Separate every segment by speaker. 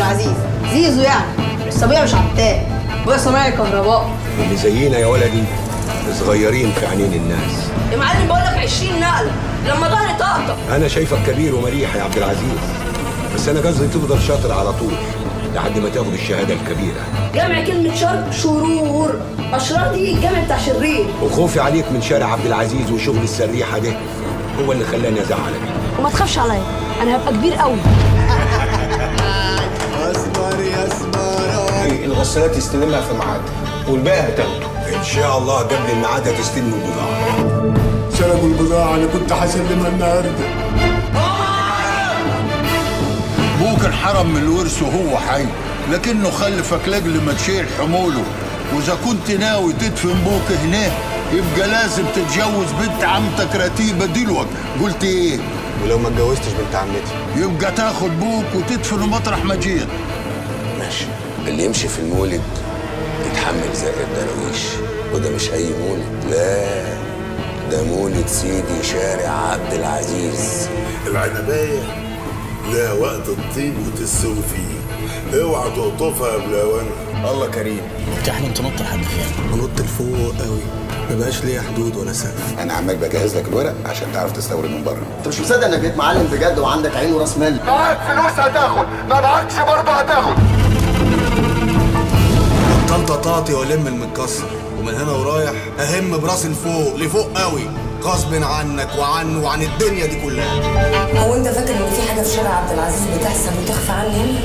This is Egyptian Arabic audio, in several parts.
Speaker 1: العزيز زيزو يعني الصبيه مش عتاب وهي صنايعي كهرباء
Speaker 2: اللي زينا يا ولدي صغيرين في عينين الناس
Speaker 1: يا معلم بقول لك 20 نقله لما ظهري طقطق
Speaker 2: انا شايفك كبير ومريح يا عبد العزيز بس انا قصدي تفضل شاطر على طول لحد ما تاخد الشهاده الكبيره
Speaker 1: جمع كلمه شر شرور اشرار دي الجمع بتاع شرير
Speaker 2: وخوفي عليك من شارع عبد العزيز وشغل السريحه ده هو اللي خلاني ازعلك
Speaker 1: وما تخافش عليا انا هبقى كبير قوي
Speaker 3: اسمر يا اسمر
Speaker 4: الغسالات يستلمها في ميعادها والباقي هتاخده
Speaker 2: ان شاء الله قبل الميعاد هتستلم البضاعه
Speaker 3: سرقوا البضاعة أنا كنت هسلمها النهاردة
Speaker 5: ابوك انحرم من الورث وهو حي لكنه خلفك لاجل ما تشيل حموله واذا كنت ناوي تدفن بوك هناك يبقى لازم تتجوز بنت عمتك رتيبه دلوقتي قلت ايه
Speaker 4: ولو ما اتجوزتش بنت عمتي
Speaker 5: يبقى تاخد بوك وتدفنه مطرح ما جيت
Speaker 6: ماشي اللي يمشي في المولد يتحمل زي الدرويش وده مش اي مولد لا ده مولد سيدي شارع عبد العزيز
Speaker 7: العنباية لا وقت الطيب وتستوي فيه اوعى تقطفها قبل اوانها
Speaker 4: الله كريم
Speaker 8: بتحلم تنط لحد فين؟
Speaker 4: بنط لفوق قوي ما بقاش ليا حدود ولا سقف
Speaker 6: انا عمال بجهز لك الورق عشان تعرف تستورد من بره
Speaker 9: انت مش مصدق انك بقيت معلم بجد وعندك عين وراس مال
Speaker 3: معاك فلوس هتاخد ما معكش برضه هتاخد
Speaker 4: بطلت اطاطي والم المتكسر ومن هنا ورايح اهم براسي لفوق لفوق قوي غصب عنك وعنه وعن الدنيا دي كلها
Speaker 10: هو انت فاكر ان في حاجه في شارع عبد العزيز بتحصل وتخفى عني هنا؟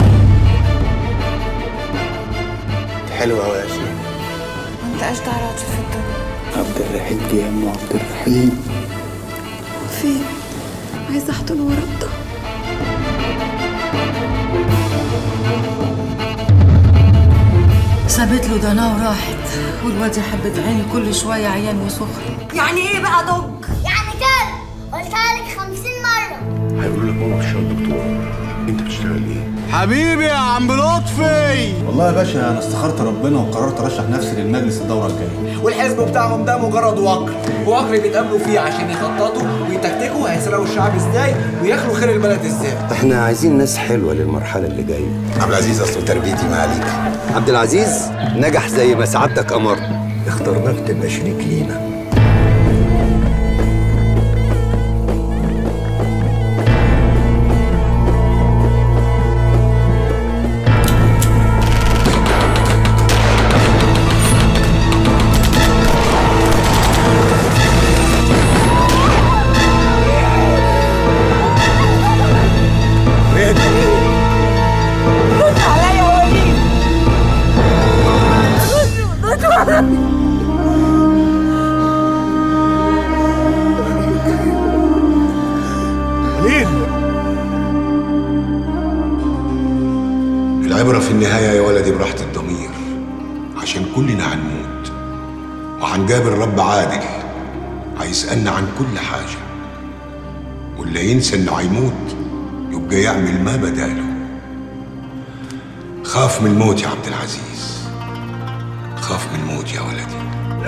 Speaker 4: حلوة قوي يا ياسمين
Speaker 10: انت ايش تعرف في الدنيا؟
Speaker 4: عبد الرحيم جه يا ام عبد الرحيم
Speaker 10: فين؟ عايزه احضن ورا الظهر
Speaker 11: سابت له دنا وراحت والواد يا حبة عيني كل شوية عيان وسخن
Speaker 10: يعني ايه بقى دوج؟
Speaker 12: يعني كده قلتها لك خمسين مرة
Speaker 7: هيقولوا لك ماما في دكتور انت بتشتغل ايه؟
Speaker 4: حبيبي يا عم لطفي
Speaker 13: والله يا باشا انا استخرت ربنا وقررت ارشح نفسي للمجلس الدوره الجايه
Speaker 14: والحزب بتاعهم ده مجرد وقر وقر بيتقابلوا فيه عشان يخططوا ويتكتكوا هيسرقوا الشعب ازاي وياكلوا خير البلد ازاي
Speaker 6: احنا عايزين ناس حلوه للمرحله اللي جايه عبد العزيز اصله تربيتي ما عليك عبد العزيز نجح زي ما سعادتك امرت اخترناك تبقى شريك لينا
Speaker 10: رد عليا يا وليد رد عليا
Speaker 2: العبرة في النهاية يا ولدي براحة الضمير عشان كلنا هنموت وهنقابل رب عادل هيسألنا عن كل حاجة واللي ينسى انه هيموت يبقى يعمل ما بداله خاف من الموت يا عبد العزيز خاف من الموت يا ولدي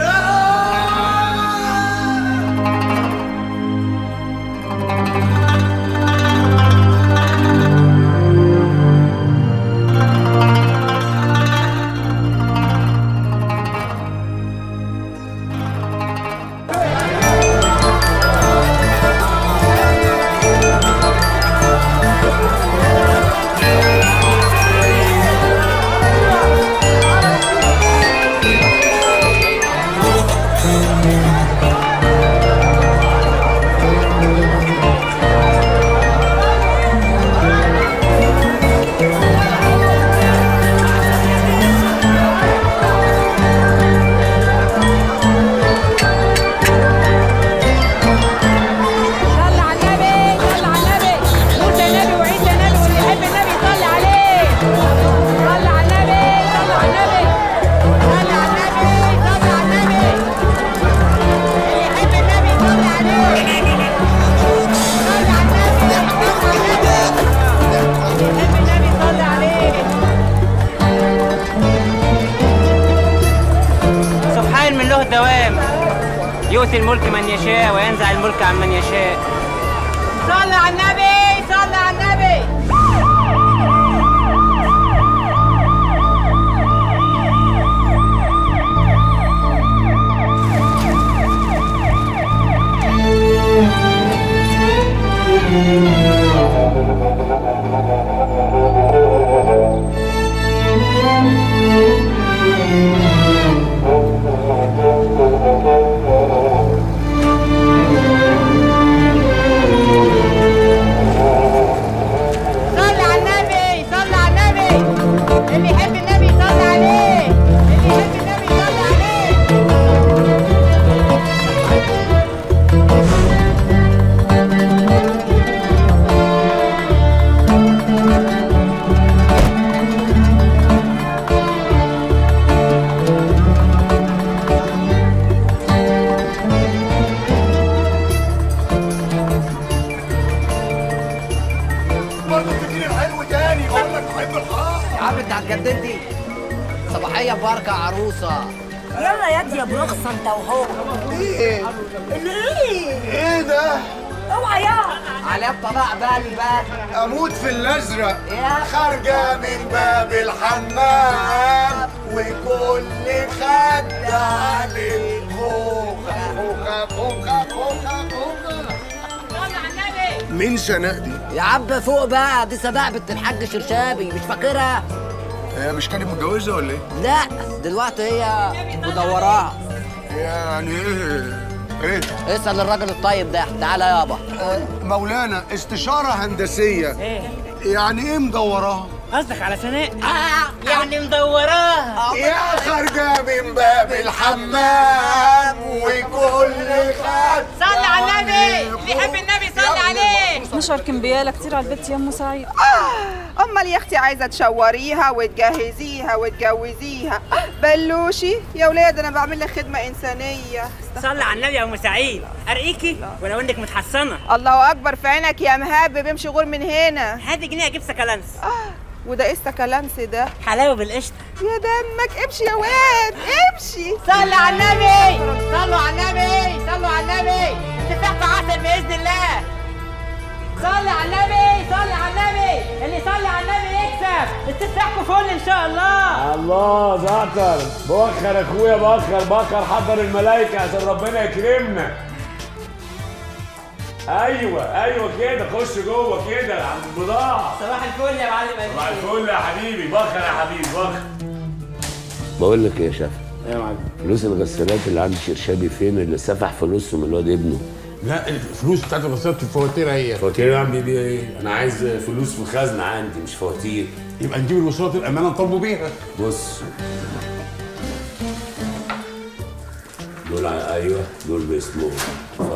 Speaker 10: صلي على النبي صلي على النبي موت يا نبي وعيد يا نبي واللي يحب النبي صلي عليه صلي على النبي صلي على النبي صلي على النبي صلي على النبي اللي يحب النبي صلي عليه صلي على النبي صلي على النبي اللي يحب النبي صلي عليه
Speaker 15: سبحان من له الدوام يؤتي الملك من يشاء وينزع الملك عن من يشاء
Speaker 10: صلي على النبي صلي على النبي صلي على النبي صلي على النبي اللي يحب النبي يصلي عليه اللي يحب النبي يصلي عليه
Speaker 3: برضه تجيني الحلو تاني بقول لك بحب الحار
Speaker 16: يا عم انت هتجددني صباحية باركة عروسة
Speaker 17: يلا يا دي يا برخصة انت وهو
Speaker 3: ايه
Speaker 17: الايه
Speaker 3: ايه ده
Speaker 17: اوعى يا
Speaker 16: على الطلاق بالي بال
Speaker 3: اموت في الازرق خارجه من باب الحمام وكل خدة للخوخة خوخة خوخة خوخة خوخة
Speaker 10: صلي على النبي
Speaker 3: مين شنقدي؟
Speaker 16: يا عم فوق بقى دي سباع بنت الحاج شرشابي مش فاكرها
Speaker 3: هي مش كانت متجوزة ولا ايه؟
Speaker 16: لا دلوقتي هي مدوراها
Speaker 3: يعني ايه؟ ايه؟
Speaker 16: اسأل الراجل الطيب ده تعالى يابا
Speaker 3: مولانا استشارة هندسية
Speaker 15: ايه
Speaker 3: يعني ايه مدوراها؟
Speaker 15: قصدك على سناء آه يعني مدوراها
Speaker 3: يا خارجة من باب الحمام وكل خد
Speaker 10: صلي على النبي اللي يحب النبي يصلي عليه
Speaker 11: نشر كمبيالة كتير على البيت يا ام سعيد
Speaker 18: امال يا اختي عايزه تشوريها وتجهزيها وتجوزيها بلوشي يا ولاد انا بعمل لك خدمه انسانيه
Speaker 15: صلي على النبي يا ام سعيد ارقيكي ولو انك متحصنه
Speaker 18: الله اكبر في عينك يا مهبب امشي غور من هنا
Speaker 15: هاتي جنيه اجيب سكالانس
Speaker 18: وده ايه السكالانس ده
Speaker 15: حلاوه بالقشطه
Speaker 18: يا دمك امشي يا واد امشي
Speaker 10: صلي على النبي صلوا على النبي صلوا على النبي اتفاق عسل باذن الله صلي على النبي صلي على النبي اللي يصلي على النبي يكسب اتفاقكم فل ان شاء الله
Speaker 19: الله زعتر بخر اخويا بخر بخر حضر الملائكه عشان ربنا يكرمنا ايوه ايوه كده خش جوه كده عند البضاعه
Speaker 15: صباح الفل يا معلم
Speaker 19: صباح الفل يا حبيبي بخر يا حبيبي بخر
Speaker 6: بقول لك ايه يا شافعي
Speaker 19: ايه يا معلم
Speaker 6: فلوس الغسالات اللي عند شرشابي فين اللي سفح فلوسهم الواد ابنه
Speaker 5: لا الفلوس بتاعت الغسالات في الفواتير هي
Speaker 19: فواتير اعمل بيها ايه؟ انا عايز فلوس في الخزنه عندي مش فواتير
Speaker 5: يبقى نجيب الوصولات الامانه نطالبوا بيها
Speaker 19: بص دول ع- ايوه دول باسمهم اتفضل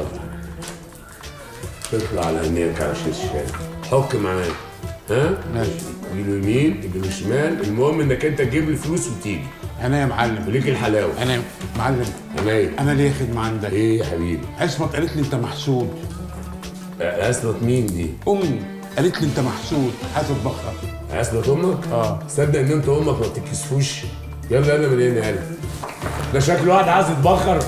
Speaker 19: تطلع على عينيك على شيش شاي حك معايا ها؟
Speaker 5: ماشي
Speaker 19: ايده يمين ايده شمال المهم انك انت تجيب لي فلوس وتيجي
Speaker 5: انا يا معلم
Speaker 19: وليك الحلاوه
Speaker 5: انا معلم
Speaker 19: انا ايه؟
Speaker 5: انا ليه خدمه عندك
Speaker 19: ايه يا حبيبي؟
Speaker 5: عصمت قالت لي انت محسود
Speaker 19: عصمت مين دي؟
Speaker 5: امي قالت لي انت محسود عايز اتبخر
Speaker 19: عصمت امك؟
Speaker 5: اه
Speaker 19: تصدق ان انت امك ما بتتكسفوش يلا يلا من هنا يلا ده شكله واحد عايز يتبخر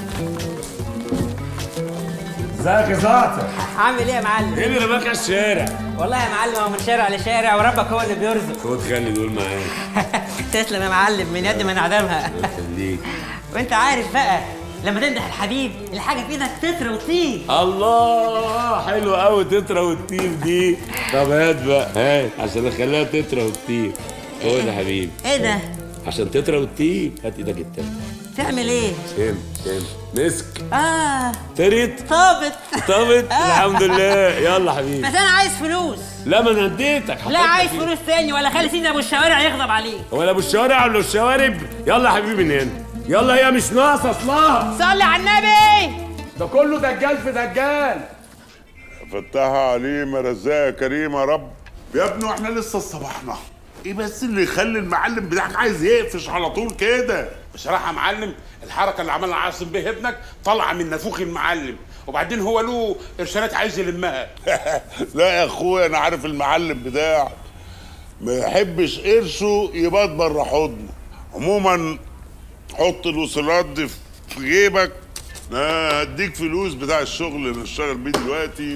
Speaker 19: ازيك يا زعتر
Speaker 15: عامل ايه يا معلم
Speaker 19: ايه اللي رماك على الشارع
Speaker 15: والله يا معلم هو من شارع لشارع وربك هو اللي بيرزق
Speaker 19: خد خلي دول معايا
Speaker 15: تسلم يا معلم من يد من عدمها
Speaker 19: خليك
Speaker 15: وانت عارف بقى لما تمدح الحبيب الحاجه في ايدك تطرى وتطير
Speaker 19: الله حلو قوي تترى وتطير دي طب هات بقى هات عشان اخليها تترى وتطير خد يا حبيبي
Speaker 15: ايه ده
Speaker 19: عشان تترى وتطير هات ايدك التانية
Speaker 15: تعمل ايه
Speaker 19: شم شم مسك
Speaker 15: اه
Speaker 19: طريت
Speaker 15: طابت
Speaker 19: طابت الحمد لله يلا حبيبي
Speaker 15: بس انا عايز فلوس
Speaker 19: لا ما انا اديتك
Speaker 15: لا عايز فلوس تاني ولا خلي سيدي ابو الشوارع يغضب عليه
Speaker 19: ولا ابو الشوارع ولا الشوارب يلا يا حبيبي من هنا يلا هي مش ناقصه اصلها
Speaker 10: صلي على النبي
Speaker 19: ده كله دجال في دجال
Speaker 7: فتحها عليم رزاق كريم يا رب يا ابني واحنا لسه صباحنا ايه بس اللي يخلي المعلم بتاعك عايز يقفش على طول كده بصراحه يا معلم الحركه اللي عملها عاصم بيه ابنك طالعه من نافوخ المعلم وبعدين هو له ارشادات عايز يلمها لا يا اخويا انا عارف المعلم بتاعك ما يحبش قرشه يبات بره حضنه عموما حط الوصولات دي في جيبك انا هديك فلوس بتاع الشغل اللي نشتغل بيه دلوقتي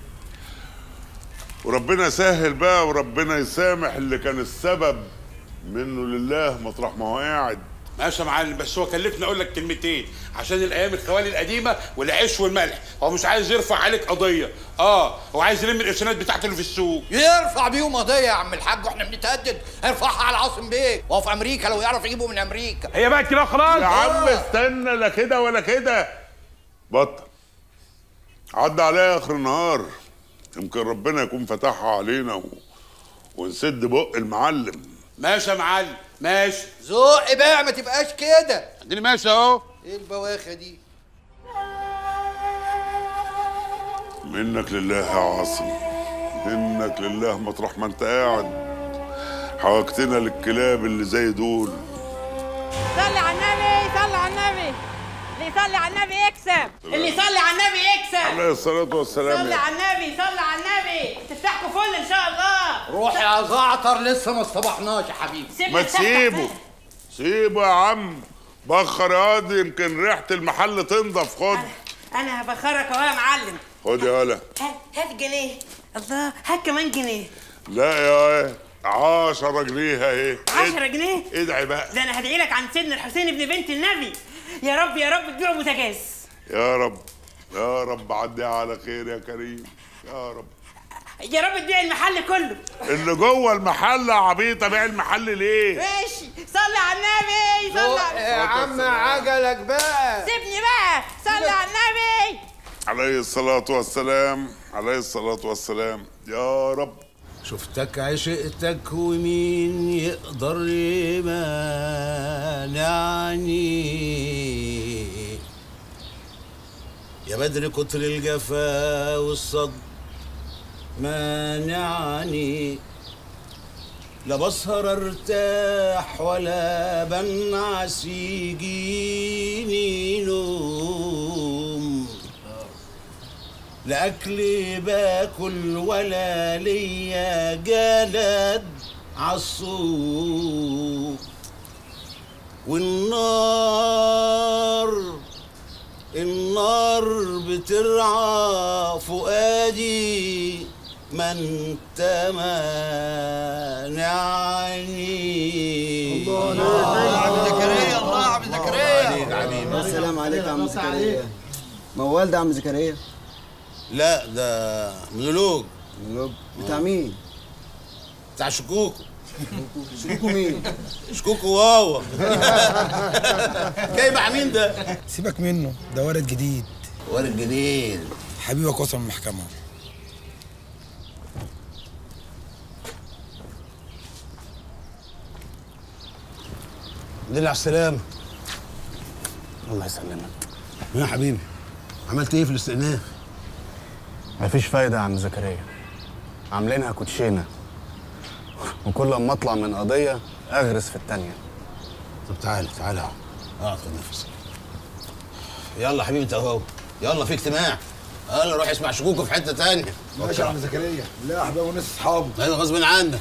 Speaker 7: وربنا يسهل بقى وربنا يسامح اللي كان السبب منه لله مطرح ما هو قاعد ماشي يا معلم بس هو كلفني اقول لك كلمتين عشان الايام الخوالي القديمه والعيش والملح هو مش عايز يرفع عليك قضيه اه هو عايز يلم القرشينات بتاعته اللي في السوق
Speaker 20: يرفع بيهم قضيه يا عم الحاج واحنا بنتهدد هيرفعها على عاصم بيه وهو في امريكا لو يعرف يجيبه من امريكا
Speaker 7: هي بقت كده خلاص يا عم استنى لا كده ولا كده بطل عدى عليا اخر النهار يمكن ربنا يكون فتحها علينا و... ونسد بق المعلم ماشي يا معلم ماشي
Speaker 20: زق بقى ما تبقاش كده
Speaker 7: اديني ماشي اهو
Speaker 20: ايه البواخه دي
Speaker 7: منك لله يا عاصم منك لله مطرح ما انت قاعد حوجتنا للكلاب اللي زي دول
Speaker 10: صلي على النبي صلي على النبي اللي يصلي على النبي يكسب اللي يصلي على النبي يكسب
Speaker 7: عليه الصلاة والسلام
Speaker 10: صلي على النبي صلي على النبي تفتحكوا فل ان شاء الله
Speaker 20: روح يا زعتر لسه ما اصطبحناش يا حبيبي
Speaker 7: ما تسيبه سيبه يا عم بخر يا واد يمكن ريحة المحل تنضف خد
Speaker 10: انا هبخرك اهو يا معلم
Speaker 7: خد يا هلا
Speaker 10: هات هات جنيه الله هات كمان جنيه
Speaker 7: لا يا ايه عشرة جنيه اهي
Speaker 10: 10 جنيه
Speaker 7: ادعي بقى
Speaker 10: ده انا هدعي لك عن سيدنا الحسين ابن بنت النبي يا رب يا رب تبيعه بوتاجاز
Speaker 7: يا رب يا رب عديها على خير يا كريم يا رب
Speaker 10: يا رب تبيع المحل كله
Speaker 7: اللي جوه المحل يا عبيطه بيع المحل ليه؟
Speaker 10: ماشي صلي على النبي صلي على
Speaker 20: يا عم عجلك بقى
Speaker 10: سيبني بقى صلي على النبي
Speaker 7: عليه الصلاة والسلام عليه الصلاة والسلام يا رب
Speaker 21: شفتك عشقتك ومين يقدر يمانعني يا بدر كتر الجفا والصد مانعني لا بسهر ارتاح ولا بنعس يجيني نوم لا اكل باكل ولا ليا جلد عالسوق والنار النار بترعى فؤادي ما انت مانعني
Speaker 20: الله عم زكريا الله عم زكريا
Speaker 9: السلام عليك يا عم زكريا موال ده عم زكريا
Speaker 21: لا ده مونولوج
Speaker 9: مونولوج بتاع مين؟
Speaker 21: بتاع شكوكو
Speaker 9: شكوكو مين؟
Speaker 21: شكوكو واوا جاي مع مين ده؟
Speaker 22: سيبك منه ده وارد جديد
Speaker 21: وارد جديد
Speaker 22: حبيبك وصل من المحكمة
Speaker 21: دل على السلامة الله يسلمك يا حبيبي عملت ايه في الاستئناف؟
Speaker 13: مفيش فايدة يا عم زكريا عاملينها كوتشينة وكل ما اطلع من قضية اغرس في التانية
Speaker 21: طب تعالى تعالى اهو اقعد خد نفسك يلا حبيبي انت اهو يلا في اجتماع يلا روح اسمع شكوكو في حتة تانية
Speaker 3: ماشي يا عم زكريا لا احباب وناس اصحابه
Speaker 21: ايوه غصب عنك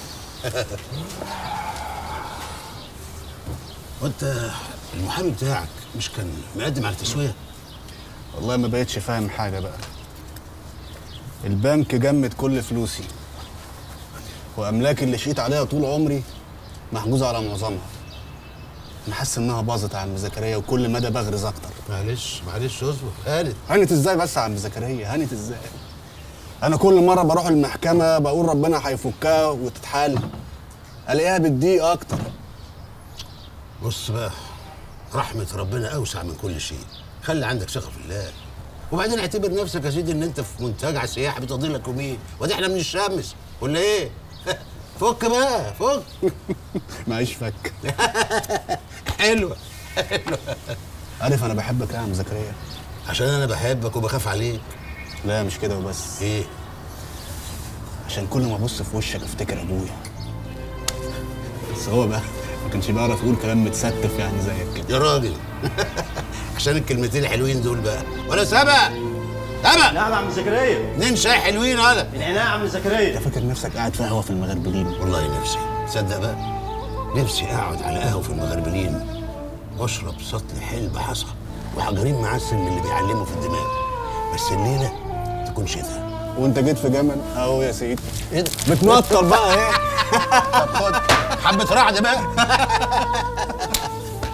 Speaker 21: وانت المحامي بتاعك مش كان مقدم على تسويه
Speaker 13: والله ما بقتش فاهم حاجة بقى البنك جمد كل فلوسي واملاكي اللي شقيت عليها طول عمري محجوزة على معظمها انا حاسس انها باظت يا عم زكريا وكل مدى بغرز اكتر
Speaker 21: معلش معلش اصبر هانت
Speaker 13: هانت ازاي بس يا عم زكريا هانت ازاي انا كل مره بروح المحكمه بقول ربنا هيفكها وتتحل الاقيها بتضيق اكتر
Speaker 21: بص بقى رحمة ربنا أوسع من كل شيء خلي عندك ثقة في الله وبعدين اعتبر نفسك يا سيدي إن أنت في منتجع سياحي بتقضي لك يومين وادي إحنا من الشمس ولا إيه؟ فك بقى فك
Speaker 13: معيش فك
Speaker 21: حلوة حلوة
Speaker 13: عارف انا بحبك يا عم زكريا
Speaker 21: عشان أنا بحبك وبخاف عليك
Speaker 13: لا مش كده وبس
Speaker 21: إيه؟
Speaker 13: عشان كل ما ابص في وشك افتكر ابويا بس هو بقى ما كانش بيعرف يقول كلام متستف يعني زيك كده
Speaker 21: يا راجل عشان الكلمتين الحلوين دول بقى ولا سبق سبق
Speaker 9: نعم يا عم زكريا
Speaker 21: اتنين شاي حلوين هلا
Speaker 9: من عينيا يا عم زكريا
Speaker 13: انت فاكر نفسك قاعد في قهوه في المغربلين
Speaker 21: والله نفسي تصدق بقى نفسي اقعد على قهوه في المغربلين واشرب سطل حلب حصى وحجرين معسل من اللي بيعلمه في الدماغ بس الليله تكون شتاء
Speaker 13: وانت جيت في جمل اهو يا سيدي
Speaker 21: ايه ده؟
Speaker 13: بتنطر بقى اهي
Speaker 21: طب خد حبه رعد بقى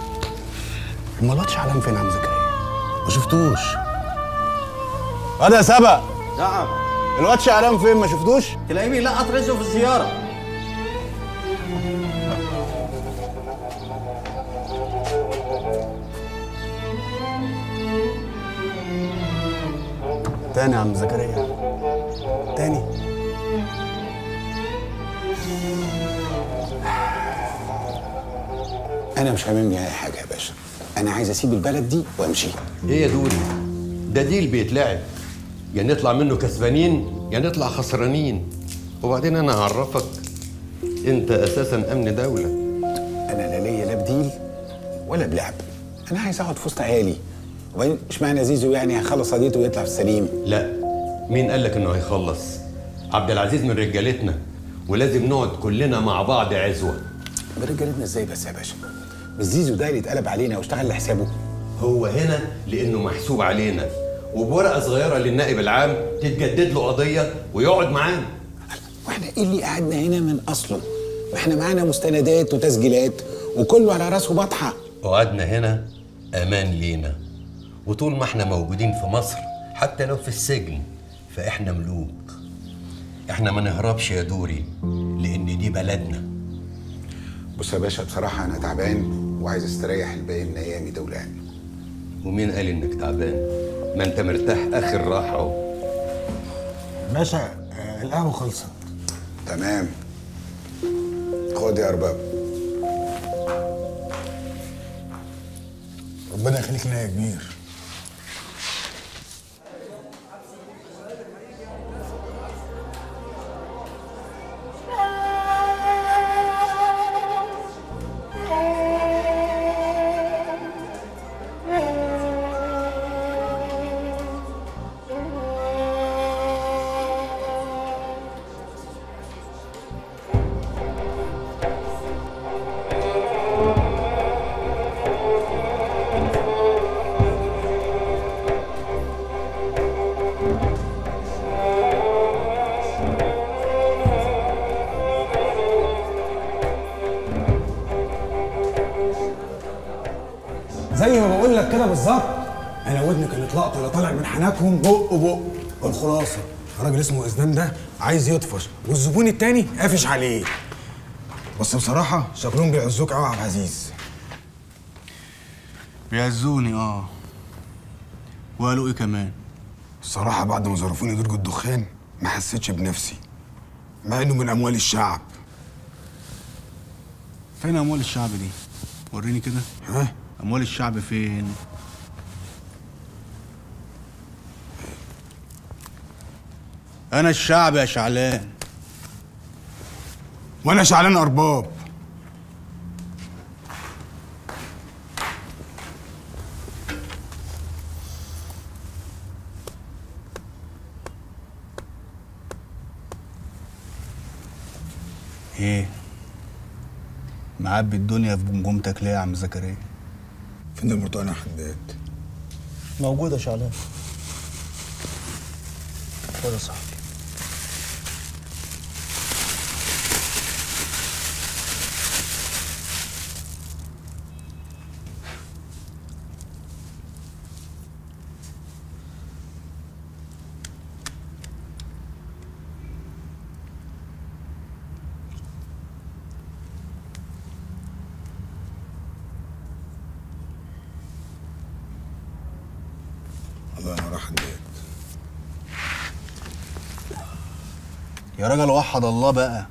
Speaker 13: امال الواد شعلان فين يا عم زكريا ما شفتوش واد يا سبق
Speaker 9: نعم
Speaker 13: الواد شعلان فين ما شفتوش
Speaker 9: تلاقيه بيلقط رزقه في الزياره
Speaker 13: تاني يا عم زكريا تاني
Speaker 1: انا مش هاممني اي حاجه يا باشا انا عايز اسيب البلد دي وامشي
Speaker 8: ايه يا دوري ده ديل بيتلعب يا نطلع منه كسبانين يا نطلع خسرانين وبعدين انا هعرفك انت اساسا امن دوله
Speaker 1: انا لا ليا لا بديل ولا بلعب انا عايز اقعد في وسط عيالي وبعدين اشمعنى زيزو يعني هيخلص قضيته ويطلع في السليم
Speaker 8: لا مين قال لك انه هيخلص عبد العزيز من رجالتنا ولازم نقعد كلنا مع بعض عزوه
Speaker 1: برجالتنا ازاي بس يا باشا مش زيزو ده اللي اتقلب علينا واشتغل لحسابه
Speaker 8: هو هنا لانه محسوب علينا وبورقه صغيره للنائب العام تتجدد له قضيه ويقعد معانا
Speaker 1: واحنا ايه اللي قعدنا هنا من اصله ما احنا معانا مستندات وتسجيلات وكله على راسه بطحه
Speaker 8: قعدنا هنا امان لينا وطول ما احنا موجودين في مصر حتى لو في السجن فاحنا ملوك احنا ما نهربش يا دوري لان دي بلدنا
Speaker 1: بص يا باشا بصراحه انا تعبان وعايز استريح الباقي من ايامي دولان
Speaker 8: ومين قال انك تعبان ما انت مرتاح اخر راحه اهو
Speaker 3: باشا آه، القهوه خلصت
Speaker 1: تمام خد يا ارباب
Speaker 3: ربنا يخليك لنا يا كبير زي ما بقول لك كده بالظبط انا ودني كانت لقطه لا طالع من حناكهم بق بق والخلاصه الراجل اسمه اسنان ده عايز يطفش والزبون التاني قافش عليه بس بصراحه شكلهم بيعزوك قوي يا عبد العزيز
Speaker 13: بيعزوني اه وقالوا ايه كمان
Speaker 3: الصراحه بعد ما ظرفوني درج الدخان ما حسيتش بنفسي مع انه من اموال الشعب
Speaker 13: فين اموال الشعب دي وريني كده
Speaker 3: ها
Speaker 13: اموال الشعب فين انا الشعب يا شعلان
Speaker 3: وانا شعلان ارباب
Speaker 13: ايه معبي الدنيا في جمجمتك ليه يا عم زكريا
Speaker 3: فين البرتقال يا حداد
Speaker 13: موجوده شعلان خد يا صاحبي
Speaker 3: الله ينور حداد
Speaker 13: يا راجل وحد الله بقى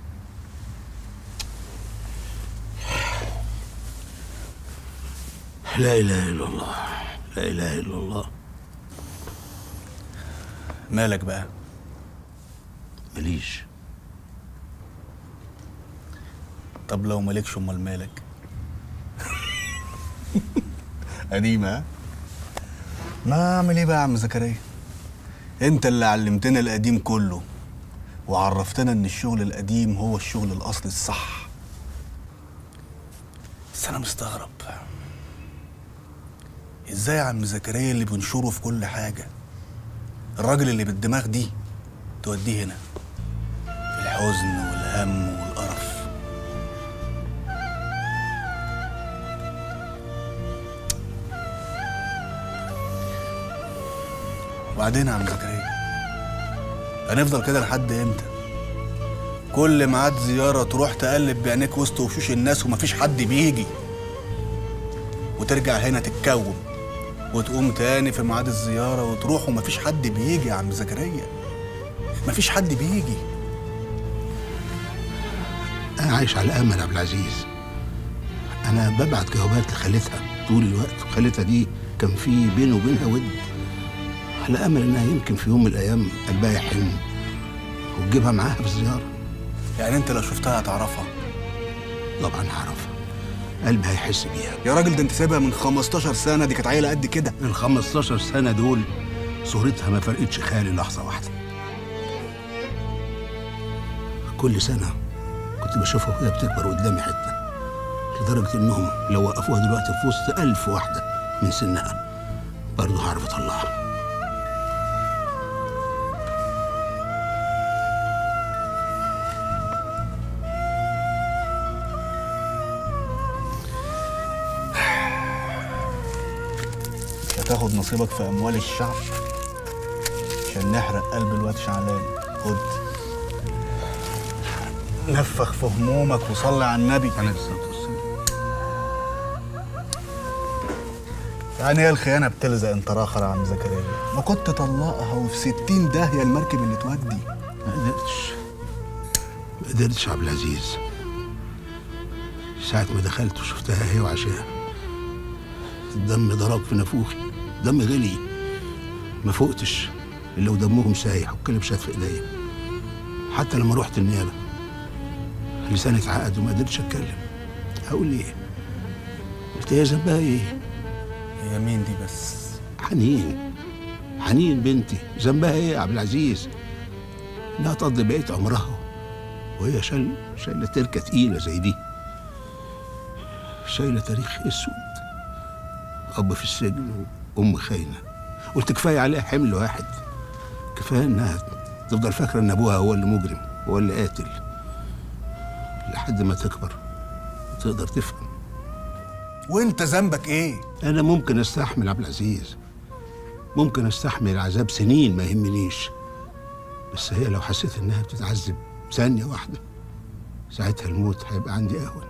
Speaker 21: لا اله الا الله لا اله الا الله
Speaker 13: مالك بقى
Speaker 21: ماليش
Speaker 13: طب لو مالكش امال مالك قديمة ها؟ ما اعمل ايه بقى يا عم زكريا انت اللي علمتنا القديم كله وعرفتنا ان الشغل القديم هو الشغل الاصلي الصح بس انا مستغرب ازاي يا عم زكريا اللي بنشوره في كل حاجه الراجل اللي بالدماغ دي توديه هنا في الحزن والهم والقرف وبعدين يا عم زكريا هنفضل كده لحد امتى كل ميعاد زياره تروح تقلب بعينيك وسط وشوش الناس ومفيش حد بيجي وترجع هنا تتكوم وتقوم تاني في ميعاد الزياره وتروح ومفيش حد بيجي يا عم زكريا مفيش حد بيجي
Speaker 21: انا عايش على امل يا عبد العزيز انا ببعت جوابات لخالتها طول الوقت وخالتها دي كان في بيني وبينها ود على امل انها يمكن في يوم من الايام قلبها يحن وتجيبها معاها في الزياره
Speaker 13: يعني انت لو شفتها هتعرفها
Speaker 21: طبعا هعرفها قلبي هيحس بيها
Speaker 13: يا راجل ده انت سايبها من 15 سنه دي كانت عيله قد كده
Speaker 21: ال 15 سنه دول صورتها ما فرقتش خالي لحظه واحده كل سنه كنت بشوفها وهي بتكبر قدامي حته لدرجه انهم لو وقفوها دلوقتي في وسط ألف واحده من سنها برضه هعرف اطلعها
Speaker 13: مش هتاخد نصيبك في اموال الشعب عشان نحرق قلب الواد شعلان خد نفخ في همومك وصلي على النبي
Speaker 21: عليه الصلاه والسلام
Speaker 13: يعني هي الخيانه بتلزق انت راخر يا عم زكريا ما كنت طلقها وفي 60 داهيه المركب اللي تودي
Speaker 21: ما قدرتش ما قدرتش يا عبد العزيز ساعة ما دخلت وشفتها هي وعشاها الدم ضرب في نافوخي دم غلي ما فقتش الا ودمهم سايح والكلب شات في ايديا حتى لما رحت النيابه لساني اتعقد وما قدرتش اتكلم هقول ايه قلت هي ذنبها ايه
Speaker 13: هي مين دي بس
Speaker 21: حنين حنين بنتي ذنبها ايه يا عبد العزيز انها تقضي بقيه عمرها وهي شل شايله تركه تقيله زي دي شايله تاريخ اسود اب في السجن وام خاينه قلت كفايه عليها حمل واحد كفايه انها تفضل فاكره ان ابوها هو اللي مجرم هو اللي قاتل لحد ما تكبر تقدر تفهم
Speaker 13: وانت ذنبك ايه
Speaker 21: انا ممكن استحمل عبد العزيز ممكن استحمل العذاب سنين ما يهمنيش بس هي لو حسيت انها بتتعذب ثانيه واحده ساعتها الموت هيبقى عندي اهون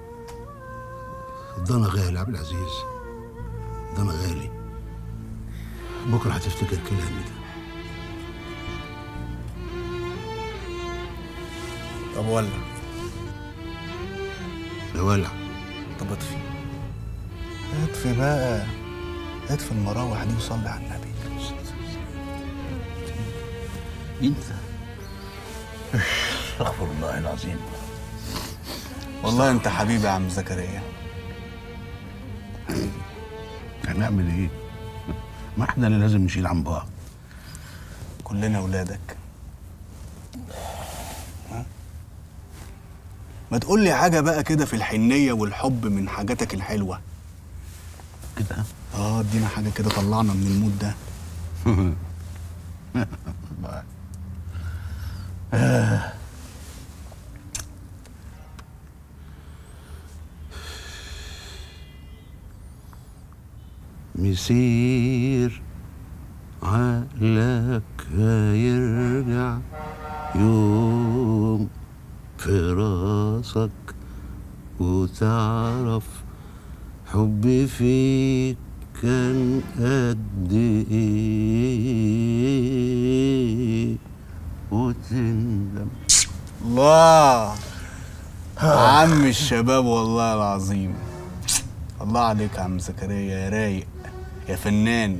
Speaker 21: الضنا غالي يا عبد العزيز الضنا غالي بكره هتفتكر كلامي ده
Speaker 13: طب ولع
Speaker 21: لا ولع
Speaker 13: طب اطفي اطفي بقى اطفي المراوح دي وصلي على النبي
Speaker 21: انت استغفر الله العظيم
Speaker 13: والله انت حبيبي يا عم زكريا
Speaker 21: هنعمل ايه؟ ما احنا اللي لازم نشيل عن بعض
Speaker 13: كلنا ولادك ها؟ ما تقول لي حاجه بقى كده في الحنيه والحب من حاجاتك الحلوه
Speaker 21: كده
Speaker 13: اه ادينا حاجه كده طلعنا من المود ده
Speaker 21: آه. مسير عقلك هيرجع يوم في راسك وتعرف حبي فيك كان قد ايه وتندم
Speaker 13: الله عم الشباب والله العظيم الله عليك يا عم زكريا يا رايق يا فنان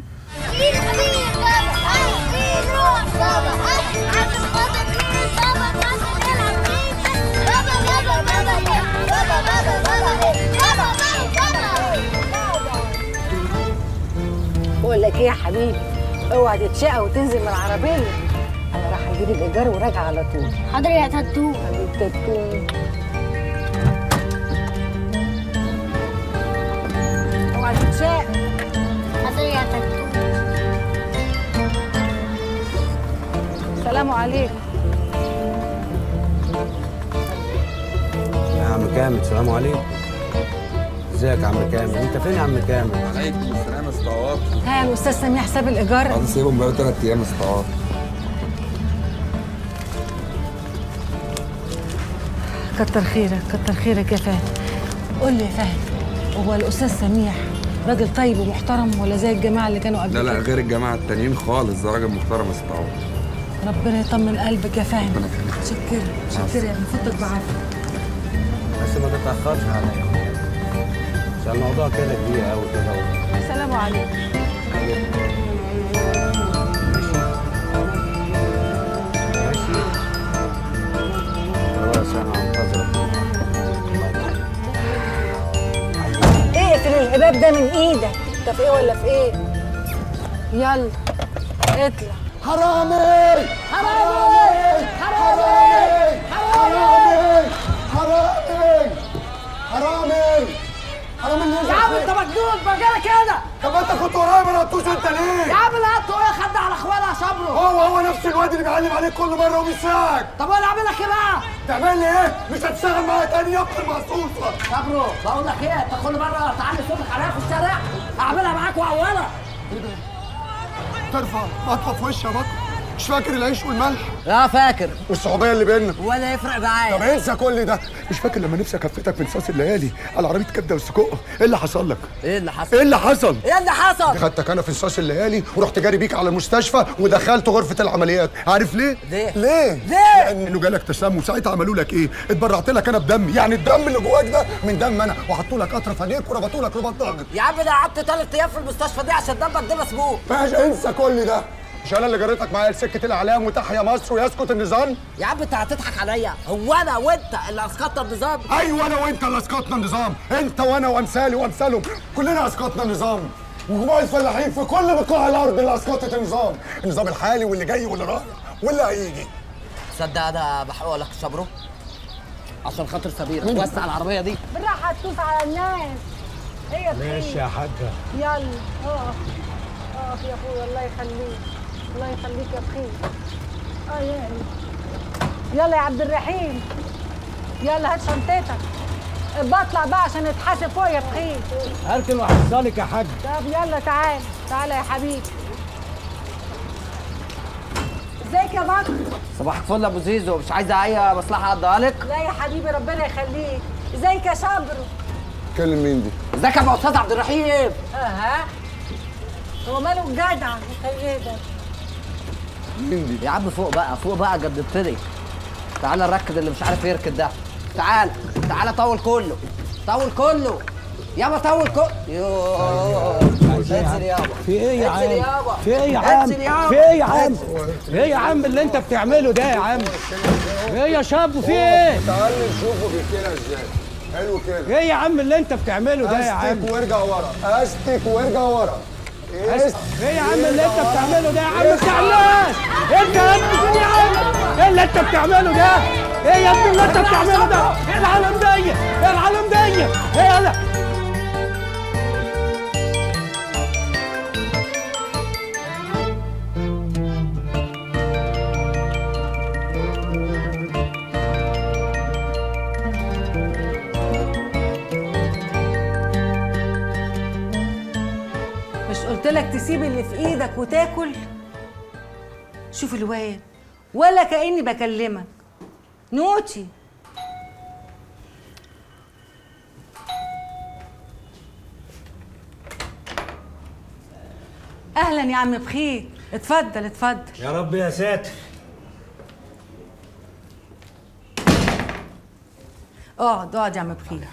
Speaker 4: بقول لك ايه يا حبيبي اوعى تتشقى وتنزل من العربيه انا راح اجيب الايجار وراجع على طول
Speaker 12: حاضر يا تاتو
Speaker 4: حبيبتي تكون اوعى تتشقى
Speaker 12: حاضر يا تاتو
Speaker 4: السلام عليكم
Speaker 23: يا عم كامل السلام عليكم ازيك يا عم كامل انت فين يا عم كامل
Speaker 24: عليكم السلام يا استاذ
Speaker 2: استعار
Speaker 4: ها الاستاذ سميح ساب الايجار
Speaker 2: عايز اسيبهم بقى ثلاث ايام استعار
Speaker 4: كتر خيرك كتر خيرك يا فهد قول لي يا فهد هو الاستاذ سميح راجل طيب ومحترم ولا زي الجماعه اللي كانوا قبل
Speaker 2: لا لا
Speaker 4: كده؟
Speaker 2: غير الجماعه التانيين خالص ده راجل محترم استعار
Speaker 4: ربنا يطمن قلبك يا فهد شكرا شكرا يا ابني فضلك بعافيه
Speaker 21: بس ما تتاخرش عليا عشان الموضوع كده كبير قوي كده
Speaker 4: السلام عليكم
Speaker 21: خلاص انا هنتظرك
Speaker 4: اقفل الهباب ده من ايدك انت في ايه ولا في ايه يلا اطلع
Speaker 14: حرامي حرامي حرامي حرامي حرامي حرامي حرامي اللي
Speaker 17: يا عم انت مجنون بجالك كده
Speaker 14: طب انت كنت ورايا ما نطوش انت ليه؟
Speaker 17: يا عم لا هاتوا ايه خد على اخوانا صبره
Speaker 14: هو هو نفس الواد اللي بيعلم عليك كل مره وبيساعد
Speaker 17: طب وانا اعمل لك ايه بقى؟
Speaker 14: تعمل لي ايه؟ مش هتشتغل معايا تاني يا ابن المقصوصه
Speaker 17: صبره بقول لك ايه انت كل مره تعلي صوتك عليا في الشارع اعملها معاك واولها
Speaker 14: ترفع مطفى في وشي يا بطل مش فاكر العيش والملح
Speaker 16: لا فاكر
Speaker 14: والصحوبيه اللي بينا
Speaker 16: ولا يفرق معايا
Speaker 14: طب انسى كل ده مش فاكر لما نفسي كفتك من صاص الليالي على عربيه كبده والسجق ايه اللي حصل لك
Speaker 16: ايه اللي حصل؟
Speaker 14: ايه اللي حصل
Speaker 16: ايه اللي حصل؟
Speaker 14: خدتك انا في صاص الليالي ورحت جاري بيك على المستشفى ودخلت غرفه العمليات عارف ليه
Speaker 16: ليه؟
Speaker 14: ليه
Speaker 16: ليه؟
Speaker 14: لانه جالك تسمم ساعتها عملوا لك ايه اتبرعت لك انا بدمي يعني الدم اللي جواك ده من دم انا وحطوا لك اطرف عينيك وربطوا لك رباط ضغط
Speaker 16: يا عم ده قعدت ثلاث ايام في المستشفى دي عشان دمك ده مسموم
Speaker 14: ماشي انسى كل ده مش انا اللي جريتك معايا لسكه الاعلام وتحيا مصر ويسكت النظام
Speaker 16: يا عم انت هتضحك عليا هو انا وانت اللي اسقطنا النظام
Speaker 14: ايوه انا وانت اللي اسقطنا النظام انت وانا وامثالي وامثالهم كلنا اسقطنا النظام وجموع الفلاحين في كل بقاع الارض اللي اسقطت النظام النظام الحالي واللي جاي واللي رايح واللي هيجي
Speaker 16: تصدق انا بحقق لك صبره عشان خاطر سمير
Speaker 14: مين؟
Speaker 16: وسع العربيه دي
Speaker 4: بالراحه تدوس على الناس هي
Speaker 14: ماشي يا حاجه
Speaker 4: يلا اقف اقف يا اخويا الله يخليك الله يخليك يا بخير اه يعني يلا يا عبد الرحيم يلا هات شنطتك بطلع بقى عشان نتحاسب فوق يا بخير
Speaker 21: اركن واحصلك يا حاج
Speaker 4: طب يلا تعال تعال يا حبيبي ازيك يا بكر
Speaker 16: صباح الفل يا ابو زيزو مش عايزه اي مصلحه اقضيها لك
Speaker 4: لا يا حبيبي ربنا يخليك ازيك يا صبر
Speaker 14: كلم مين دي
Speaker 16: ازيك يا ابو استاذ عبد الرحيم
Speaker 4: اها هو ماله الجدع ايه ده
Speaker 14: مين دي
Speaker 16: يا عم فوق بقى فوق بقى جددتني تعال نركد اللي مش عارف يركد ده تعال تعال طول كله طول كله يابا طول كله يوه انزل يابا
Speaker 21: في ايه يا
Speaker 16: انزل
Speaker 21: عم؟
Speaker 16: يابا
Speaker 21: في ايه يا عم؟
Speaker 16: انزل يابا
Speaker 21: في ايه يا عم؟ في ايه يا عم اللي انت بتعمله ده يا عم؟ في ايه يا شاب في ايه؟
Speaker 14: تعال نشوفه بيحكينا ازاي حلو كده
Speaker 21: ايه يا عم اللي انت بتعمله ده يا عم؟
Speaker 14: استك وارجع ورا استك وارجع ورا است-
Speaker 21: ايه يا عم اللي انت بتعمله ده يا عم بتاع الناس؟ انت يا ابني فين يا عم؟ ايه اللي انت بتعمله ده؟ ايه يا ابني اللي انت بتعمله ده؟ ايه العالم دي؟ ايه العالم دي؟ ايه يلا
Speaker 4: مش قلت لك تسيب اللي في ايدك وتاكل شوف الواد ولا كاني بكلمك نوتي اهلا يا عم بخير اتفضل اتفضل
Speaker 21: يا رب يا ساتر
Speaker 4: اقعد اقعد يا عم بخيت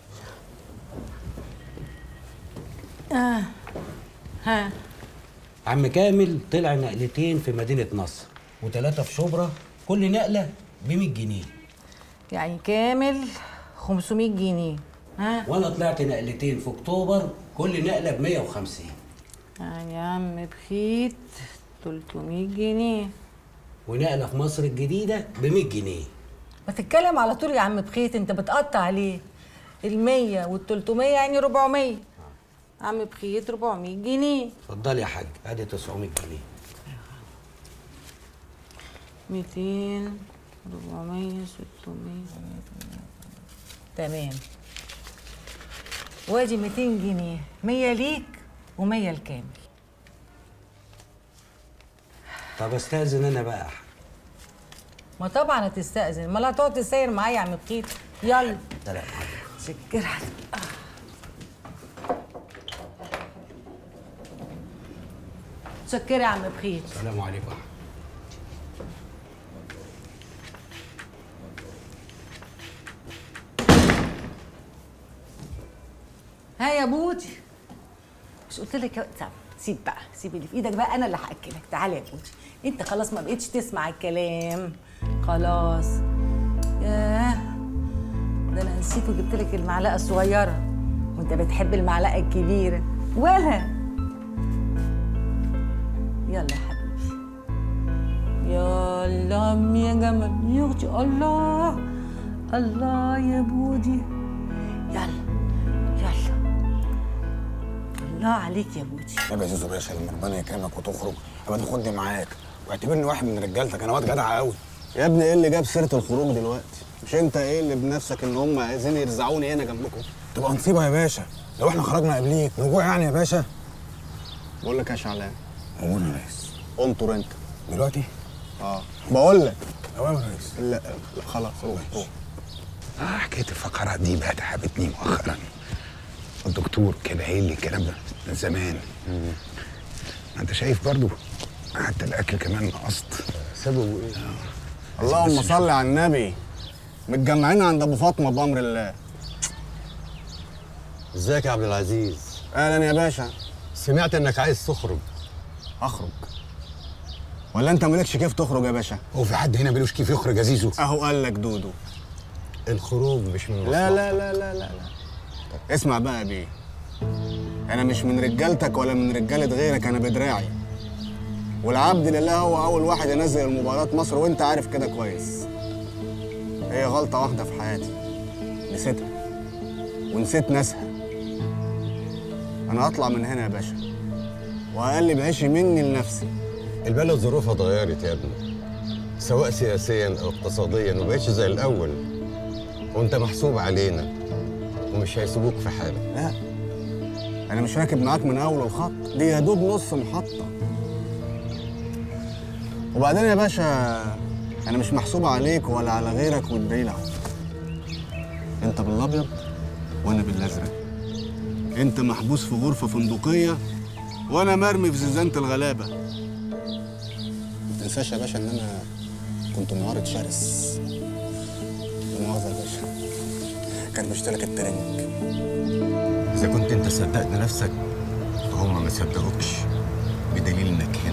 Speaker 4: آه. ها
Speaker 21: عم كامل طلع نقلتين في مدينة نصر وثلاثة في شبرا كل نقلة ب 100 جنيه
Speaker 4: يعني كامل 500 جنيه ها
Speaker 21: وانا طلعت نقلتين في اكتوبر كل نقلة ب 150
Speaker 4: يعني يا عم بخيت 300 جنيه
Speaker 21: ونقلة في مصر الجديدة ب 100 جنيه
Speaker 4: ما تتكلم على طول يا عم بخيت انت بتقطع عليه ال100 وال300 يعني 400 عم بخيت 400 جنيه
Speaker 21: اتفضل يا حاج ادي 900 جنيه
Speaker 4: 200 400 600 تمام وادي 200 جنيه 100 ليك ومية الكامل
Speaker 11: طب استاذن انا بقى
Speaker 4: ما طبعا هتستأذن امال هتقعد تسير معايا يا عم بخيت يلا
Speaker 11: سلام
Speaker 4: شكرا شكرا يا عم بخيت
Speaker 11: السلام عليكم
Speaker 4: ها يا بودي مش قلت لك يا- طب سيب بقى سيب اللي في ايدك بقى انا اللي هاكلك تعالى يا بودي انت خلاص ما بقتش تسمع الكلام خلاص ياه ده انا نسيت وجبت لك المعلقه الصغيره وانت بتحب المعلقه الكبيره ولا يلا يا حبيبي يلا عمي يا جمل يا اختي الله الله يا بودي يلا يلا الله عليك يا بودي
Speaker 3: طب يا زيزو باشا لما ربنا يكرمك وتخرج ابقى تاخدني معاك واعتبرني واحد من رجالتك انا واد جدع قوي
Speaker 13: يا ابني ايه اللي جاب سيره الخروج دلوقتي مش انت ايه اللي بنفسك ان هم عايزين يرزعوني هنا جنبكم
Speaker 3: تبقى نصيبه يا باشا لو احنا خرجنا قبليك رجوع يعني يا باشا
Speaker 13: بقول لك يا شعلان
Speaker 3: قول يا ريس
Speaker 13: انطر انت
Speaker 3: دلوقتي
Speaker 13: اه بقول لك
Speaker 3: اوامر يا ريس
Speaker 13: لا لا خلاص روح روح
Speaker 1: آه حكايه الفقرات دي بقى تعبتني مؤخرا الدكتور كده قايل لي الكلام ده من زمان ما انت شايف برضو حتى الاكل كمان نقصت
Speaker 13: سببه ايه؟ اللهم صل على النبي متجمعين عند ابو فاطمه بامر الله
Speaker 11: ازيك يا عبد العزيز
Speaker 13: اهلا يا باشا
Speaker 11: سمعت انك عايز تخرج
Speaker 13: اخرج ولا انت مالكش كيف تخرج يا باشا
Speaker 1: هو في حد هنا ملوش كيف يخرج يا زيزو
Speaker 13: اهو قال لك دودو
Speaker 11: الخروج مش من
Speaker 13: لا
Speaker 11: مصلحتك.
Speaker 13: لا لا لا لا لا اسمع بقى يا بيه انا مش من رجالتك ولا من رجاله غيرك انا بدراعي والعبد لله هو اول واحد ينزل المباراه مصر وانت عارف كده كويس هي غلطه واحده في حياتي نسيتها ونسيت ناسها انا هطلع من هنا يا باشا واقلب عيشي مني لنفسي
Speaker 11: البلد ظروفها اتغيرت يا ابني سواء سياسيا او اقتصاديا ما بقتش زي الاول وانت محسوب علينا ومش هيسيبوك في حالك
Speaker 13: لا انا مش راكب معاك من اول الخط دي يا دوب نص محطه وبعدين يا باشا انا مش محسوب عليك ولا على غيرك والدليل اهو انت بالابيض وانا بالازرق انت محبوس في غرفه فندقيه وانا مرمي في زنزانه الغلابه ما تنساش يا باشا ان انا كنت معارض شرس لا مؤاخذه يا باشا كان مشترك الترنج
Speaker 11: اذا كنت انت صدقت نفسك فهم ما صدقوكش بدليل انك هنا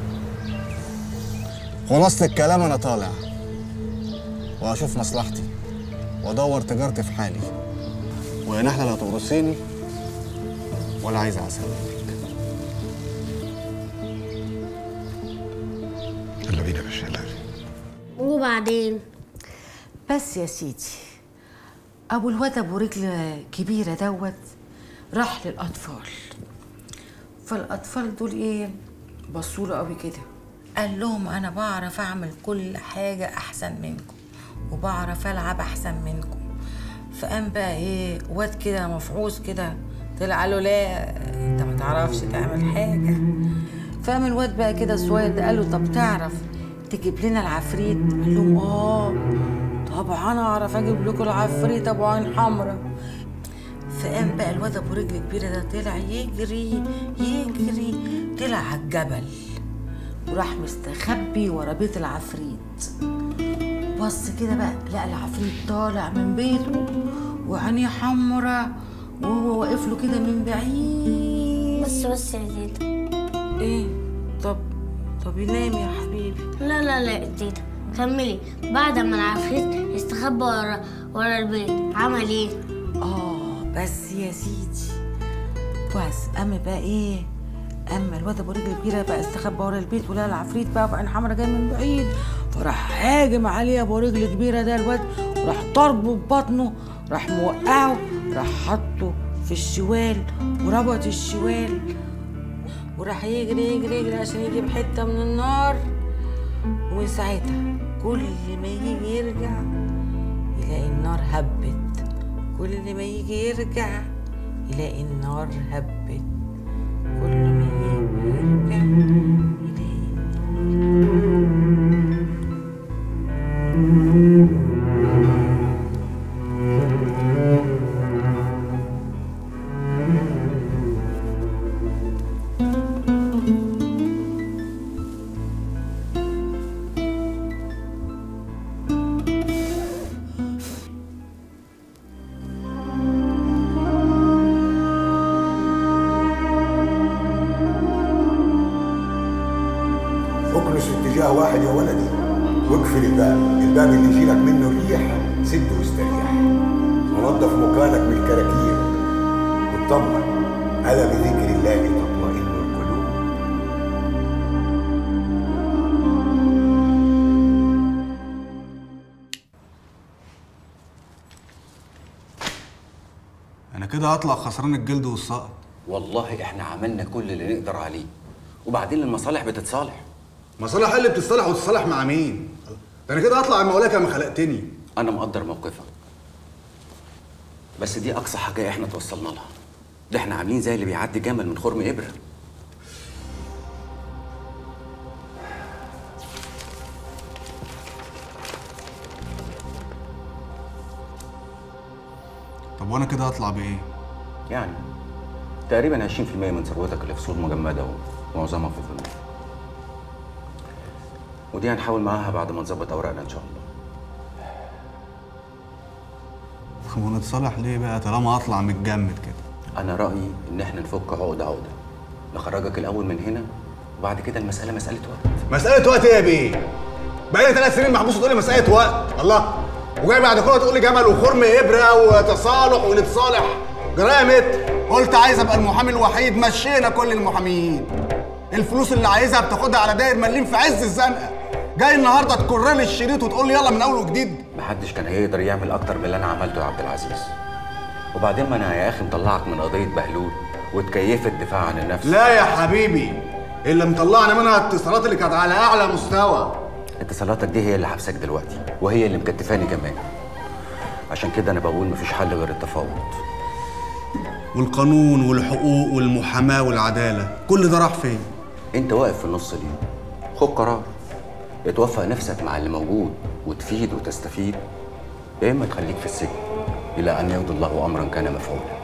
Speaker 13: خلاصة الكلام أنا طالع وهشوف مصلحتي وأدور تجارتي في حالي ويا نحلة لا تورثيني ولا عايز عسل
Speaker 1: يلا بينا يا باشا يلا
Speaker 12: وبعدين
Speaker 4: بس يا سيدي ابو الواد ابو رجل كبيره دوت راح للاطفال فالاطفال دول ايه بصوا له قوي كده قال لهم انا بعرف اعمل كل حاجه احسن منكم وبعرف العب احسن منكم فقام بقى ايه واد كده مفعوص كده طلع له لا انت ما تعرفش تعمل حاجه فقام الواد بقى كده الصغير ده قال له طب تعرف تجيب لنا العفريت قال لهم اه طبعا اعرف اجيب لكم العفريت ابو عين حمرا فقام بقى الواد ابو رجل كبيره ده طلع يجري يجري طلع على الجبل وراح مستخبي ورا بيت العفريت بص كده بقى لقى العفريت طالع من بيته وعينيه حمرا وهو واقف له كده من بعيد
Speaker 12: بس بس يا تيتا
Speaker 4: ايه طب طب ينام يا حبيبي
Speaker 12: لا لا لا يا تيتا كملي بعد ما العفريت استخبى ورا ورا البيت عمل ايه؟
Speaker 4: اه بس يا سيدي بس قام بقى ايه اما الواد ابو رجل كبيره بقى استخبى ورا البيت ولقى العفريت بقى بعين حمرا جاي من بعيد فراح هاجم عليه ابو رجل كبيره ده الواد وراح ضربه ببطنه راح موقعه راح حطه في الشوال وربط الشوال وراح يجري يجري يجري عشان يجيب حته من النار ومن ساعتها كل ما يجي يرجع يلاقي النار هبت كل ما يجي يرجع يلاقي النار هبت
Speaker 14: اكنس في اتجاه واحد يا ولدي واقفل الباب الباب اللي يجيلك منه الريح سده واستريح ونظف مكانك من الكراكيب واطمن الا بذكر الله تطمئن القلوب
Speaker 13: انا كده هطلع خسران الجلد والسقط
Speaker 6: والله احنا عملنا كل اللي نقدر عليه وبعدين المصالح بتتصالح
Speaker 13: مصالح اللي بتتصالح وتتصالح مع مين ده انا كده هطلع على مولاك ما خلقتني
Speaker 6: انا مقدر موقفك بس دي اقصى حاجه احنا توصلنا لها ده احنا عاملين زي اللي بيعدي جمل من خرم ابره
Speaker 13: طب وانا كده هطلع بايه
Speaker 6: يعني تقريبا 20% من ثروتك اللي في سود مجمده ومعظمها في البنوك ودي هنحاول معاها بعد ما نظبط اوراقنا ان شاء الله
Speaker 13: طب ونتصالح ليه بقى طالما هطلع متجمد كده
Speaker 6: انا رايي ان احنا نفك عقده عقده نخرجك الاول من هنا وبعد كده المساله مساله وقت
Speaker 13: مسألة وقت ايه يا بيه؟ بقالي ثلاث سنين محبوس وتقول لي مسألة وقت، الله وجاي بعد كده تقول لي جمل وخرم ابره وتصالح ونتصالح جرايه متر قلت عايز ابقى المحامي الوحيد مشينا كل المحاميين الفلوس اللي عايزها بتاخدها على داير مليم في عز الزنقه جاي النهارده تكر لي الشريط وتقول لي يلا من اول وجديد
Speaker 6: محدش كان هيقدر يعمل اكتر من اللي انا عملته يا عبد العزيز وبعدين ما انا يا اخي مطلعك من قضيه بهلول وتكيفت الدفاع عن النفس
Speaker 13: لا يا حبيبي اللي مطلعني منها الاتصالات اللي كانت على اعلى مستوى
Speaker 6: اتصالاتك دي هي اللي حبسك دلوقتي وهي اللي مكتفاني كمان عشان كده انا بقول مفيش حل غير التفاوض
Speaker 13: والقانون والحقوق والمحاماه والعداله كل ده راح فين
Speaker 6: انت واقف في النص ليه خد قرار يا توفق نفسك مع اللي موجود وتفيد وتستفيد يا اما تخليك في السجن الى ان يقضي الله امرا كان مفعولا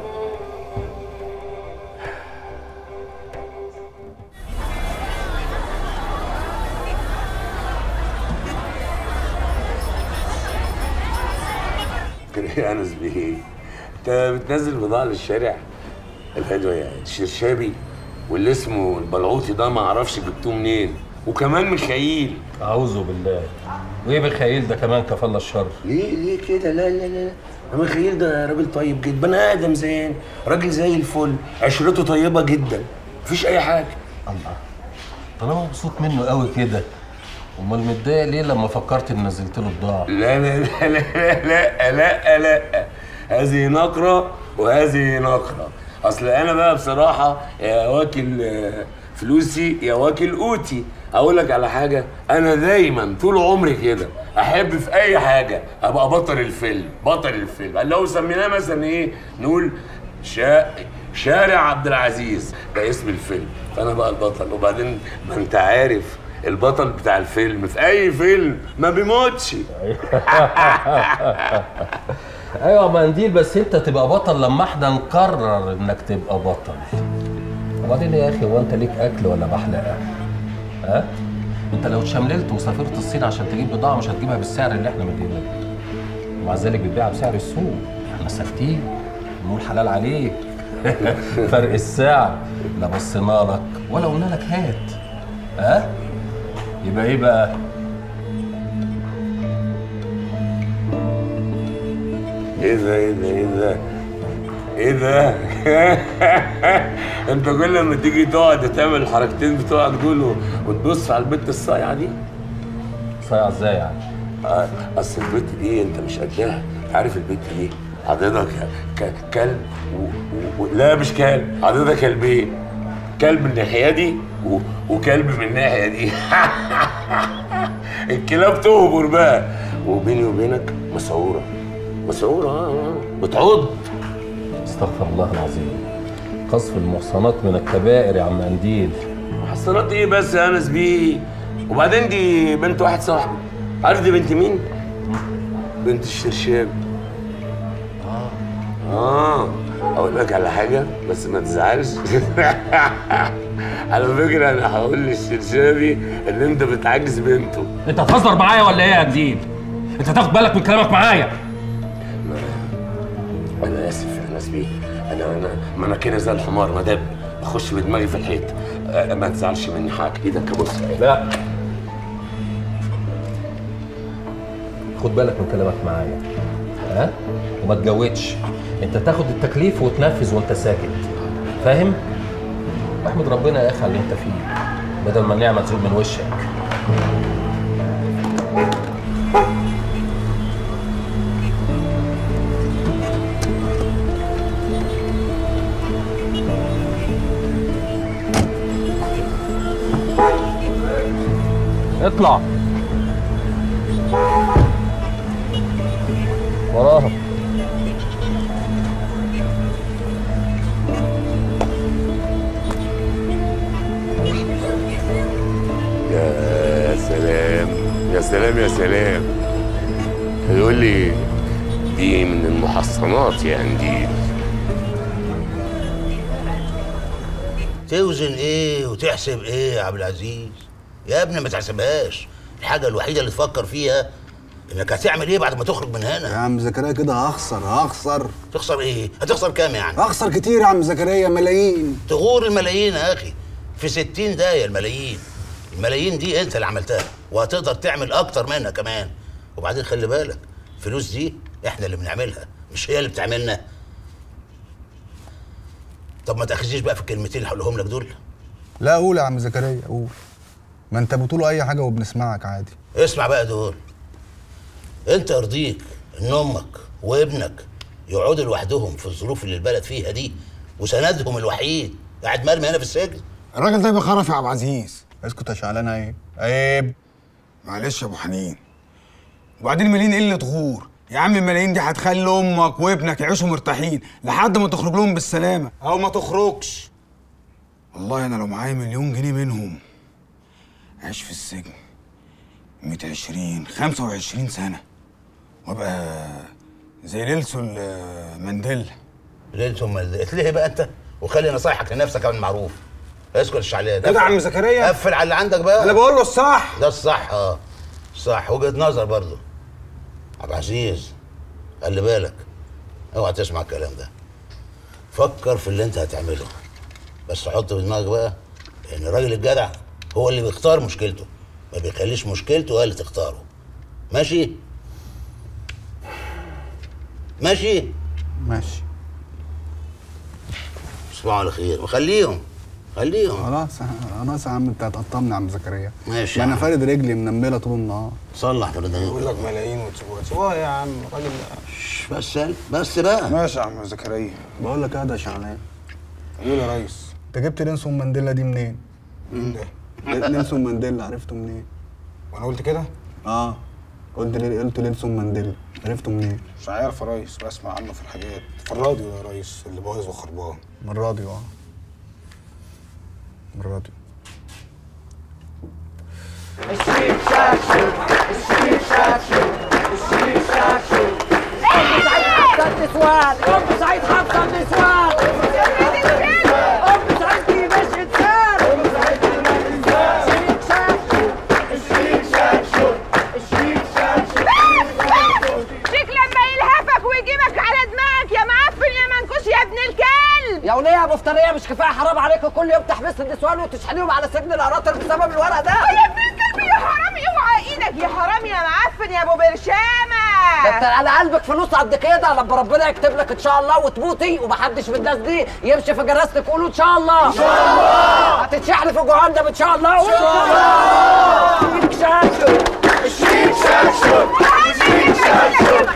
Speaker 19: كده يا انس بيه انت بتنزل بضاعه للشارع الحلوه يعني الشرشابي واللي اسمه البلعوطي ده ما اعرفش جبتوه منين وكمان ميخائيل
Speaker 18: اعوذ بالله وايه بخيل ده كمان كفالة الشر
Speaker 19: ليه ليه كده لا لا لا لا ميخائيل ده راجل طيب جدا بني ادم زين راجل زي الفل عشرته طيبه جدا مفيش اي حاجه
Speaker 18: الله طالما مبسوط منه قوي كده امال متضايق ليه لما فكرت ان نزلت له بضاعه
Speaker 19: لا لا لا لا لا لا لا هذه نقرة وهذه نقرة أصل أنا بقى بصراحة يا واكل آه، فلوسي يا واكل قوتي أقول لك على حاجة أنا دايما طول عمري كده أحب في أي حاجة أبقى بطل الفيلم بطل الفيلم لو سميناه مثلا إيه نقول شا... شارع عبد العزيز ده اسم الفيلم فأنا بقى البطل وبعدين ما أنت عارف البطل بتاع الفيلم في أي فيلم ما بيموتش
Speaker 18: ايوه منديل بس انت تبقى بطل لما احنا نقرر انك تبقى بطل وبعدين يا اخي هو انت ليك اكل ولا بحلقه ها انت لو اتشمللت وسافرت الصين عشان تجيب بضاعه مش هتجيبها بالسعر اللي احنا مدينه ومع ذلك بتبيعها بسعر السوق احنا ثابتين نقول حلال عليك فرق السعر لا بصينا لك ولا قلنا لك هات ها يبقى ايه بقى
Speaker 19: ايه ده ايه ده ايه ده ايه ده انت كل ما تيجي تقعد تعمل الحركتين بتوعك دول و- وتبص على البت الصايعه دي
Speaker 18: صايعه ازاي يعني؟
Speaker 19: آه اصل البت دي انت مش قدها عارف البت دي حضرتك ك- كلب و... و... و... لا مش كلب حضرتك كلبين كلب من الناحيه دي و... وكلب من الناحيه دي الكلاب تهبر بقى وبيني وبينك مسعوره مسعوره اه اه بتعض
Speaker 18: استغفر الله العظيم قذف المحصنات من الكبائر يا عم قنديل
Speaker 19: محصنات ايه بس يا انس بيه وبعدين دي بنت واحد صاحبي عارف دي بنت مين؟ بنت الشرشاب اه اه اقول لك على حاجه بس ما تزعلش على فكره انا هقول للشرشابي ان انت بتعجز بنته
Speaker 18: انت هتهزر معايا ولا ايه يا جديد؟ انت تاخد بالك من كلامك معايا
Speaker 19: انا اسف يا انس بيه انا انا ما انا كده زي الحمار ما داب بخش بدماغي في الحيط آه، ما تزعلش مني حاجه ايدك ابص
Speaker 18: لا خد بالك من كلامك معايا ها وما تجودش انت تاخد التكليف وتنفذ وانت ساكت فاهم احمد ربنا يا اخي على اللي انت فيه بدل ما النعمه تزول من وشك اطلع وراها
Speaker 19: يا سلام يا سلام يا سلام يقول لي دي من المحصنات يا قنديل
Speaker 21: توزن ايه وتحسب ايه يا عبد العزيز يا ابني ما تحسبهاش الحاجه الوحيده اللي تفكر فيها انك هتعمل ايه بعد ما تخرج من هنا
Speaker 13: يا عم زكريا كده هخسر هخسر
Speaker 21: تخسر ايه هتخسر كام يعني
Speaker 13: هخسر كتير يا عم زكريا ملايين
Speaker 21: تغور الملايين يا اخي في ستين داية الملايين الملايين دي انت اللي عملتها وهتقدر تعمل اكتر منها كمان وبعدين خلي بالك الفلوس دي احنا اللي بنعملها مش هي اللي بتعملنا طب ما تاخذيش بقى في الكلمتين اللي هقولهم لك دول
Speaker 13: لا قول يا عم زكريا قول ما انت بتقول اي حاجه وبنسمعك عادي
Speaker 21: اسمع بقى دول انت يرضيك ان امك وابنك يقعدوا لوحدهم في الظروف اللي البلد فيها دي وسندهم الوحيد قاعد مرمي هنا في السجن
Speaker 3: الراجل ده بخرف يا عبد العزيز
Speaker 13: اسكت يا شعلان عيب عيب
Speaker 3: معلش يا ابو حنين وبعدين ملايين قله غور يا عم الملايين دي هتخلي امك وابنك يعيشوا مرتاحين لحد ما تخرج لهم بالسلامه او ما تخرجش والله انا لو معايا مليون جنيه منهم اعيش في السجن 120 25 سنه وابقى زي نيلسون مانديلا
Speaker 21: نيلسون مانديلا اتلهي بقى انت وخلي نصايحك لنفسك كمان معروف اسكت يا شعلان
Speaker 3: كده يا عم زكريا
Speaker 21: قفل على اللي عندك بقى
Speaker 3: انا بقول له الصح
Speaker 21: ده الصح اه صح وجهه نظر برضه عبد العزيز خلي بالك اوعى تسمع الكلام ده فكر في اللي انت هتعمله بس حط في دماغك بقى ان الراجل الجدع هو اللي بيختار مشكلته ما بيخليش مشكلته هي اللي تختاره ماشي ماشي
Speaker 13: ماشي
Speaker 21: تصبحوا على خير وخليهم خليهم
Speaker 13: خلاص خلاص يا عم انت هتقطمني يا عم زكريا
Speaker 21: ماشي
Speaker 13: ما
Speaker 21: يا
Speaker 13: انا
Speaker 21: عم.
Speaker 13: فارد رجلي منمله طول النهار
Speaker 21: صلح في الرضا
Speaker 3: يقول لك ملايين وتسيبوها سيبوها يا عم الراجل
Speaker 21: بس بس بقى
Speaker 3: ماشي يا عم زكريا
Speaker 13: بقول لك ايه ده يا شعلان
Speaker 3: قول يا ريس
Speaker 13: انت جبت نيلسون مانديلا دي منين؟
Speaker 3: مين ده؟
Speaker 13: نيلسون مانديلا عرفته منين؟
Speaker 3: وانا قلت كده؟
Speaker 13: اه قلت لي قلت نيلسون مانديلا عرفته منين؟
Speaker 3: مش عارف يا ريس بسمع عنه في الحاجات في الراديو يا ريس اللي بايظ وخربان
Speaker 13: من الراديو اه من الراديو
Speaker 17: الشيك شاكشو الشيك شاكشو الشيك شاكشو ام سعيد حفصه النسوان ام سعيد حفصه النسوان ام سعيد دي مش انسان ام سعيد دي مش انسان الشيك شاكشو الشيك شاكشو الشيك شاكشو
Speaker 10: شيك لما يلهفك ويجيبك على دماغك يا معفن يا منكوش يا ابن الكلب
Speaker 17: يا وليه يا مفتريه مش كفايه حرام عليكم كل يوم تحبسوا النسوان وتشحنيهم على سجن القناطر بسبب الورق ده
Speaker 10: يا ابن الكلب يا حرام اوعى ايدك يا حرام يا معفن يا ابو برشامه
Speaker 17: ده انت على قلبك فلوس قد كده لما ربنا يكتب لك ان شاء الله وتموتي ومحدش من الناس دي يمشي في جنازتك قولوا ان شاء الله ان شاء الله هتتشحن في جهنم ان شاء الله ان شاء الله الشيك شاكشو الشيك شاكشو الشيك شاكشو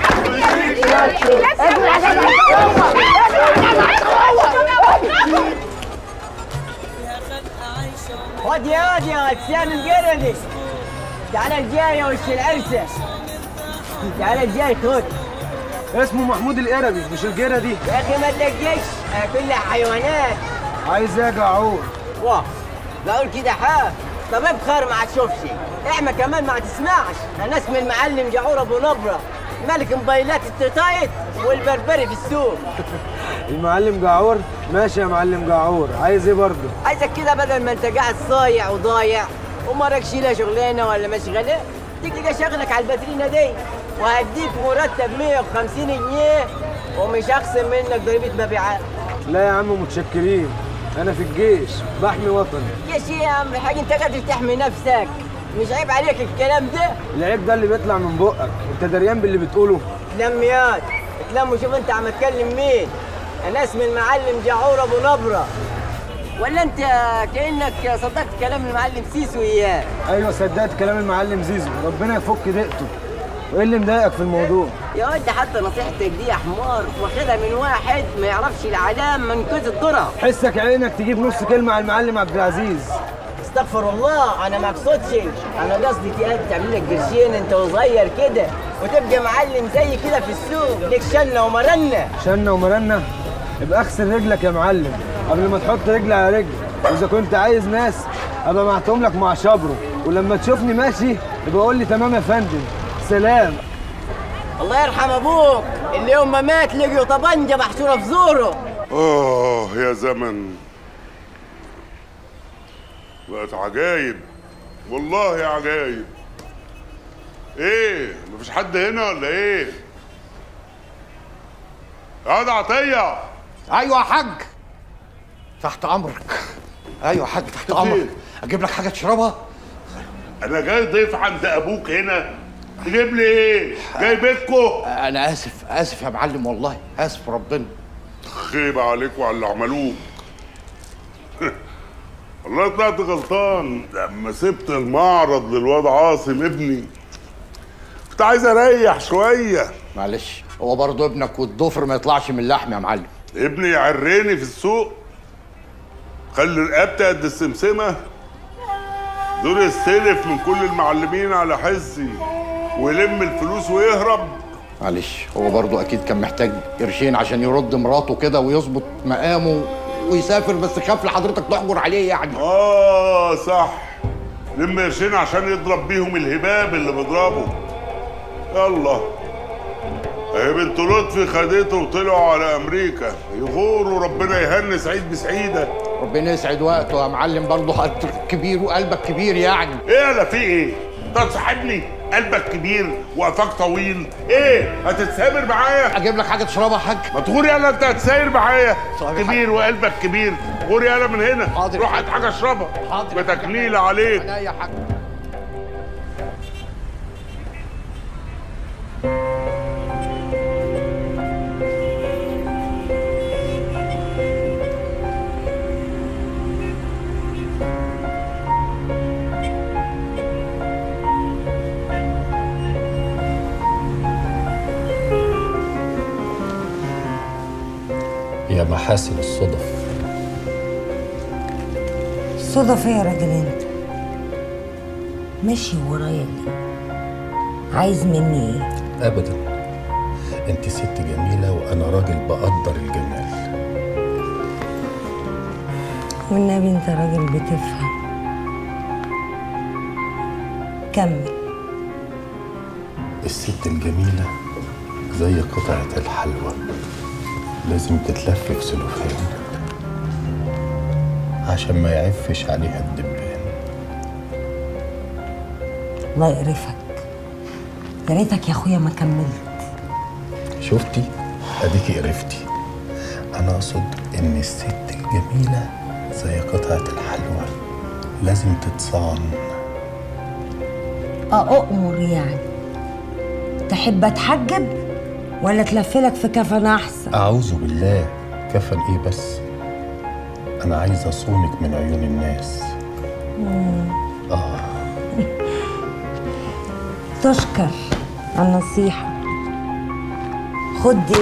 Speaker 5: خد يا واد يا اتسام القردي تعال الجاي يا وش العرسه تعال الجاي خد
Speaker 15: اسمه محمود القربي مش الجردي
Speaker 5: يا اخي ما تدقش كلها حيوانات
Speaker 15: عايز ايه يا جعور
Speaker 5: واه بقول كده حاف طب ابخر ما تشوفش اعمى كمان ما تسمعش انا اسمي المعلم جعور ابو نبره ملك موبايلات التيتايت والبربري في السوق
Speaker 15: المعلم جعور ماشي يا معلم جعور عايز ايه برضه
Speaker 5: عايزك كده بدل ما انت قاعد صايع وضايع ومالكش لا شغلانه ولا مشغله تيجي تلقى شغلك على الباترينا دي وهديك مرتب 150 جنيه ومش هخصم منك ضريبه مبيعات
Speaker 15: لا يا عم متشكرين انا في الجيش بحمي وطني
Speaker 5: يا شي يا عم الحاج انت قادر تحمي نفسك مش عيب عليك الكلام ده
Speaker 15: العيب ده اللي بيطلع من بقك انت دريان باللي بتقوله
Speaker 5: لميات اتلم وشوف انت عم تكلم مين انا اسمي المعلم جعور ابو نبره ولا انت كانك صدقت كلام المعلم سيسو اياه
Speaker 15: ايوه صدقت كلام المعلم زيزو ربنا يفك ضيقته وايه اللي مضايقك في الموضوع
Speaker 5: يا ولد حتى نصيحتك دي يا حمار واخدها من واحد ما يعرفش العلام من كوز الذره
Speaker 15: حسك عينك تجيب نص كلمه على المعلم عبد العزيز
Speaker 5: استغفر الله انا ما اقصدش انا قصدي تقعد تعمل لك قرشين انت وصغير كده وتبقى معلم زي كده في السوق ليك شنه ومرنه
Speaker 15: شنة ومرنة ابقى اغسل رجلك يا معلم قبل ما تحط رجل على رجل واذا كنت عايز ناس ابقى بعتهم لك مع شبره ولما تشوفني ماشي يبقى قول لي تمام يا فندم سلام
Speaker 5: الله يرحم ابوك اللي يوم ما مات لقيوا طبنجه محشوره في زوره
Speaker 7: آه يا زمن بقت عجايب والله عجايب ايه مفيش حد هنا ولا ايه يا ده عطيه
Speaker 20: ايوه يا حاج تحت امرك ايوه يا حاج تحت امرك اجيب لك حاجه تشربها
Speaker 7: انا جاي ضيف عند ابوك هنا تجيب لي ايه جاي بيتكو
Speaker 20: انا اسف اسف يا معلم والله اسف ربنا
Speaker 7: خيب عليك وعلى اللي عملوك والله طلعت غلطان لما سبت المعرض للواد عاصم ابني كنت عايز اريح شويه
Speaker 20: معلش هو برضه ابنك والضفر ما يطلعش من اللحم يا معلم
Speaker 7: ابني يعرني في السوق خلي رقبتي قد السمسمه دور يستلف من كل المعلمين على حسي ويلم الفلوس ويهرب
Speaker 20: معلش هو برضه اكيد كان محتاج قرشين عشان يرد مراته كده ويظبط مقامه ويسافر بس خاف لحضرتك تحجر عليه يعني
Speaker 7: اه صح لم قرشين عشان يضرب بيهم الهباب اللي بيضربه يلا اهي بنت لطفي خدته وطلعوا على امريكا يغوروا ربنا يهني سعيد بسعيده
Speaker 20: ربنا يسعد وقته يا معلم برضه قلبك كبير وقلبك كبير يعني
Speaker 7: ايه يلا في ايه؟ انت تصاحبني قلبك كبير وقفاك طويل ايه هتتسامر معايا
Speaker 20: اجيب لك حاجه تشربها يا حاج
Speaker 7: ما تغور يلا انت هتساير معايا كبير وقلبك كبير غور يلا من هنا
Speaker 20: حاضر.
Speaker 7: روح هات حاجه اشربها
Speaker 20: حاضر.
Speaker 7: بتكليل عليك
Speaker 20: انا يا حاج
Speaker 18: يا محاسن الصدف
Speaker 23: صدف ايه يا راجل انت ماشي ورايا ليه عايز مني ايه
Speaker 18: ابدا انت ست جميله وانا راجل بقدر الجمال
Speaker 23: والنبي انت راجل بتفهم كمل
Speaker 18: الست الجميله زي قطعه الحلوى لازم تتلف في سلوفان عشان ما يعفش عليها الدبان
Speaker 23: الله يقرفك يا ريتك يا اخويا ما كملت
Speaker 18: شفتي اديكي قرفتي انا اقصد ان الست الجميله زي قطعه الحلوى لازم تتصان
Speaker 23: اه اؤمر يعني تحب اتحجب ولا تلفلك في كفن احسن
Speaker 18: اعوذ بالله كفن ايه بس انا عايز اصونك من عيون الناس
Speaker 23: مم.
Speaker 18: اه
Speaker 23: تشكر على النصيحة خد دي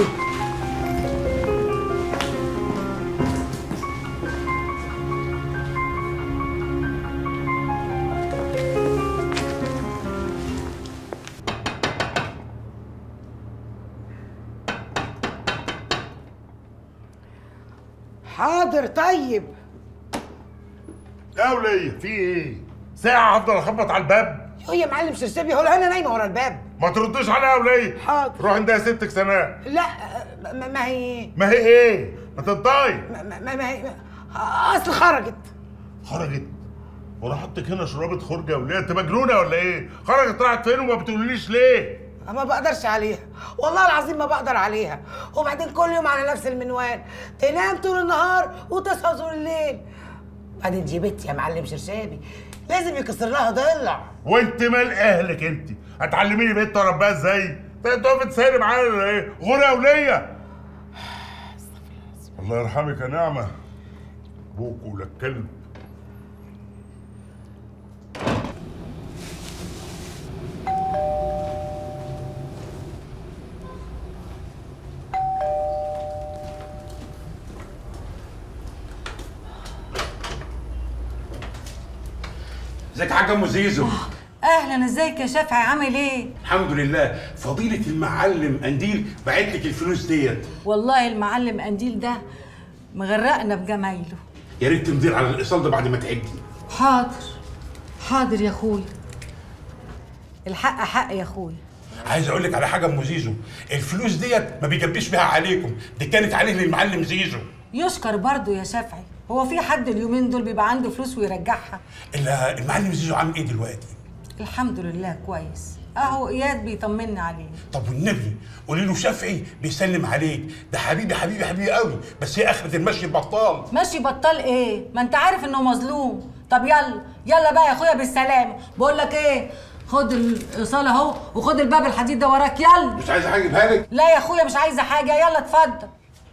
Speaker 24: حاضر طيب
Speaker 7: يا ولية في ايه؟ ساعة هفضل اخبط على الباب
Speaker 8: يو يا معلم سرسبي هو انا نايمه ورا الباب
Speaker 7: ما تردش عليا يا ولية
Speaker 8: حاضر
Speaker 7: روح عندها ستك سناء
Speaker 8: لا ما, ما هي
Speaker 7: ما هي ايه؟ ما تنطقي
Speaker 8: ما, ما, ما هي اصل خرجت
Speaker 7: خرجت وانا احطك هنا شرابة خرجة يا ولية انت مجنونة ولا ايه؟ خرجت راحت فين وما بتقوليش ليه؟
Speaker 8: ما بقدرش عليها والله العظيم ما بقدر عليها وبعدين كل يوم على نفس المنوال تنام طول النهار وتصحى طول الليل بعدين دي بنت يا معلم شرشابي لازم يكسر لها ضلع
Speaker 7: وانت مال اهلك انت؟ هتعلميني بنت اربيها ازاي؟ انت تقفي تسهري معايا ولا ايه؟ غورة يا ولية الله يرحمك يا نعمة ابوك ولا الكلب
Speaker 9: ازيك يا حاج ام زيزو
Speaker 4: اهلا ازيك يا شافعي عامل ايه
Speaker 9: الحمد لله فضيله المعلم قنديل بعت لك الفلوس ديت
Speaker 4: والله المعلم قنديل ده مغرقنا بجمايله
Speaker 9: يا ريت تمضي على الايصال ده بعد ما تعدي
Speaker 4: حاضر حاضر يا اخويا الحق حق يا اخويا
Speaker 9: عايز اقول لك على حاجه ام زيزو الفلوس ديت ما بيجبيش بيها عليكم دي كانت عليه للمعلم زيزو
Speaker 4: يشكر برضو يا شافعي هو في حد اليومين دول بيبقى عنده فلوس ويرجعها
Speaker 9: الا المعلم زيزو عامل ايه دلوقتي
Speaker 4: الحمد لله كويس اهو اياد بيطمنا عليه
Speaker 9: طب والنبي قولي له شافعي بيسلم عليك ده حبيبي حبيبي حبيبي قوي بس هي اخره المشي بطال
Speaker 4: ماشي بطال ايه ما انت عارف انه مظلوم طب يلا يلا بقى يا اخويا بالسلامه بقول لك ايه خد الايصال اهو وخد الباب الحديد ده وراك يلا
Speaker 9: مش عايز حاجه اجيبها لك
Speaker 4: لا يا اخويا مش عايزه حاجه يلا اتفضل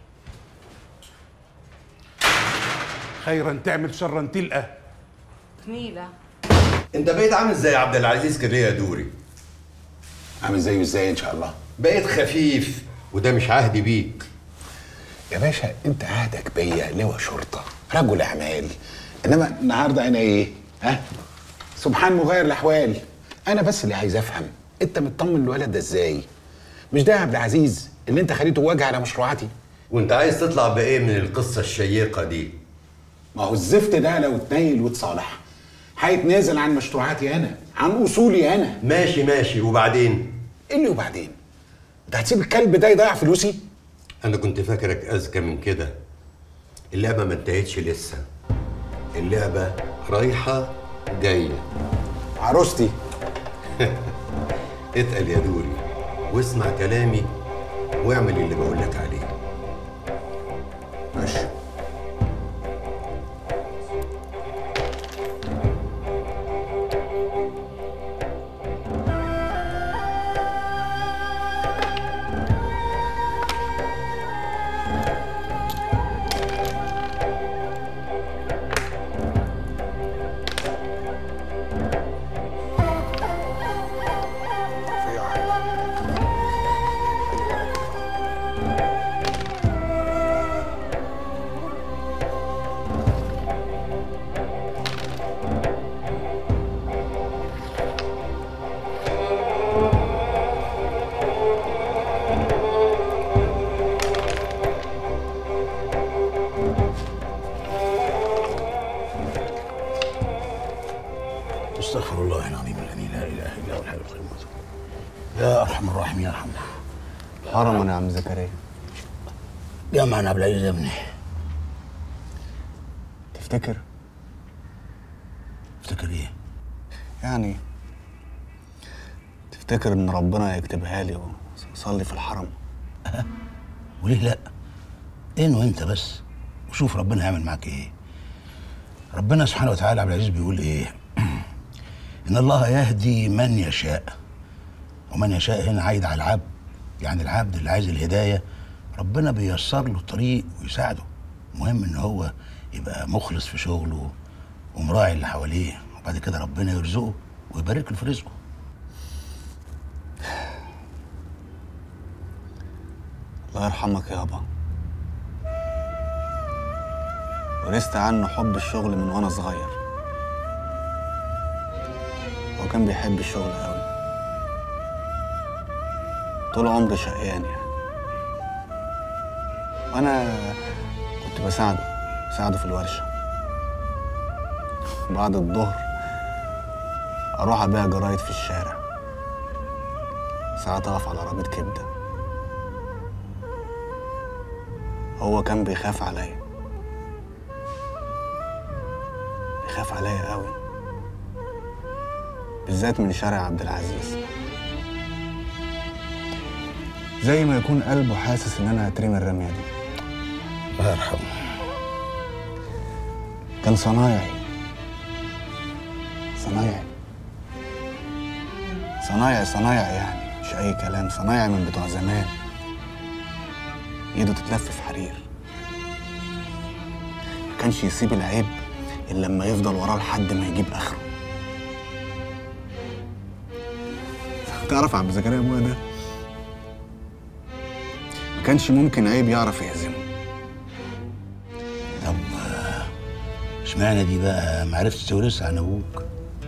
Speaker 9: خيرا تعمل شرا تلقى
Speaker 4: نيله
Speaker 11: انت بقيت عامل زي عبد العزيز كده يا دوري
Speaker 1: عامل زيه ازاي ان شاء الله
Speaker 11: بقيت خفيف وده مش عهدي بيك
Speaker 1: يا باشا انت عهدك بيا لواء شرطه رجل اعمال انما النهارده انا ايه ها سبحان مغير الاحوال انا بس اللي عايز افهم انت مطمن الولد ده ازاي مش ده يا عبد العزيز اللي انت خليته وجه على مشروعاتي
Speaker 11: وانت عايز تطلع بايه من القصه الشيقه دي
Speaker 1: ما هو الزفت ده لو اتنيل واتصالح هيتنازل عن مشروعاتي انا عن اصولي انا
Speaker 11: ماشي ماشي وبعدين
Speaker 1: ايه اللي وبعدين انت هتسيب الكلب ده يضيع فلوسي
Speaker 11: انا كنت فاكرك اذكى من كده اللعبه ما انتهتش لسه اللعبه رايحه جايه
Speaker 1: عروستي
Speaker 11: اتقل يا دوري واسمع كلامي واعمل اللي بقول لك عليه
Speaker 1: ماشي
Speaker 21: استغفر الله العظيم الذي لا اله الا هو الحي القيوم يا ارحم الراحمين يا ارحم
Speaker 13: حرما يا عم زكريا
Speaker 21: يا معنا عبد العزيز يا ابني
Speaker 13: تفتكر
Speaker 21: افتكر ايه
Speaker 13: يعني تفتكر ان ربنا يكتبها لي واصلي في الحرم
Speaker 21: وليه لا انه انت بس وشوف ربنا هيعمل معاك ايه ربنا سبحانه وتعالى عبد العزيز بيقول ايه ان الله يهدي من يشاء ومن يشاء هنا عايد على العبد يعني العبد اللي عايز الهدايه ربنا بيسر له الطريق ويساعده المهم ان هو يبقى مخلص في شغله ومراعي اللي حواليه وبعد كده ربنا يرزقه ويبارك له في رزقه
Speaker 13: الله يرحمك يابا ورثت عنه حب الشغل من وانا صغير هو كان بيحب الشغل قوي طول عمري شقيان يعني وانا كنت بساعده بساعده في الورشه بعد الظهر اروح ابيع جرايد في الشارع ساعات اقف على عربيه كبده هو كان بيخاف عليا بيخاف عليا قوي بالذات من شارع عبد العزيز زي ما يكون قلبه حاسس ان انا هترمي الرميه دي الله يرحمه كان صنايعي صنايعي صنايعي صنايعي يعني مش اي كلام صنايعي من بتوع زمان ايده تتلف في حرير ما كانش يسيب العيب الا لما يفضل وراه لحد ما يجيب اخره تعرف عبد زكريا ابويا ده ما كانش ممكن عيب يعرف يهزمه
Speaker 21: طب آه، اشمعنى دي بقى ما عرفتش تورثها عن ابوك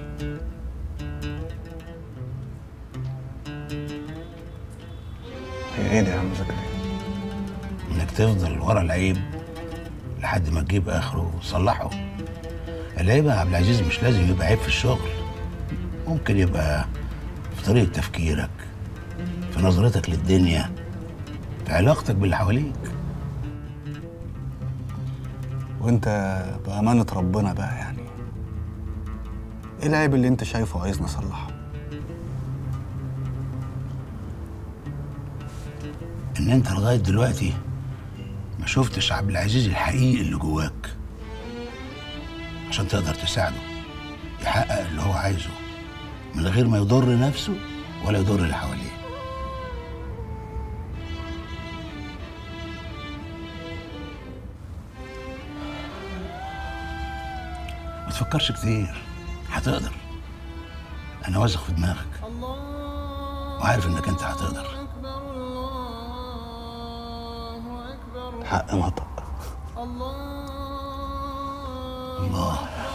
Speaker 13: هي ايه ده يا عم زكريا
Speaker 21: انك تفضل ورا العيب لحد ما تجيب اخره وتصلحه العيب يا عبد العزيز مش لازم يبقى عيب في الشغل ممكن يبقى في طريقه تفكيرك في نظرتك للدنيا في علاقتك باللي حواليك
Speaker 13: وانت بأمانة ربنا بقى يعني ايه العيب اللي انت شايفه عايز نصلحه
Speaker 21: ان انت لغايه دلوقتي ما شفتش عبد العزيز الحقيقي اللي جواك عشان تقدر تساعده يحقق اللي هو عايزه من غير ما يضر نفسه ولا يضر اللي حواليه ما تفكرش كتير هتقدر انا واثق في دماغك وعارف انك انت هتقدر
Speaker 13: حق نطق
Speaker 21: الله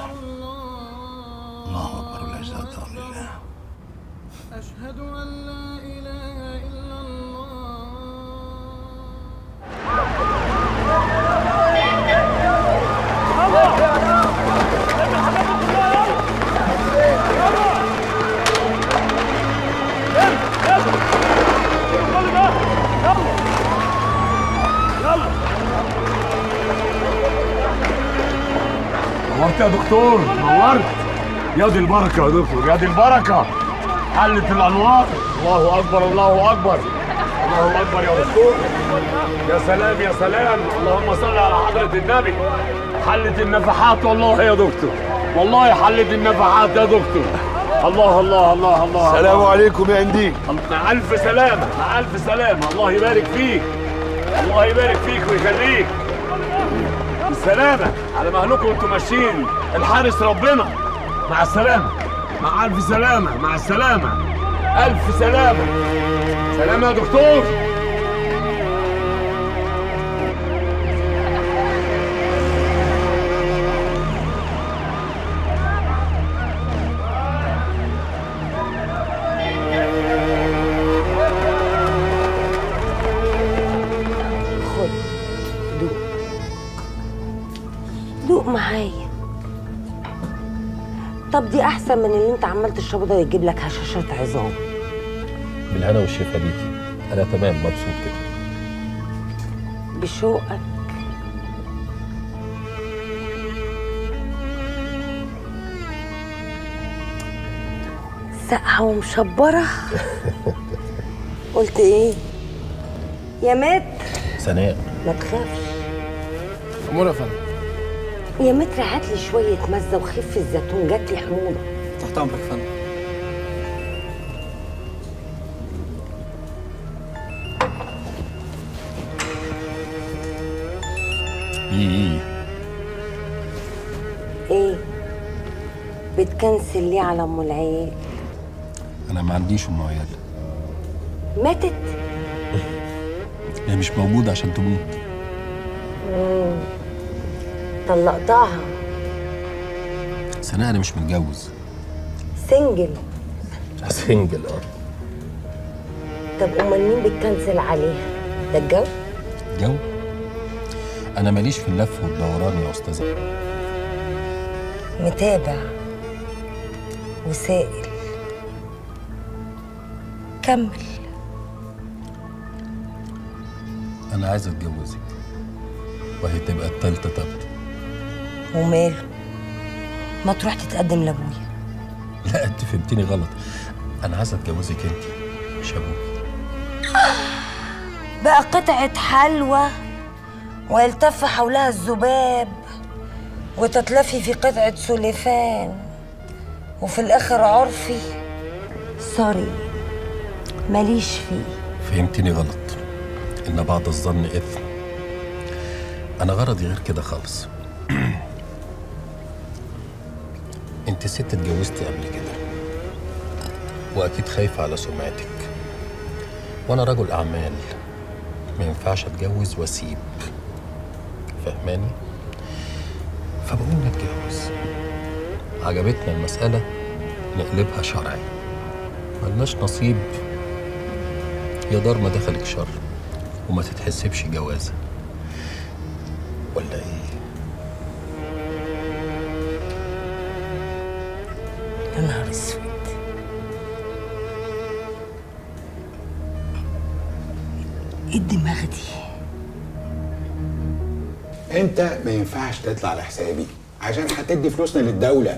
Speaker 21: الله اكبر والعزة والدوام لله
Speaker 2: أشهد أن لا إله إلا
Speaker 19: نورت يا دكتور نورت يا دي البركه يا دكتور يا دي البركه حلت الانوار الله اكبر الله اكبر الله اكبر يا دكتور يا سلام يا سلام اللهم صل على حضره النبي حلت النفحات والله يا دكتور والله حلت النفحات يا دكتور الله الله الله الله
Speaker 16: السلام
Speaker 19: الله.
Speaker 16: عليكم يا انديك
Speaker 19: مع الف سلامه مع الف سلامه الله يبارك فيك الله يبارك فيك ويخليك بالسلامة على مهلكم وانتم ماشيين الحارس ربنا مع السلامة مع ألف سلامة مع السلامة ألف سلامة سلامة يا دكتور
Speaker 23: خد دوق دوق معايا طب دي احسن من اللي انت عمال تشربه ده ويجيب لك هشاشات عظام
Speaker 18: بالهنا والشفا ليكي انا تمام مبسوط كده
Speaker 23: بشوقك ساقعة ومشبرة قلت ايه يا متر
Speaker 18: سناء
Speaker 23: ما تخافش
Speaker 15: امور يا فندم
Speaker 23: يا متر هات لي شوية مزة وخف الزيتون جات لي حموضة
Speaker 15: تحت امرك يا فندم
Speaker 18: ايه
Speaker 23: ايه بتكنسل ليه على ام العيال
Speaker 18: انا ما عنديش ام عيال
Speaker 23: ماتت
Speaker 18: هي مش موجوده عشان تموت
Speaker 23: مم. طلقتها
Speaker 18: سناء انا مش متجوز
Speaker 23: سنجل
Speaker 18: سنجل اه
Speaker 23: طب امال مين بتكنسل عليها ده الجو
Speaker 18: جو انا ماليش في اللف والدوران يا استاذه
Speaker 23: متابع وسائل كمل
Speaker 18: انا عايز اتجوزك وهي تبقى التالتة تالتة
Speaker 23: وماله ما تروح تتقدم لابويا
Speaker 18: لا انت فهمتني غلط انا عايز اتجوزك انت مش ابوك
Speaker 23: بقى قطعة حلوى ويلتف حولها الذباب وتتلفي في قطعة سليفان وفي الآخر عرفي سوري ماليش فيه
Speaker 18: فهمتني غلط ان بعض الظن اثم انا غرضي غير كده خالص انت ست اتجوزتي قبل كده واكيد خايفه على سمعتك وانا رجل اعمال ما ينفعش اتجوز واسيب فهماني فبقول نتجوز عجبتنا المساله نقلبها شرعي ملناش نصيب يا دار ما دخلك شر وما تتحسبش جوازه ولا ايه
Speaker 23: يا نهار اسود ايه الدماغ دي
Speaker 1: انت ما ينفعش تطلع على حسابي عشان هتدي فلوسنا للدوله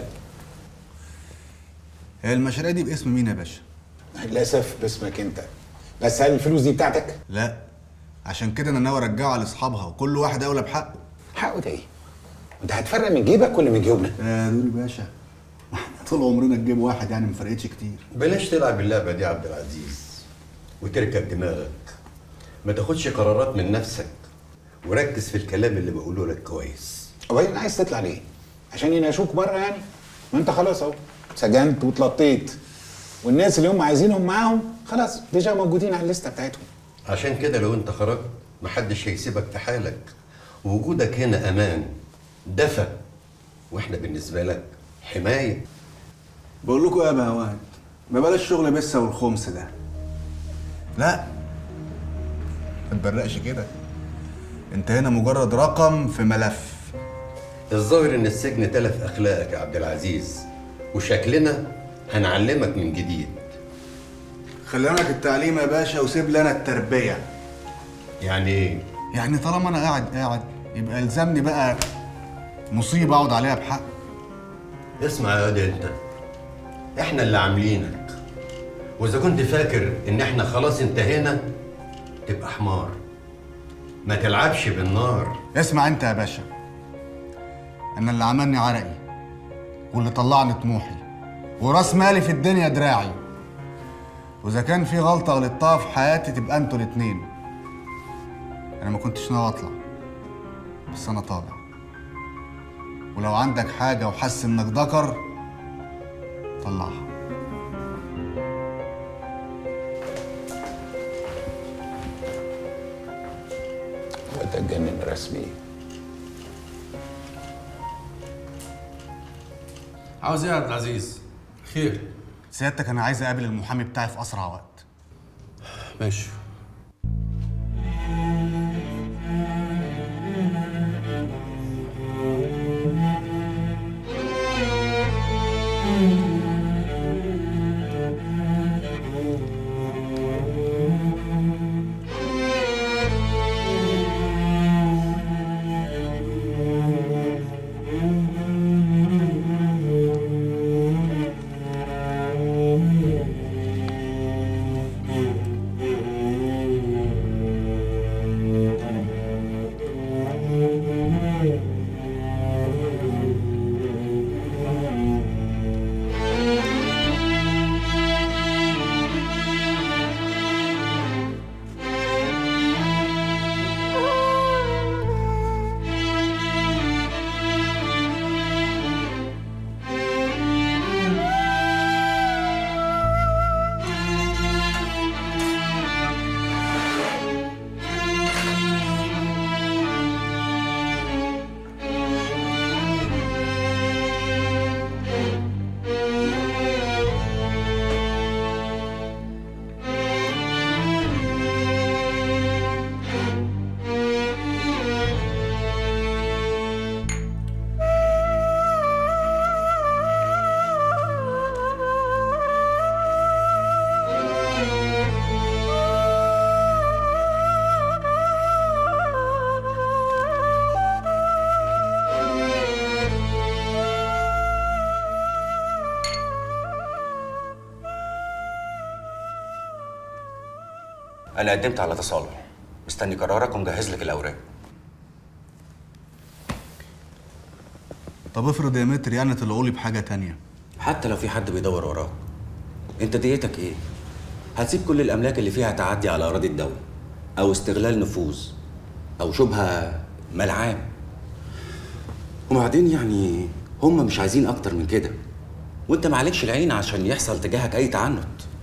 Speaker 13: هي المشاريع دي باسم مين يا باشا؟
Speaker 1: للاسف باسمك انت بس هل الفلوس دي بتاعتك؟
Speaker 13: لا عشان كده انا ناوي ارجعها لاصحابها وكل واحد اولى بحقه
Speaker 1: حقه ده ايه؟ انت هتفرق من جيبك ولا من جيوبنا؟
Speaker 13: يا دوري باشا ما احنا طول عمرنا الجيب واحد يعني ما فرقتش كتير
Speaker 11: بلاش تلعب اللعبه دي يا عبد العزيز وتركب دماغك ما تاخدش قرارات من نفسك وركز في الكلام اللي بقوله لك كويس
Speaker 1: وبعدين عايز تطلع ليه؟ عشان يناقشوك بره يعني؟ ما انت خلاص اهو سجنت واتلطيت والناس اللي هم عايزينهم معاهم خلاص ديجا موجودين على الليسته بتاعتهم
Speaker 11: عشان كده لو انت خرجت محدش هيسيبك في حالك ووجودك هنا امان دفى واحنا بالنسبه لك حمايه
Speaker 13: بقول لكم يا بهوات ما بلاش شغل بسه والخمس ده لا ما تبرقش كده انت هنا مجرد رقم في ملف
Speaker 11: الظاهر ان السجن تلف اخلاقك يا عبد العزيز وشكلنا هنعلمك من جديد
Speaker 13: خلي لك التعليم يا باشا وسيب لنا التربيه
Speaker 11: يعني ايه
Speaker 13: يعني طالما انا قاعد قاعد يبقى الزمني بقى مصيبه اقعد عليها بحق
Speaker 11: اسمع يا واد انت احنا اللي عاملينك واذا كنت فاكر ان احنا خلاص انتهينا تبقى حمار ما تلعبش بالنار
Speaker 13: اسمع انت يا باشا انا اللي عملني عرقي واللي طلعني طموحي وراس مالي في الدنيا دراعي واذا كان في غلطه غلطتها في حياتي تبقى انتوا الاتنين انا ما كنتش ناوي اطلع بس انا طالع ولو عندك حاجه وحاسس انك ذكر طلعها
Speaker 1: وتتجنن رسمي
Speaker 12: عاوز ايه يا عبد العزيز؟ خير
Speaker 13: سيادتك انا عايز اقابل المحامي بتاعي في اسرع وقت
Speaker 12: ماشي
Speaker 6: انا قدمت على تصالح مستني قرارك ومجهز لك الاوراق
Speaker 13: طب افرض يا متر يعني طلعوا لي بحاجه تانية
Speaker 6: حتى لو في حد بيدور وراك انت ديتك ايه هتسيب كل الاملاك اللي فيها تعدي على اراضي الدوله او استغلال نفوذ او شبهه مال عام وبعدين يعني هم مش عايزين اكتر من كده وانت معلكش العين عشان يحصل تجاهك اي تعنت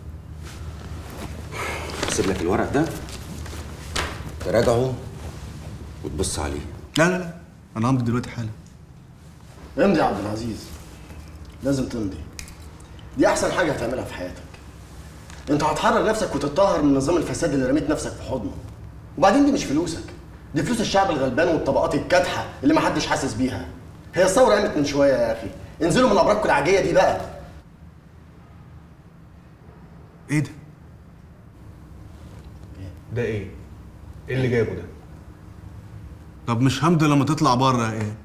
Speaker 6: اسيب لك الورق ده تراجعه وتبص عليه
Speaker 13: لا لا لا انا همضي دلوقتي حالا
Speaker 14: امضي يا عبد العزيز لازم تمضي دي احسن حاجه هتعملها في حياتك انت هتحرر نفسك وتتطهر من نظام الفساد اللي رميت نفسك في حضنه وبعدين دي مش فلوسك دي فلوس الشعب الغلبان والطبقات الكادحه اللي محدش حاسس بيها هي الثوره قامت من شويه يا اخي انزلوا من ابراجكم العاجيه دي بقى
Speaker 13: ايه ده ده ايه ايه اللي جايبه ده طب مش همضي لما تطلع بره ايه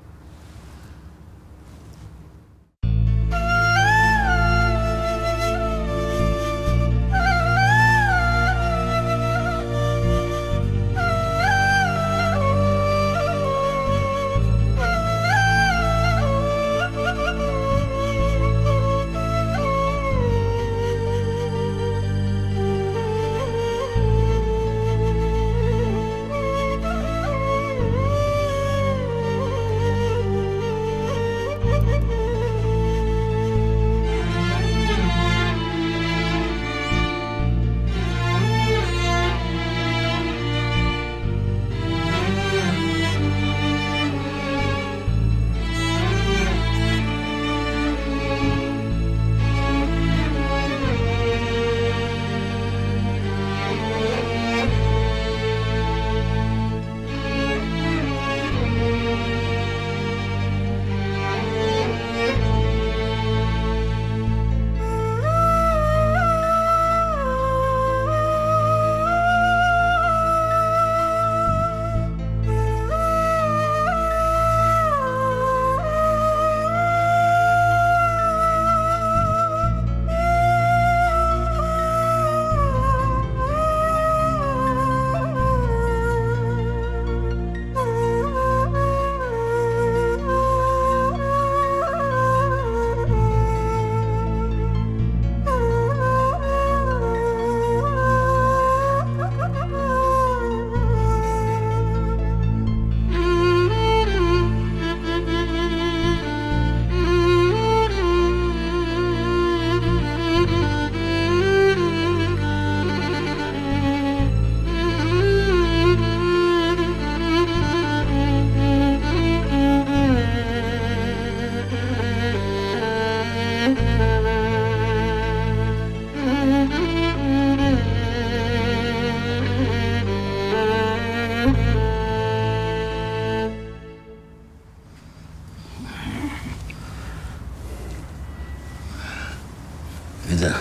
Speaker 21: ايه ده؟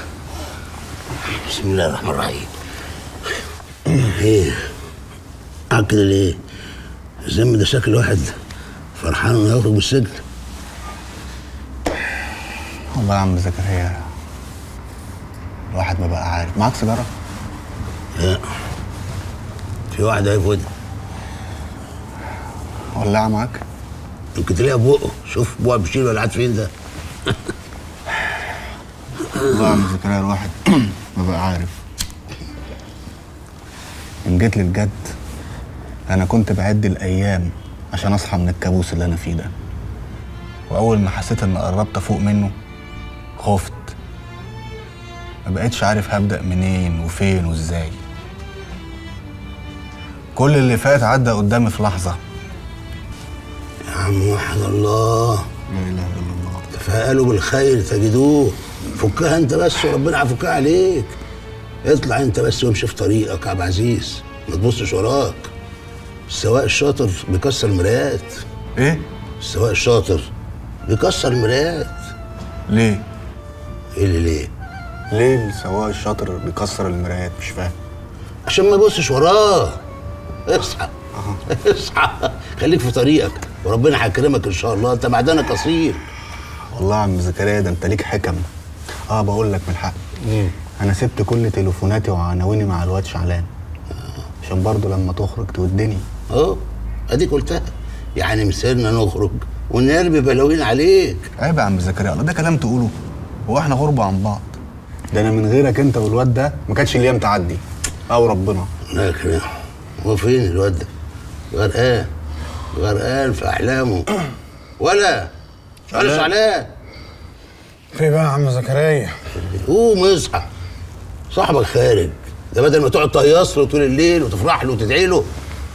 Speaker 21: بسم الله الرحمن الرحيم ايه قاعد كده ليه؟ الذنب ده شكل واحد فرحان انه يخرج من السجن
Speaker 13: والله يا عم زكريا الواحد ما بقى عارف معاك سيجاره
Speaker 21: لا في واحد اهي في ودني
Speaker 13: ولعها معاك
Speaker 21: يمكن تلاقيها بقه شوف بقه بيشيل ولا قاعد فين ده
Speaker 13: والله يا عم زكريا الواحد ما بقى عارف ان جيت للجد انا كنت بعد الايام عشان اصحى من الكابوس اللي انا فيه ده واول ما حسيت ان قربت افوق منه خفت ما بقتش عارف هبدا منين وفين وازاي كل اللي فات عدى قدامي في لحظه
Speaker 21: يا عم وحد الله
Speaker 13: لا اله الا الله
Speaker 21: تفاءلوا بالخير تجدوه فكها انت بس وربنا هيفكها عليك اطلع انت بس وامشي في طريقك يا عبد العزيز ما تبصش وراك السواق الشاطر بيكسر المرايات
Speaker 13: ايه
Speaker 21: السواق الشاطر بيكسر المرايات
Speaker 13: ليه
Speaker 21: ايه اللي ليه
Speaker 13: ليه السواق الشاطر بيكسر المرايات مش فاهم
Speaker 21: عشان ما يبصش وراه اصحى اصحى خليك في طريقك وربنا هيكرمك ان شاء الله انت معدنك قصير
Speaker 13: والله يا عم زكريا ده انت ليك حكم اه بقول لك من الحق انا سبت كل تليفوناتي وعناويني مع الواد شعلان عشان برضه لما تخرج تودني
Speaker 21: اه اديك قلتها يعني مسيرنا نخرج ونرمي بلاوين عليك
Speaker 13: عيب يا عم زكريا الله ده كلام تقوله هو احنا غربة عن بعض ده انا من غيرك انت والواد ده ما كانش الايام تعدي او ربنا
Speaker 21: لكن هو فين الواد ده؟ غرقان غرقان في احلامه ولا ولا
Speaker 1: شعلان.
Speaker 21: شعلان
Speaker 1: في بقى يا عم زكريا
Speaker 21: قوم اصحى صاحبك خارج ده بدل ما تقعد تهيص له طول الليل وتفرح له وتدعي له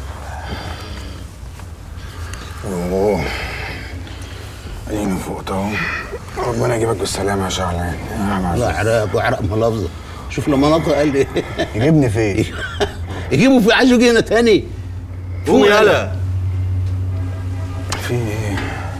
Speaker 1: اوه ادينا فوق اهو ربنا يجيبك بالسلامه يا شعلان يا عم عزيز.
Speaker 21: لا عراق وعراق ملفظه شوف لما نطق قال لي
Speaker 13: يجيبني فين؟
Speaker 21: يجيبه في عايزه يجي هنا تاني قوم يلا
Speaker 1: في ايه؟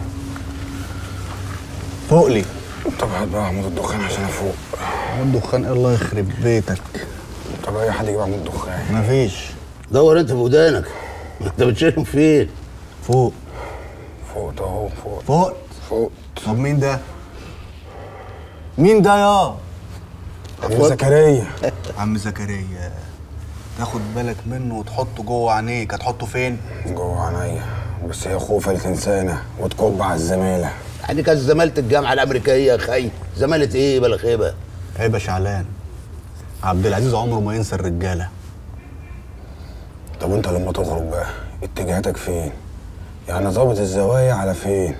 Speaker 13: فوق لي
Speaker 1: طب هات بقى عمود الدخان عشان افوق
Speaker 13: عمود الدخان الله يخرب بيتك
Speaker 1: طب اي حد يجيب عمود دخان
Speaker 13: مفيش
Speaker 21: دور انت في ودانك انت بتشيلهم فين؟
Speaker 13: فوق
Speaker 1: فوق اهو فوق
Speaker 13: فوق
Speaker 1: فوق
Speaker 13: طب مين ده؟ مين ده يا؟
Speaker 1: عم زكريا
Speaker 13: عم زكريا تاخد بالك منه وتحطه جوه عينيك هتحطه فين؟
Speaker 1: جوه عينيا بس هي خوفه لتنسانا وتكب على الزماله
Speaker 21: يعني كانت زمالة الجامعة الأمريكية يا خي زمالة إيه بلا خيبة
Speaker 13: عيب يا شعلان عبد العزيز عمره ما ينسى الرجاله
Speaker 1: طب وانت لما تخرج بقى اتجاهاتك فين؟ يعني ظابط الزوايا على فين؟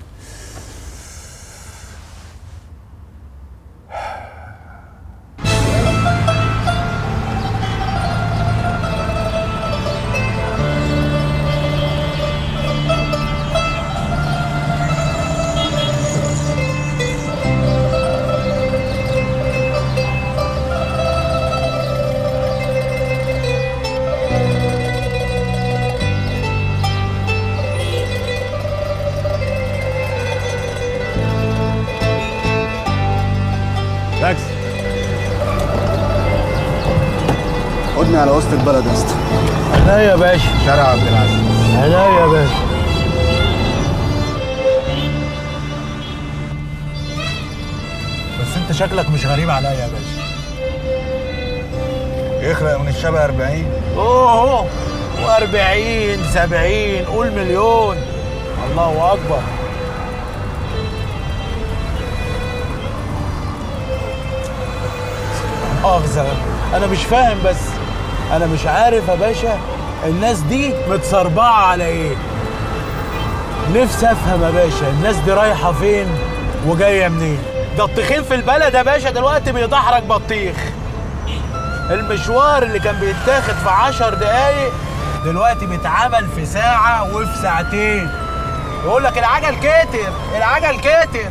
Speaker 13: تاكسي خدني على وسط البلد يا اسطى
Speaker 15: عينيا يا باشا
Speaker 13: شارع عبد العزيز
Speaker 15: عينيا يا باشا بس انت شكلك مش غريب عليا يا باشا
Speaker 13: يخلق من الشبه 40
Speaker 15: اوه و40 70 قول مليون الله اكبر مؤاخذة انا مش فاهم بس انا مش عارف يا باشا الناس دي متصربعة على ايه نفسي افهم يا باشا الناس دي رايحة فين وجاية منين ده الطحين في البلد يا باشا دلوقتي بيدحرج بطيخ المشوار اللي كان بيتاخد في عشر دقايق دلوقتي بيتعمل في ساعة وفي ساعتين يقول لك العجل كتر العجل كتر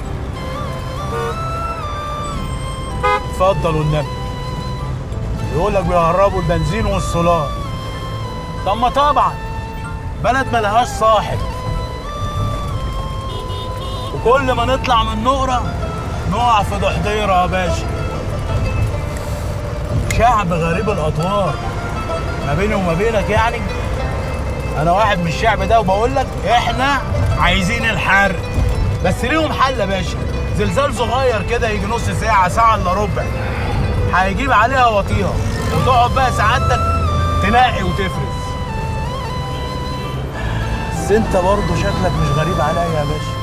Speaker 15: اتفضلوا النبي يقول لك بيهربوا البنزين والسولار طب ما طبعا بلد ملهاش صاحب وكل ما نطلع من نقرة نقع في ضحضيرة يا باشا شعب غريب الأطوار ما بيني وما بينك يعني أنا واحد من الشعب ده وبقول لك إحنا عايزين الحرق بس ليهم حل يا باشا زلزال صغير كده يجي نص ساعة ساعة إلا ربع هيجيب عليها وطيها وتقعد بقى سعادتك تنقي وتفرز بس انت برضه شكلك مش غريب عليا يا باشا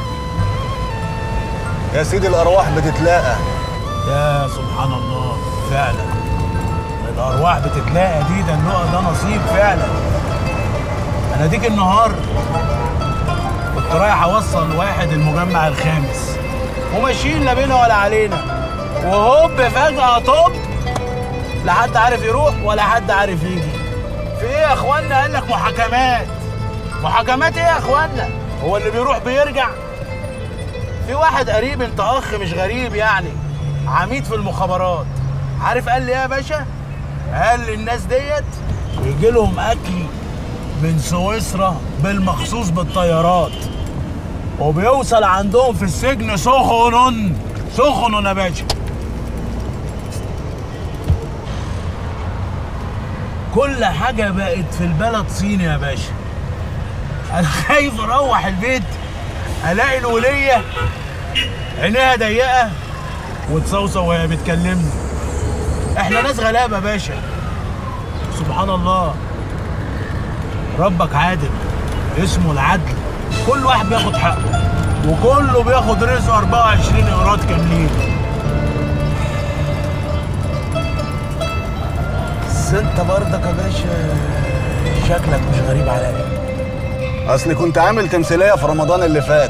Speaker 13: يا سيدي الارواح بتتلاقى
Speaker 15: يا سبحان الله فعلا الارواح بتتلاقى دي ده النوع ده نصيب فعلا انا ديك النهار كنت رايح اوصل واحد المجمع الخامس وماشيين لا بينا ولا علينا وهوب فجأة طب لا حد عارف يروح ولا حد عارف يجي في ايه يا اخوانا قال لك محاكمات محاكمات ايه يا اخوانا هو اللي بيروح بيرجع في واحد قريب انت اخ مش غريب يعني عميد في المخابرات عارف قال لي ايه يا باشا قال لي الناس ديت يجي لهم اكل من سويسرا بالمخصوص بالطيارات وبيوصل عندهم في السجن سخن سخن يا باشا كل حاجة بقت في البلد صيني يا باشا أنا خايف أروح البيت ألاقي الولية عينيها ضيقة وتصوصو وهي بتكلمني
Speaker 3: احنا ناس غلابه يا باشا سبحان الله ربك عادل اسمه العدل كل واحد بياخد حقه وكله بياخد رزقه 24 ايراد كاملين بس انت برضك يا باشا شكلك مش غريب عليا
Speaker 13: اصلي كنت عامل تمثيليه في رمضان اللي فات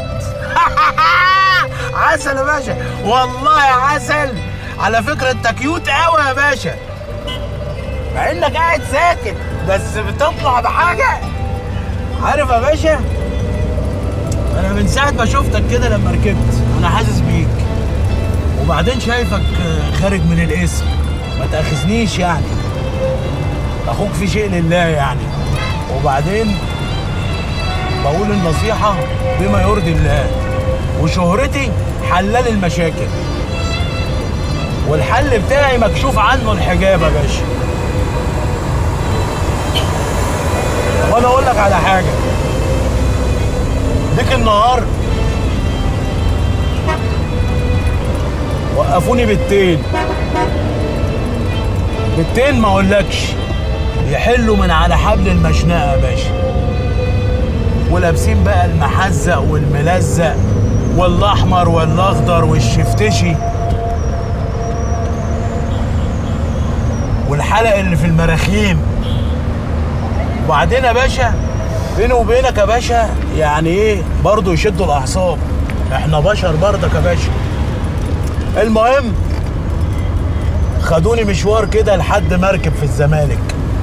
Speaker 3: عسل يا باشا والله عسل على فكرة انت كيوت قوي يا باشا مع انك قاعد ساكت بس بتطلع بحاجة عارف يا باشا انا من ساعة ما شفتك كده لما ركبت انا حاسس بيك وبعدين شايفك خارج من الاسم ما تاخذنيش يعني اخوك في شيء لله يعني وبعدين بقول النصيحة بما يرضي الله وشهرتي حلال المشاكل والحل بتاعي مكشوف عنه الحجاب يا باشا وانا اقول لك على حاجه ديك النهار وقفوني بالتين بالتين ما اقولكش يحلوا من على حبل المشنقه يا باشا ولابسين بقى المحزق والملزق والاحمر والاخضر والشفتشي والحلق اللي في المراخيم وبعدين يا باشا بيني وبينك يا باشا يعني ايه برضه يشدوا الاعصاب احنا بشر برضك يا باشا المهم خدوني مشوار كده لحد مركب في الزمالك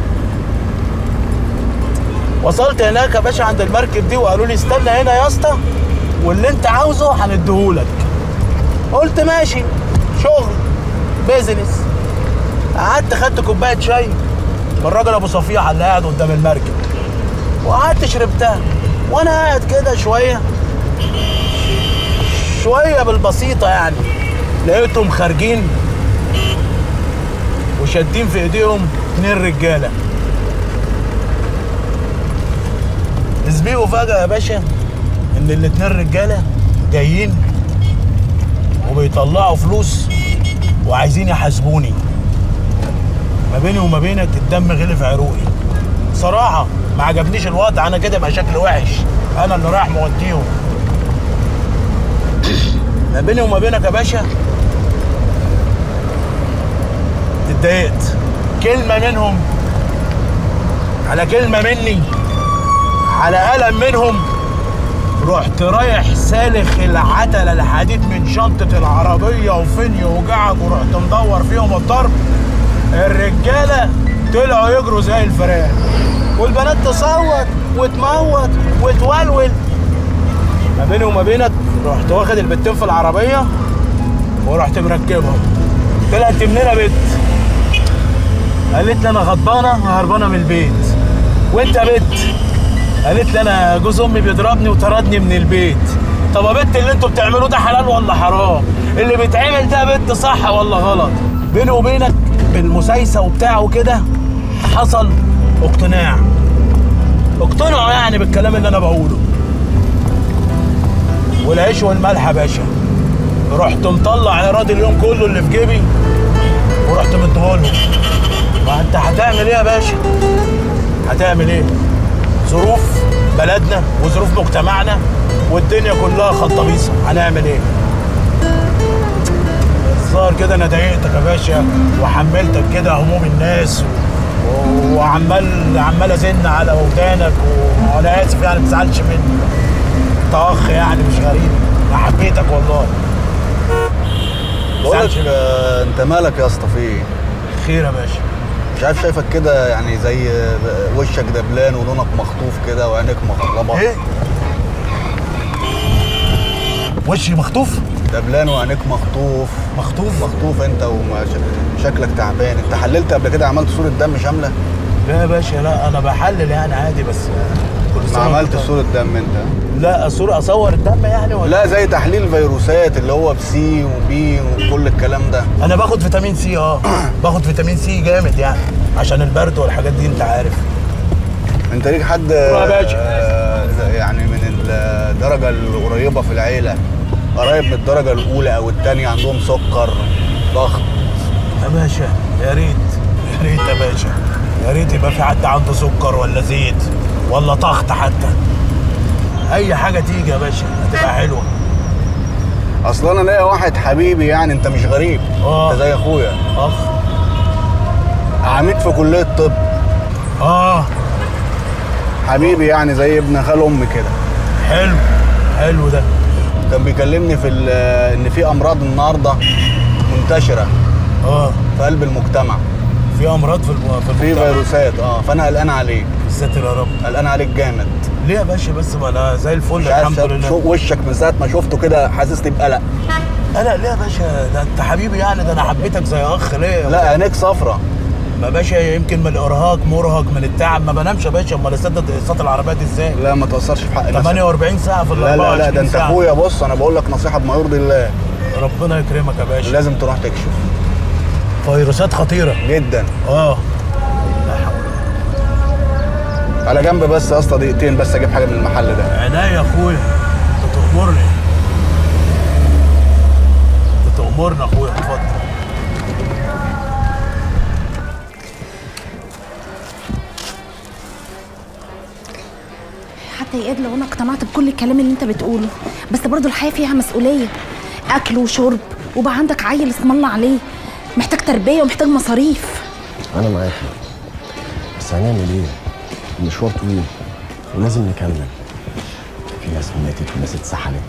Speaker 3: وصلت هناك يا باشا عند المركب دي وقالوا لي استنى هنا يا اسطى واللي انت عاوزه هنديهولك قلت ماشي شغل بيزنس قعدت خدت كوبايه شاي من الراجل ابو صفيحه اللي قاعد قدام المركب وقعدت شربتها وانا قاعد كده شويه شويه بالبسيطه يعني لقيتهم خارجين وشادين في ايديهم اتنين رجاله اسبقوا فجأة يا باشا ان الاتنين رجالة جايين وبيطلعوا فلوس وعايزين يحاسبوني ما بيني وما بينك الدم غلي في عروقي صراحة ما عجبنيش الوضع انا كده بقى شكلي وحش انا اللي رايح موديهم ما بيني وما بينك يا باشا اتضايقت كلمة منهم على كلمة مني على قلم منهم رحت رايح سالخ العتلة الحديد من شنطة العربية وفين يوجعك ورحت مدور فيهم الضرب الرجالة طلعوا يجروا زي الفئران والبنات تصوت وتموت وتولول ما بيني وما بينك رحت واخد البتين في العربية ورحت مركبهم طلعت مننا بنت قالت لي انا غضبانة هربانة من البيت وانت يا بنت قالت لي انا جوز امي بيضربني وطردني من البيت طب يا بنت اللي انتوا بتعملوه ده حلال ولا حرام اللي بيتعمل ده يا بنت صح ولا غلط بيني وبينك بالمسايسه وبتاع وكده حصل اقتناع اقتنعوا يعني بالكلام اللي انا بقوله والعيش والملح يا باشا رحت مطلع ايراد اليوم كله اللي في جيبي ورحت مديهولهم ما انت هتعمل ايه يا باشا هتعمل ايه ظروف بلدنا وظروف مجتمعنا والدنيا كلها خلطبيصه هنعمل ايه الظاهر كده انا ضايقتك يا باشا وحملتك كده هموم الناس و... وعمال عمال ازن على ودانك و- وانا اسف يعني ما تزعلش مني انت اخ يعني مش غريب انا حبيتك والله
Speaker 13: بقول لك آه، انت مالك يا اسطى في ايه؟
Speaker 3: خير يا باشا
Speaker 13: مش عارف شايفك كده يعني زي وشك دبلان ولونك مخطوف كده وعينيك مغلبه
Speaker 3: ايه؟ وشي مخطوف؟
Speaker 13: دبلان وعينيك مخطوف
Speaker 3: مخطوف
Speaker 13: مخطوف انت وشكلك تعبان انت حللت قبل كده عملت صورة دم شاملة؟
Speaker 3: لا يا باشا لا انا بحلل يعني عادي بس كل
Speaker 13: ما
Speaker 3: سنة
Speaker 13: عملت
Speaker 3: وانت-
Speaker 13: صورة دم انت
Speaker 3: لا صورة اصور الدم يعني ولا
Speaker 13: لا زي تحليل فيروسات اللي هو بسي وبي وكل الكلام ده
Speaker 3: انا باخد فيتامين سي اه باخد فيتامين سي جامد يعني عشان البرد والحاجات دي انت عارف
Speaker 13: انت ليك حد
Speaker 3: يا باشا.
Speaker 13: آه، يعني من الدرجة القريبة في العيلة قريب من الدرجة الأولى أو الثانية عندهم سكر ضغط
Speaker 3: يا باشا يا ريت يا ريت يا باشا يا ريت يبقى في حد عنده سكر ولا زيت ولا ضغط حتى اي حاجه تيجي يا باشا هتبقى حلوه
Speaker 13: اصل انا ليا واحد حبيبي يعني انت مش غريب
Speaker 3: اه
Speaker 13: انت زي اخويا
Speaker 3: اخ
Speaker 13: عميد في كليه الطب
Speaker 3: اه
Speaker 13: حبيبي يعني زي ابن خال امي كده
Speaker 3: حلو حلو ده
Speaker 13: كان بيكلمني في ال- ان في امراض النهارده منتشره
Speaker 3: اه
Speaker 13: في قلب المجتمع
Speaker 3: في امراض في الم- في
Speaker 13: في
Speaker 3: المجتمع.
Speaker 13: فيروسات اه فانا قلقان عليك
Speaker 3: ساتر يا رب
Speaker 13: قلقان عليك جامد
Speaker 3: ليه يا باشا بس ما انا زي الفل
Speaker 13: مش عارف
Speaker 3: الحمد لله
Speaker 13: شو وشك من ساعه ما شفته كده حاسسني بقلق
Speaker 3: انا ليه يا باشا ده انت حبيبي يعني ده انا حبيتك زي اخ ليه
Speaker 13: لا عينيك صفرة
Speaker 3: ما باشا يمكن من الارهاق مرهق من التعب ما بنامش يا باشا امال اسدد اقساط العربيات ازاي
Speaker 13: لا ما تاثرش في حق نفسك
Speaker 3: 48 ساعه في ال
Speaker 13: لا لا لا
Speaker 3: 24
Speaker 13: ده انت
Speaker 3: ساعة.
Speaker 13: اخويا بص انا بقول لك نصيحه بما يرضي الله
Speaker 3: ربنا يكرمك يا باشا
Speaker 13: لازم تروح تكشف
Speaker 3: فيروسات خطيره
Speaker 13: جدا
Speaker 3: اه
Speaker 13: على جنب بس يا اسطى دقيقتين بس اجيب حاجه من المحل ده
Speaker 3: عينيا يا اخويا انت تأمرني انت تأمرني يا اخويا اتفضل
Speaker 10: حتى يا اياد لو انا اقتنعت بكل الكلام اللي انت بتقوله بس برضو الحياه فيها مسؤوليه اكل وشرب وبقى عندك عيل اسم الله عليه محتاج تربيه ومحتاج مصاريف
Speaker 14: انا معاك بس هنعمل ايه المشوار طويل ولازم نكمل في ناس ماتت وناس اتسحلت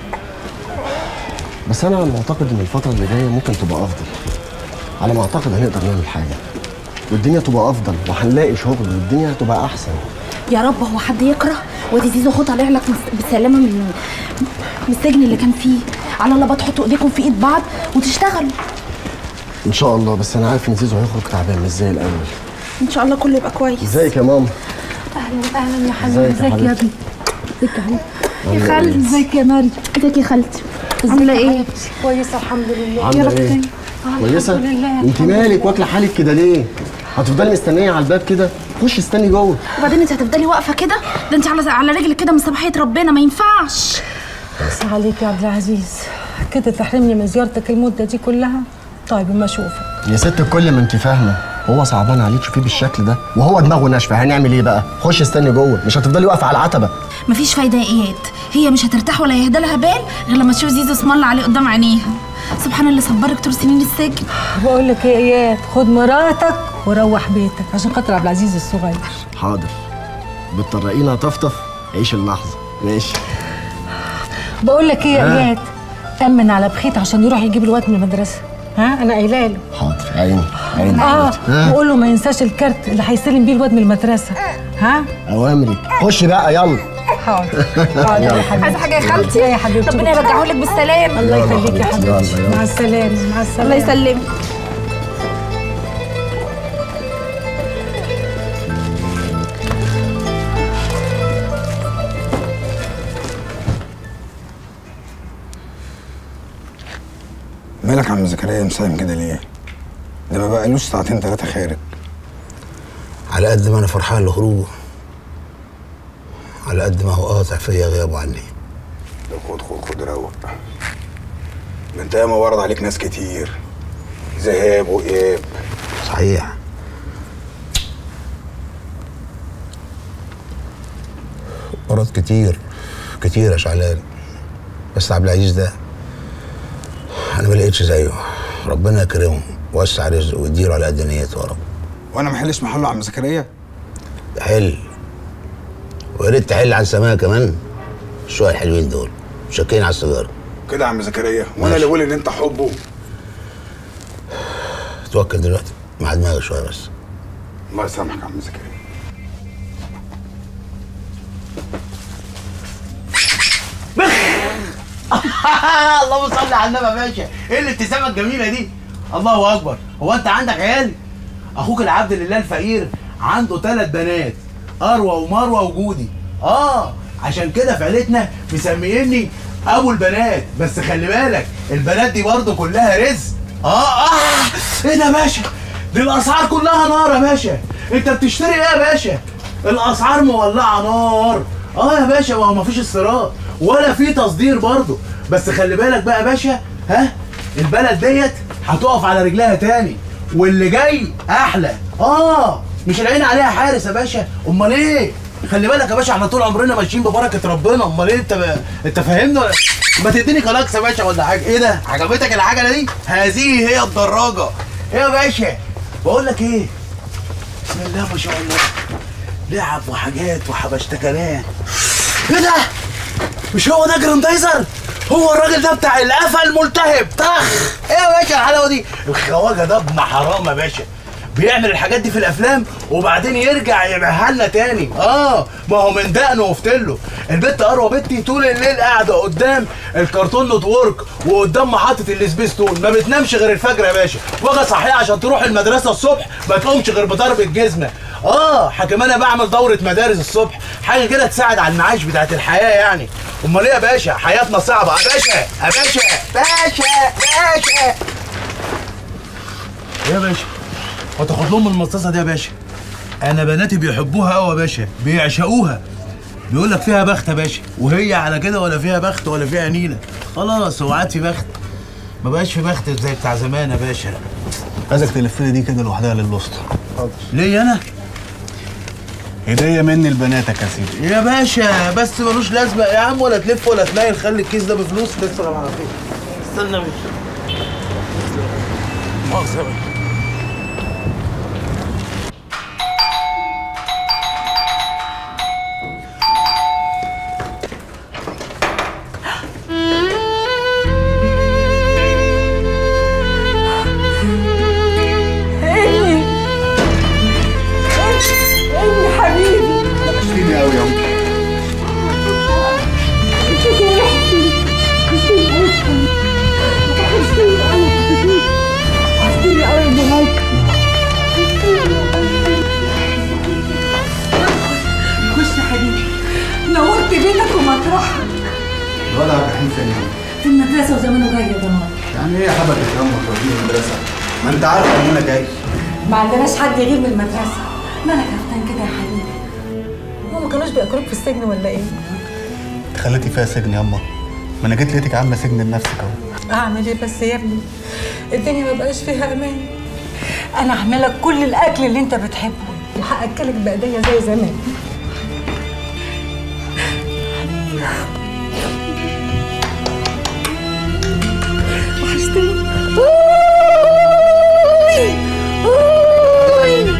Speaker 14: بس انا معتقد ان الفتره اللي جايه ممكن تبقى افضل على ما اعتقد هنقدر نعمل حاجه والدنيا تبقى افضل وهنلاقي شغل والدنيا هتبقى احسن
Speaker 10: يا رب هو حد يكره وادي زيزو خد طالع لك مس- بالسلامه من من السجن اللي كان فيه على الله بقى تحطوا ايديكم في ايد بعض وتشتغلوا
Speaker 14: ان شاء الله بس انا عارف ان زيزو هيخرج تعبان مش زي الاول
Speaker 10: ان شاء الله كله يبقى كويس
Speaker 14: ازيك يا ماما
Speaker 4: اهلا اهلا يا حبيبي
Speaker 14: ازيك يا
Speaker 4: ازيك يا
Speaker 14: حبيبتي؟
Speaker 4: ابني ازيك يا حبيبي
Speaker 14: عاملة
Speaker 4: يا خالد
Speaker 14: ايه؟
Speaker 4: ازيك يا مريم
Speaker 10: ازيك يا خالتي
Speaker 4: عامله
Speaker 10: عاملة
Speaker 4: ايه كويسه الحمد لله
Speaker 14: عامله
Speaker 4: يا رب
Speaker 14: ايه
Speaker 4: دايما. آه،
Speaker 14: كويسه
Speaker 4: الحمد لله
Speaker 14: انت
Speaker 4: الحمد
Speaker 14: مالك
Speaker 4: لله.
Speaker 14: واكله حالك كده ليه هتفضلي مستنيه على الباب كده خش استني جوه
Speaker 10: وبعدين انت هتفضلي واقفه كده ده انت على على رجلك كده من صباحيه ربنا ما ينفعش
Speaker 4: بس عليك يا عبد العزيز كده تحرمني من زيارتك المده دي كلها طيب اما اشوفك
Speaker 14: يا ست الكل ما انت فاهمه هو صعبان عليك تشوفيه بالشكل ده وهو دماغه ناشفه هنعمل ايه بقى خش استني جوه مش هتفضلي واقفه على العتبه
Speaker 10: مفيش فايده يا اياد هي مش هترتاح ولا يهدى لها بال غير لما تشوف زيزو اسم الله عليه قدام عينيها سبحان اللي صبرك طول سنين السجن
Speaker 4: بقول لك ايه يا اياد خد مراتك وروح بيتك عشان خاطر عبد العزيز الصغير
Speaker 14: حاضر بتطرقينا طفطف عيش اللحظه ماشي
Speaker 4: بقول لك ايه يا
Speaker 14: آه.
Speaker 4: اياد امن على بخيت عشان يروح يجيب الواد من المدرسه ها انا قايله له
Speaker 14: حاضر عيني عيني
Speaker 4: اه
Speaker 14: ها؟
Speaker 4: وقول له ما ينساش الكارت اللي هيستلم بيه الواد من المدرسه ها
Speaker 14: اوامرك خش بقى يلا
Speaker 4: حاضر حاضر يا حبيبتي
Speaker 10: عايزه حاجه يا خالتي
Speaker 4: لا يا حبيبتي
Speaker 10: ربنا يرجعه لك بالسلامه
Speaker 4: الله
Speaker 14: يلا
Speaker 4: يخليك يا
Speaker 14: حبيبتي،
Speaker 4: حبيبتي
Speaker 14: يلا، يلا.
Speaker 4: مع السلامه مع السلامه
Speaker 10: الله يسلمك
Speaker 1: مالك يا عم زكريا مساهم كده ليه؟ ده ما بقالوش ساعتين ثلاثة خارج
Speaker 21: على قد ما انا فرحان لخروجه على قد ما هو قاطع فيا غيابه عني
Speaker 1: ده خد خد خد روق ده انت ياما ورد عليك ناس كتير ذهاب وإياب
Speaker 21: صحيح مرات كتير كتير يا شعلان بس عبد العزيز ده انا ما لقيتش زيه ربنا يكرمه ووسع رزقه ويديله على قد نيته يا رب
Speaker 1: وانا ما احلش محله يا عم زكريا
Speaker 21: حل ويا ريت تحل عن سماها كمان شويه الحلوين دول شاكين على السيجاره
Speaker 1: كده يا عم زكريا وانا
Speaker 21: ماشي.
Speaker 1: اللي بقول ان انت حبه
Speaker 21: توكل دلوقتي مع دماغي شويه بس
Speaker 1: الله يسامحك يا عم زكريا
Speaker 3: اللهم صل على النبي يا باشا ايه الابتسامه الجميله دي الله اكبر هو انت عندك عيال اخوك العبد لله الفقير عنده ثلاث بنات اروى ومروه وجودي اه عشان كده في عيلتنا مسميني ابو البنات بس خلي بالك البنات دي برضه كلها رزق اه اه ايه ده يا باشا دي الاسعار كلها نار يا باشا انت بتشتري ايه يا باشا الاسعار مولعه نار اه يا باشا ما هو مفيش استيراد ولا في تصدير برضه بس خلي بالك بقى يا باشا ها البلد ديت هتقف على رجلها تاني واللي جاي احلى اه مش العين عليها حارس يا باشا امال ايه خلي بالك يا باشا احنا طول عمرنا ماشيين ببركه ربنا امال ايه انت ب... انت فاهمني ولا ما تديني كلاكس يا باشا ولا حاجه ايه ده عجبتك العجله دي هذه هي الدراجه ايه يا باشا بقول لك ايه بسم الله ما شاء الله لعب وحاجات وحبشتكنات ايه ده مش هو ده جراندايزر هو الراجل ده بتاع القفا الملتهب طخ ايه يا باشا الحلاوه دي الخواجه ده ابن حرام يا باشا بيعمل الحاجات دي في الافلام وبعدين يرجع يبيعها لنا تاني اه ما هو من دقنه وفتله البت اروى بنتي طول الليل قاعده قدام الكرتون نتورك وقدام محطه السبيستون ما بتنامش غير الفجر يا باشا واجي صحيح عشان تروح المدرسه الصبح ما تقومش غير بضرب الجزمه اه حكم انا بعمل دوره مدارس الصبح حاجه كده تساعد على المعاش بتاعت الحياه يعني امال ايه يا باشا حياتنا صعبه يا باشا يا باشا باشا باشا ايه يا باشا وتاخد لهم المصاصه دي يا باشا انا بناتي بيحبوها قوي يا باشا بيعشقوها بيقول لك فيها بخت يا باشا وهي على كده ولا فيها بخت ولا فيها نيله خلاص هو عاد في بخت ما بقاش في بخت زي بتاع زمان يا باشا
Speaker 13: عايزك تلف لي دي كده لوحدها للوسطى
Speaker 3: ليه انا
Speaker 13: هديه مني لبناتك يا سيدي
Speaker 3: يا باشا بس ملوش لازمه يا عم ولا تلف ولا تنايل خلي الكيس ده بفلوس تسرق على فين استنى مش مؤاخذة بقى.
Speaker 4: إني إني حبيبي
Speaker 13: وحشتيني قوي يا امي
Speaker 4: وحشتني قوي يا مايك خش يا حبيبي نورت بيتك ومطرحك
Speaker 13: الواد عبد الرحيم فين يا أمي؟
Speaker 4: في المدرسة وزمانه جاي يا ضمان
Speaker 13: يعني ايه حبك الكلام توديني المدرسه ما انت عارف ان انا جاي
Speaker 4: ما عندناش حد يغير من المدرسة مالك هفتان كده يا حبيبي هو ما كانوش بيأكلوك في السجن ولا ايه؟
Speaker 13: خليتي فيها سجن ياما ما انا جيت لقيتك عامله سجن لنفسك اهو
Speaker 4: اعمل ايه بس يا ابني الدنيا ما بقاش فيها امان انا اعملك كل الاكل اللي انت بتحبه وهاكلك بايديا زي زمان وحشتني أوي. أوي.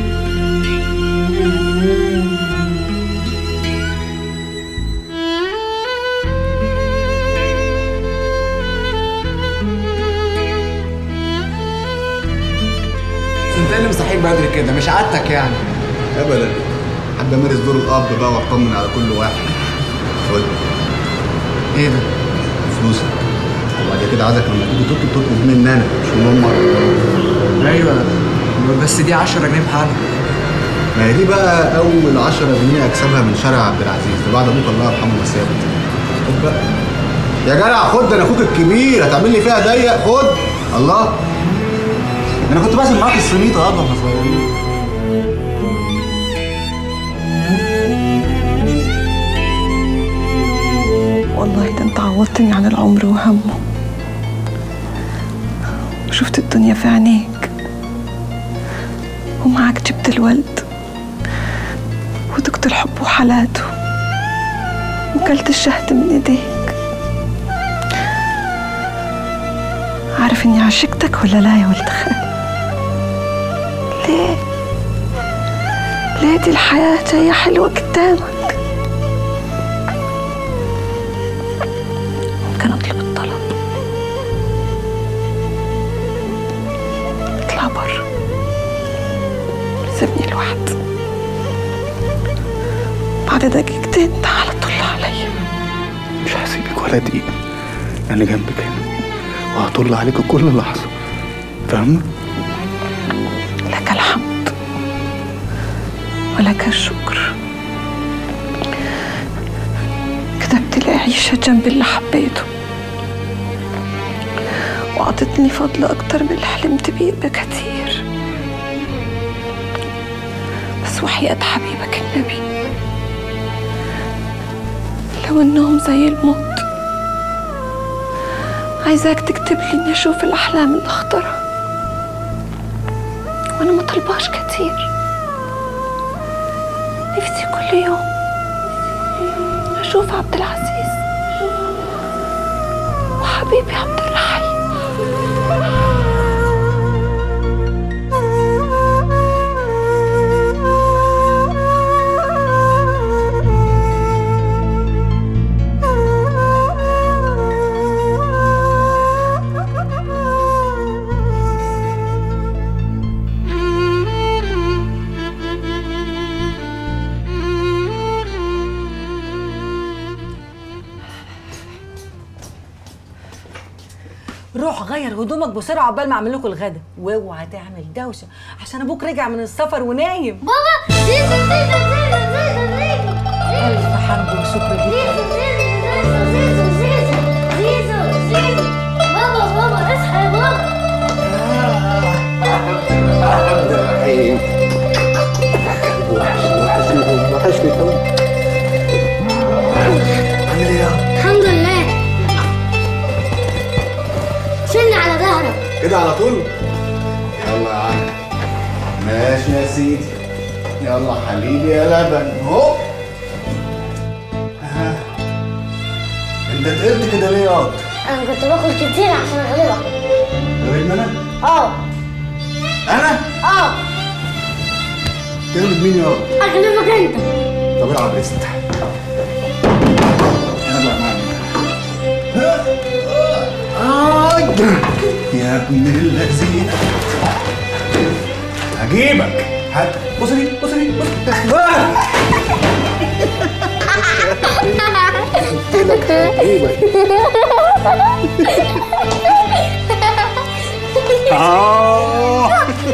Speaker 13: انت اللي مصحيك بدري كده مش عادتك يعني ابدا حابب امارس دور الاب بقى واطمن على كل واحد قول ايه ده؟ فلوسك وبعد كده عايزك لما تيجي تطلب تطلب مني انا مش من امك ايوه بس دي 10 جنيه بحالها ما هي دي بقى اول 10 جنيه اكسبها من شارع عبد العزيز ده بعد ابوك الله يرحمه ما سابت خد بقى يا جدع خد ده انا اخوك الكبير هتعمل لي فيها ضيق خد الله انا كنت باسم معاك السميطه يابا واحنا صغيرين
Speaker 16: والله ده انت عوضتني عن العمر وهمه وشفت الدنيا في عينيك ومعاك جبت الولد ودقت الحب وحالاته وكلت الشهد من ايديك عارف اني عشقتك ولا لا يا ولد خالي ليه ليه دي الحياة جاية حلوة قدامك ممكن اطلب الطلب اطلع بره سيبني لوحدي بعد دقيقتين تعال طل عليا
Speaker 13: مش هسيبك ولا دقيقة أنا جنبك هنا وهطل عليك كل لحظة فاهمة؟
Speaker 16: لك الحمد ولك الشكر كتبت لي عيشة جنب اللي حبيته وأعطتني فضل أكتر من اللي حلمت بيه بكتير بس وحياة حبيبك النبي لو إنهم زي الموت عايزاك تكتب لي اني اشوف الاحلام اللي اختارها وانا ما طلباش كتير نفسي كل يوم اشوف عبد العزيز وحبيبي عبد الرحيم
Speaker 4: روح غير هدومك بسرعه عقبال ما اعمل لكم الغدا واوعى تعمل دوشه عشان ابوك رجع من السفر ونايم
Speaker 5: بابا زيزو زيزو زيزو زيزو زيزو
Speaker 4: الف حمد وشكر ليك
Speaker 5: زيزو زيزو زيزو زيزو بابا بابا اصحى يا بابا
Speaker 1: عبد الرحيم وحشني وحشني وحشني قوي عامل ايه يا
Speaker 5: الحمد لله شلني على ظهرك
Speaker 13: كده على طول يلا يا عم ماشي يا سيدي يلا حبيبي يا لبن اهو ها. انت تقلت كده ليه ياض؟
Speaker 5: انا كنت باكل كتير عشان اغلبك
Speaker 13: غير انا؟
Speaker 5: اه
Speaker 13: انا؟
Speaker 5: اه
Speaker 13: تغلب مين ياض؟
Speaker 5: اغلبك انت
Speaker 13: طب العب ريست يلا يا معلم يا ابن اللذينة هجيبك هات بص دي بص دي بص آه! آه.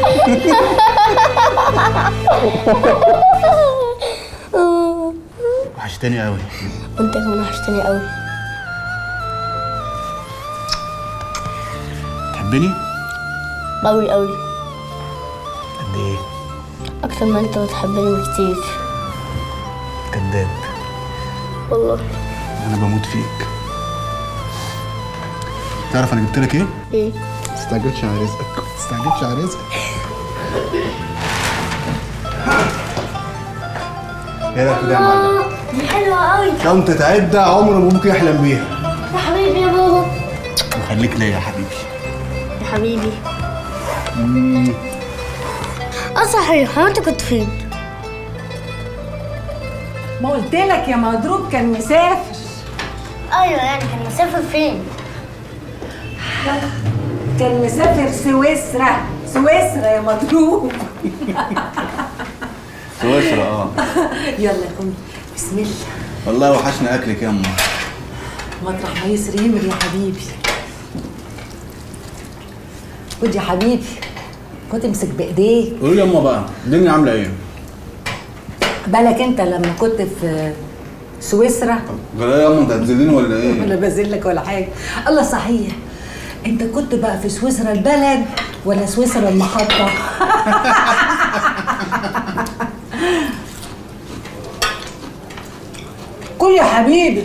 Speaker 13: وحشتني قوي
Speaker 5: وانت كمان وحشتني قوي
Speaker 13: تحبني؟
Speaker 5: قوي قوي
Speaker 13: قد ايه؟
Speaker 5: اكتر ما انت بتحبني بكتير
Speaker 13: كداب
Speaker 5: والله
Speaker 13: انا بموت فيك تعرف انا جبت لك ايه؟
Speaker 5: ايه
Speaker 13: ما تستعجلش على رزقك ما تستعجلش على رزقك ايه رايك كده يا معلم؟
Speaker 5: آه، دي حلوه قوي
Speaker 13: شنطة عدة عمر ما ابوك يحلم بيها
Speaker 5: يا حبيبي يا بابا
Speaker 13: وخليك ليا يا حبيبي
Speaker 5: يا حبيبي
Speaker 13: مم.
Speaker 5: اه صحيح هو انت كنت فين؟
Speaker 4: ما قلت لك يا مضروب كان مسافر
Speaker 5: ايوه يعني كان مسافر فين؟
Speaker 4: كان مسافر سويسرا سويسرا يا مضروب
Speaker 13: سويسرا اه
Speaker 4: يلا يا خمي بسم الله
Speaker 13: والله وحشني اكلك يا امه
Speaker 4: مطرح ما يسري يمر يا حبيبي خد يا حبيبي خد امسك بايديك
Speaker 13: قولي لي يا امه بقى الدنيا عامله ايه؟
Speaker 4: بالك انت لما كنت في سويسرا
Speaker 13: جرايه يا امه انت هتذلني ولا ايه؟
Speaker 4: ولا بذلك ولا حاجه الله صحيح انت كنت بقى في سويسرا البلد ولا سويسرا المحطه كل يا حبيبي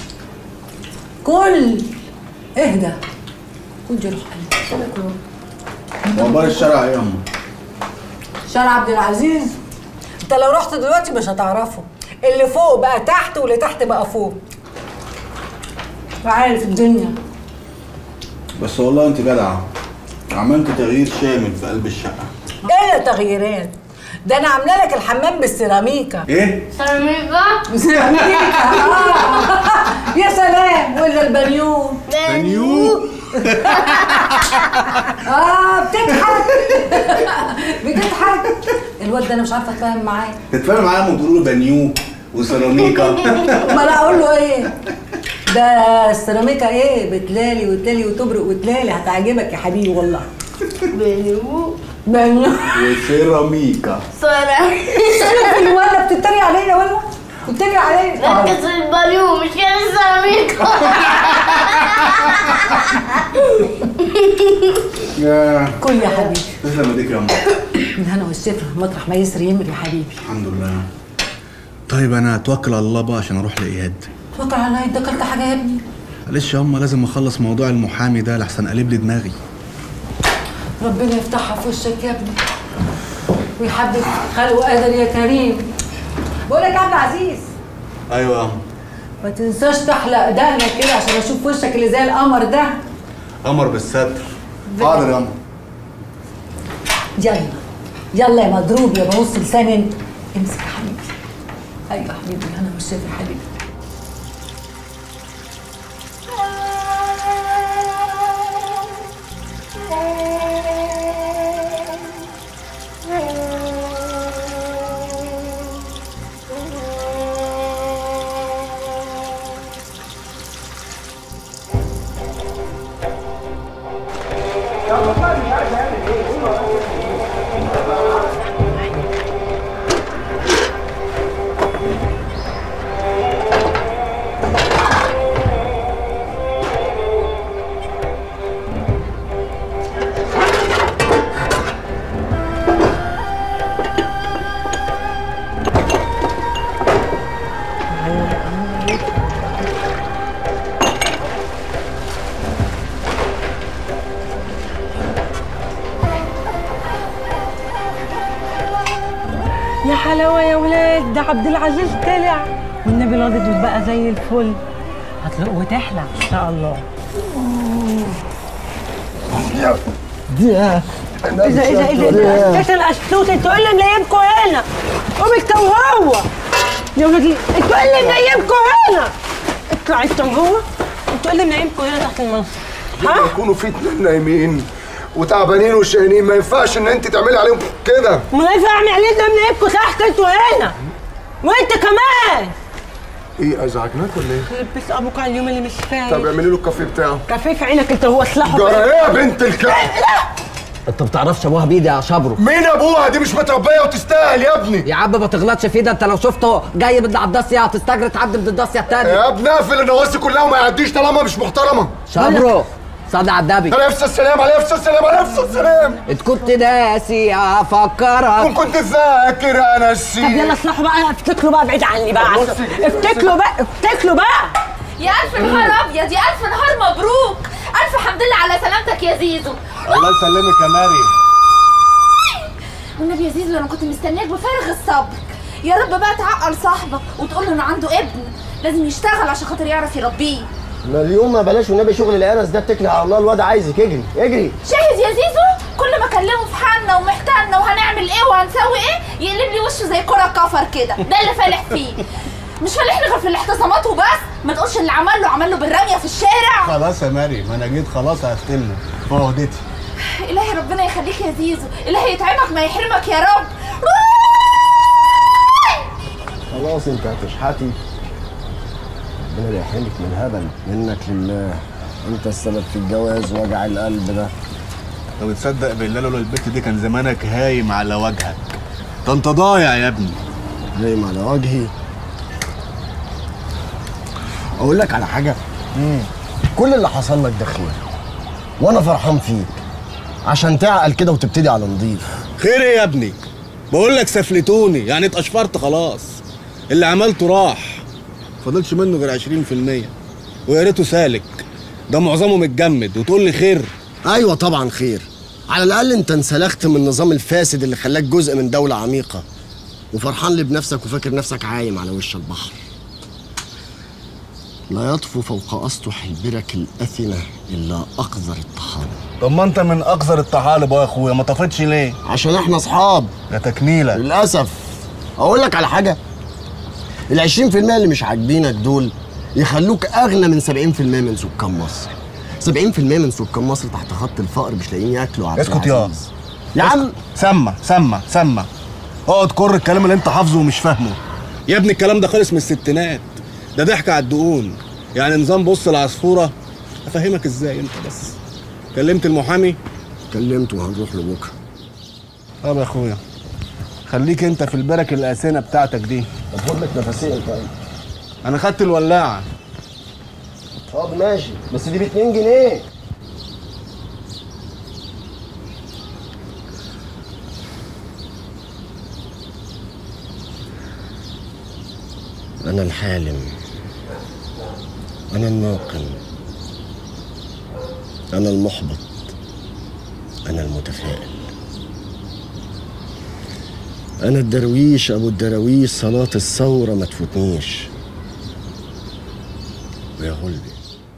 Speaker 4: كل اهدى خد يا روح قلبي
Speaker 13: واخبار الشارع ايه يا امه؟
Speaker 4: شارع عبد العزيز انت لو رحت دلوقتي مش هتعرفه اللي فوق بقى تحت واللي تحت بقى فوق عارف الدنيا
Speaker 13: بس والله انت جدعه عملت تغيير شامل في قلب الشقه
Speaker 4: ايه تغييرات ده انا عامله لك الحمام بالسيراميكا
Speaker 13: ايه؟
Speaker 5: سيراميكا
Speaker 4: سيراميكا آه. يا سلام ولا البنيو
Speaker 13: بنيو
Speaker 4: اه بتضحك بتضحك الواد ده انا مش عارفه اتفاهم معاه
Speaker 13: تتفاهم معايا لما تقولوا له بنيو وسيراميكا
Speaker 4: ما انا اقول له ايه ده السيراميكا ايه بتلالي وتلالي وتبرق وتلالي هتعجبك يا حبيبي والله
Speaker 5: بنيو
Speaker 4: بنيو
Speaker 13: وسيراميكا
Speaker 4: شوف الولد بتتريق عليا ولا بتتريق عليا
Speaker 5: ركز في البنيو مش كده السيراميكا
Speaker 13: يا
Speaker 4: كل يا حبيبي
Speaker 13: تسلم ايديك يا امه
Speaker 4: من هنا والشفا مطرح ما يسري يمر يا حبيبي
Speaker 13: الحمد لله طيب انا اتوكل على الله بقى عشان اروح لاياد
Speaker 4: توكل على الله انت اكلت حاجه يا ابني
Speaker 13: معلش يا أما لازم أخلص موضوع المحامي ده لحسن قلب لي دماغي
Speaker 23: ربنا يفتحها في وشك يا ابني ويحبب خلقه قادر يا كريم بقول لك يا عبد العزيز
Speaker 13: أيوة يا أما
Speaker 23: ما تنساش تحلق دقنك كده عشان اشوف وشك اللي زي القمر ده
Speaker 13: قمر بالستر حاضر يا أما
Speaker 23: يلا يلا يا مضروب يا بنص لسان انت امسك يا حبيبي ايوه يا حبيبي انا مش شايف يا حبيبي
Speaker 4: يا حلاوة يا ولاد ده عبد العزيز طلع والنبي الابيض بقى زي الفل هتلاقوا وتحلى ان شاء الله
Speaker 14: دي
Speaker 4: اذا اذا اذا انت الاشتوت انتوا ايه اللي منيمكوا هنا قوم انت وهو يا ولادي انتوا ايه اللي منيمكوا هنا اطلع انت وهو انتوا ايه اللي منيمكوا هنا تحت المنصب
Speaker 14: ها يكونوا في اتنين نايمين وتعبانين وشقيانين ما ينفعش ان انت تعملي عليهم كده
Speaker 4: ما ينفع اعمل عليه ده منيمكوا تحت انتوا هنا وانت كمان
Speaker 14: ايه ازعجناك ولا ايه؟
Speaker 4: لبس ابوك على اليوم اللي مش فاهم
Speaker 14: طب اعملي له الكافيه بتاعه
Speaker 4: كفيه في عينك انت هو سلاحه
Speaker 14: جرى ايه يا بنت الكلب؟
Speaker 17: انت بتعرفش ابوها بيدي يا شبرو
Speaker 14: مين ابوها دي مش متربيه وتستاهل يا ابني
Speaker 17: يا عم ما تغلطش فيه ده انت لو شفته جاي من على الداسيه هتستجري تعدي من الداسيه التانية
Speaker 14: يا ابني اقفل النواسي كلها وما يعديش طالما مش محترمه
Speaker 17: شبرو صلي على النبي
Speaker 14: عليه نفس السلام عليه نفس السلام عليه نفس السلام
Speaker 17: انت كنت ناسي افكرك
Speaker 14: وكنت فاكر انا السي
Speaker 4: طب يلا اصلحوا بقى افتكلوا بقى بعيد عني بقى عشان- افتكلوا بقى افتكلوا بقى
Speaker 10: يا ألف نهار أبيض يا ألف نهار مبروك ألف حمد لله على سلامتك يا زيزو
Speaker 13: الله يسلمك يا مريم
Speaker 10: والنبي يا زيزو أنا كنت مستنياك بفارغ الصبر يا رب بقى تعقل صاحبك وتقول له إنه عنده ابن لازم يشتغل عشان خاطر يعرف يربيه
Speaker 14: ما اليوم ما بلاش والنبي شغل الانس ده اتكلي على الله الواد عايزك اجري اجري
Speaker 10: شاهد يا زيزو كل ما اكلمه في حالنا ومحتالنا وهنعمل ايه وهنسوي ايه يقلب لي وشه زي كرة كفر كده ده اللي فالح فيه مش فالح لي غير في الاحتسامات وبس ما تقولش اللي عمل له عمل له بالرميه في الشارع
Speaker 13: خلاص يا مريم أنا جيت خلاص هستلمه فوهدتي
Speaker 10: الهي ربنا يخليك يا زيزو الهي يطعمك ما يحرمك يا رب
Speaker 14: خلاص انت هتشحتي ربنا لا يحرمك من هبل منك لله انت السبب في الجواز وجع القلب ده
Speaker 13: لو تصدق بالله لولا البت دي كان زمانك هايم على وجهك ده انت ضايع يا ابني
Speaker 14: هايم على وجهي اقول لك على حاجه كل اللي حصل لك ده خير وانا فرحان فيك عشان تعقل كده وتبتدي على نضيف
Speaker 13: خير ايه يا ابني بقول لك سفلتوني يعني اتقشفرت خلاص اللي عملته راح فاضلش منه غير 20% ويا ريته سالك ده معظمه متجمد وتقول لي خير
Speaker 14: ايوه طبعا خير على الاقل انت انسلخت من النظام الفاسد اللي خلاك جزء من دوله عميقه وفرحان لي بنفسك وفاكر نفسك عايم على وش البحر لا يطفو فوق اسطح البرك الاثنه الا اقذر الطحالب
Speaker 13: طب ما انت من اقذر الطحالب يا اخويا ما طفتش ليه
Speaker 14: عشان احنا اصحاب
Speaker 13: يا تكنيله
Speaker 14: للاسف اقول لك على حاجه ال 20% اللي مش عاجبينك دول يخلوك اغنى من 70% من سكان مصر 70% من سكان مصر تحت خط الفقر مش لاقيين ياكلوا عبد
Speaker 13: اسكت يا
Speaker 14: العزيز. يا عم
Speaker 13: سمع سمع سمع اقعد كر الكلام اللي انت حافظه ومش فاهمه يا ابني الكلام ده خلص من الستينات ده ضحك على الدقون يعني نظام بص العصفوره افهمك ازاي انت بس كلمت المحامي
Speaker 14: كلمته وهنروح له بكره
Speaker 13: طب يا اخويا خليك انت في البرك القاسنه بتاعتك دي
Speaker 14: طب خد لك نفسيه طيب
Speaker 13: انا خدت الولاعه
Speaker 14: طب ماشي بس دي ب 2 جنيه أنا الحالم أنا الناقم أنا المحبط أنا المتفائل أنا الدرويش أبو الدراويش صلاة الثورة ما تفوتنيش ويا غلبي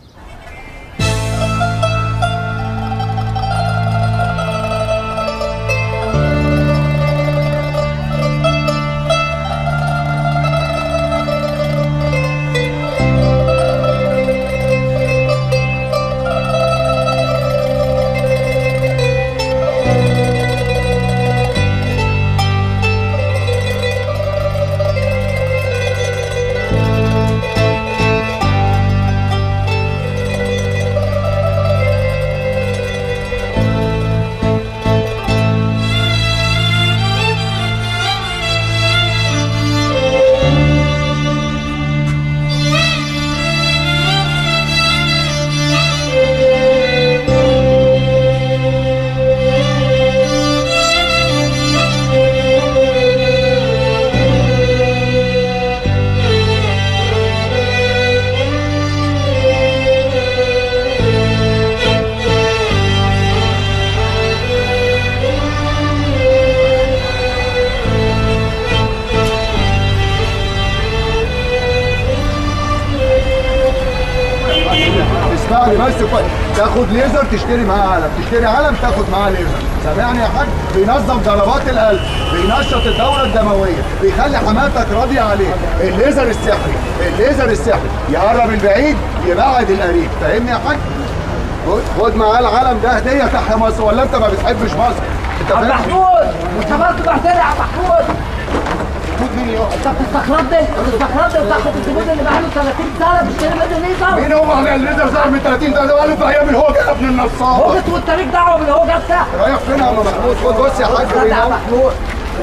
Speaker 8: اسمعني بس كويس تاخد ليزر تشتري معاه علم تشتري علم تاخد معاه ليزر سامعني يا حاج بينظم ضربات القلب بينشط الدورة الدموية بيخلي حماتك راضية عليه الليزر السحري الليزر السحري يقرب البعيد يبعد القريب فاهمني يا حاج خد- خد معاه العلم ده هدية تحيا مصر ولا انت ما بتحبش مصر انت
Speaker 17: عم
Speaker 8: فاهم؟
Speaker 17: محمود انت برضه بعتني يا عم محمود
Speaker 8: محمود مين يا
Speaker 17: انت بتستخربني بتستخربني وتاخد الزبون اللي بقاله 30 سنه بيشتري منه ليزر
Speaker 8: مين هو على الليزر ظهر من 30 ده ده بقاله في ايام الهوجة يا ابن النصاب
Speaker 17: هو انت وانت ليك دعوه باللي هو جاب ده
Speaker 8: رايح فين يا عم محمود خد بص يا حاج
Speaker 17: استنى يا عم محمود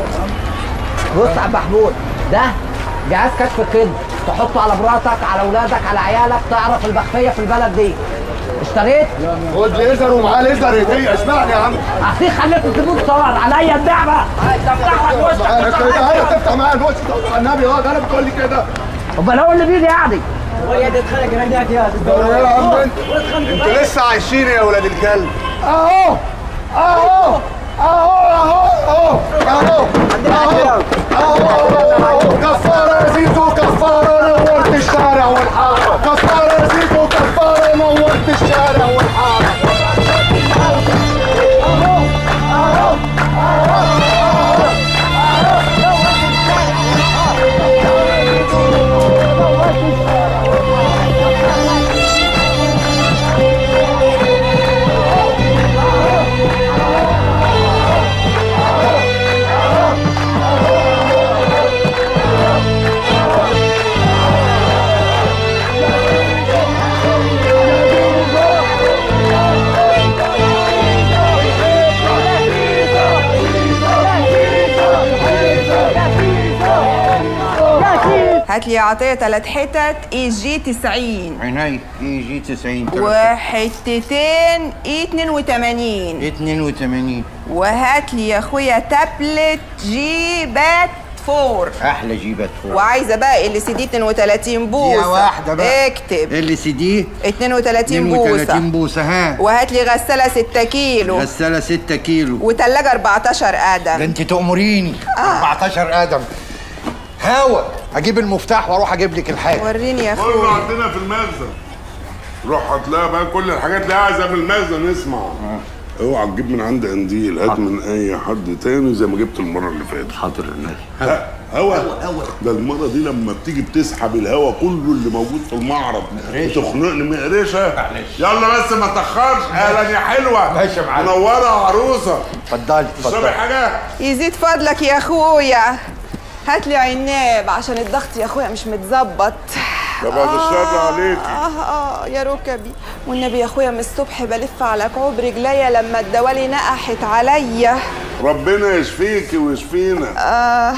Speaker 17: بص يا عم محمود ده جهاز كشف الكذب تحطه على مراتك على اولادك على عيالك تعرف المخفيه في البلد دي اشتريت؟
Speaker 8: خد ليزر ومعاه ليزر هديه اسمعني يا عم
Speaker 17: اخي خليت الزبون تصور عليا النعمه تفتح لك وشك
Speaker 8: انا كده تفتح معايا الوش طب النبي اه ده انا بتقول لي كده
Speaker 17: امال هو اللي بيجي يعني
Speaker 8: هو يا دي اتخانق هناك يا يا عم انت انتوا لسه عايشين يا ولاد الكلب اهو اهو اهو اهو اهو اهو اهو اهو كفاره يا زيزو كفاره نورت الشارع والحاره كفاره يا زيزو كفاره نورت الشارع والحاره اهو اهو
Speaker 20: هات لي عطيه ثلاث حتت اي جي 90
Speaker 22: عيني اي جي 90
Speaker 20: وحتتين اي 82
Speaker 22: 82
Speaker 20: وهات لي يا اخويا تابلت جي بات 4
Speaker 22: احلى جيبات فوق
Speaker 20: وعايزه بقى ال سي دي 32 بوصه
Speaker 22: دي واحدة بقى.
Speaker 20: اكتب
Speaker 22: ال سي دي
Speaker 20: 32 بوصه
Speaker 22: 32 بوصه ها
Speaker 20: وهات لي غساله 6 كيلو
Speaker 22: غسالة 6 كيلو
Speaker 20: وتلاجة 14
Speaker 22: ده
Speaker 20: قدم
Speaker 22: انت تأمريني 14 قدم هوا اجيب المفتاح واروح اجيب لك الحاجه
Speaker 20: وريني يا
Speaker 7: كله
Speaker 20: اخويا
Speaker 7: عندنا في المخزن روح هتلاقي بقى كل الحاجات اللي عايزها في المخزن اسمع اوعى تجيب من عند قنديل هات من اي حد تاني زي ما جبت المره اللي فاتت
Speaker 6: حاضر النبي
Speaker 7: ها هوا ده المره دي لما بتيجي بتسحب الهوا كله اللي موجود في المعرض بتخنقني مقرشه يلا بس ما تاخرش اهلا يا حلوه
Speaker 22: ماشي يا معلم.
Speaker 7: منوره يا عروسه
Speaker 22: اتفضلي
Speaker 7: تشربي حاجه
Speaker 20: يزيد فضلك يا اخويا هات لي عناب عشان الضغط يا اخويا مش متظبط
Speaker 7: ده بعد الشر عليكي
Speaker 20: اه اه يا ركبي والنبي يا اخويا من الصبح بلف على كعوب رجليا لما الدوالي نقحت عليا
Speaker 7: ربنا يشفيكي ويشفينا
Speaker 20: اه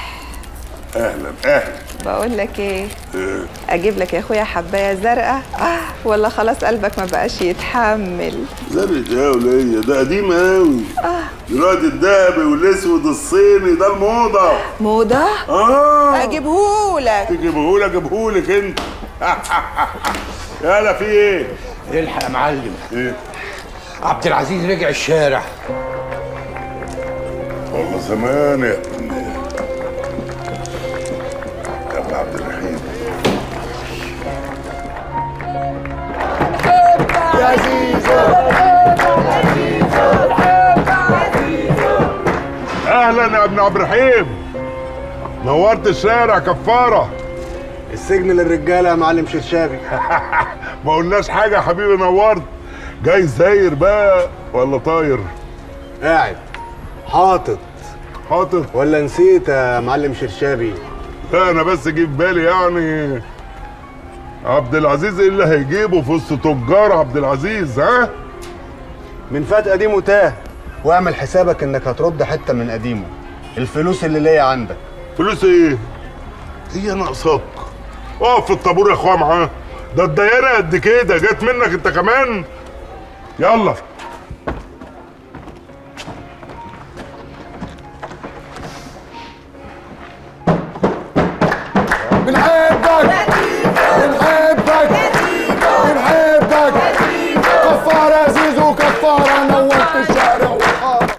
Speaker 7: اهلا اهلا
Speaker 20: بقول لك ايه
Speaker 7: إيه.
Speaker 20: اجيب لك يا اخويا حبايه زرقاء آه ولا خلاص قلبك ما بقاش يتحمل
Speaker 7: زرق يا ولية ده قديم قوي
Speaker 20: اه
Speaker 7: دلوقتي الذهبي والاسود الصيني ده الموضه
Speaker 20: موضه
Speaker 7: اه
Speaker 20: اجيبهولك
Speaker 7: تجيبهولك اجيبهولك انت يلا في ايه
Speaker 22: الحق يا معلم
Speaker 7: ايه
Speaker 22: عبد العزيز رجع الشارع
Speaker 7: والله زمان يا ابني يا ابن عبد الرحيم
Speaker 8: يا زيزو
Speaker 7: اهلا يا ابن عبد الرحيم نورت الشارع كفاره
Speaker 13: السجن للرجاله يا معلم شرشابي
Speaker 7: ما قلناش حاجه يا حبيبي نورت جاي زاير بقى ولا طاير
Speaker 13: قاعد حاطط
Speaker 7: حاطط
Speaker 13: ولا نسيت يا معلم شرشابي
Speaker 7: لا انا بس جه في بالي يعني عبد العزيز ايه اللي هيجيبه في وسط تجار عبد العزيز ها
Speaker 13: من فات قديمه تاه واعمل حسابك انك هترد حته من قديمه الفلوس اللي ليا عندك
Speaker 7: فلوس ايه هي ناقصاك اقف في الطابور يا اخويا معاه ده الدايره قد كده جت منك انت كمان يلا
Speaker 8: بنحبك بنحبك بنحبك كفارة يا زيزو كفارة نورت الشارع والحارة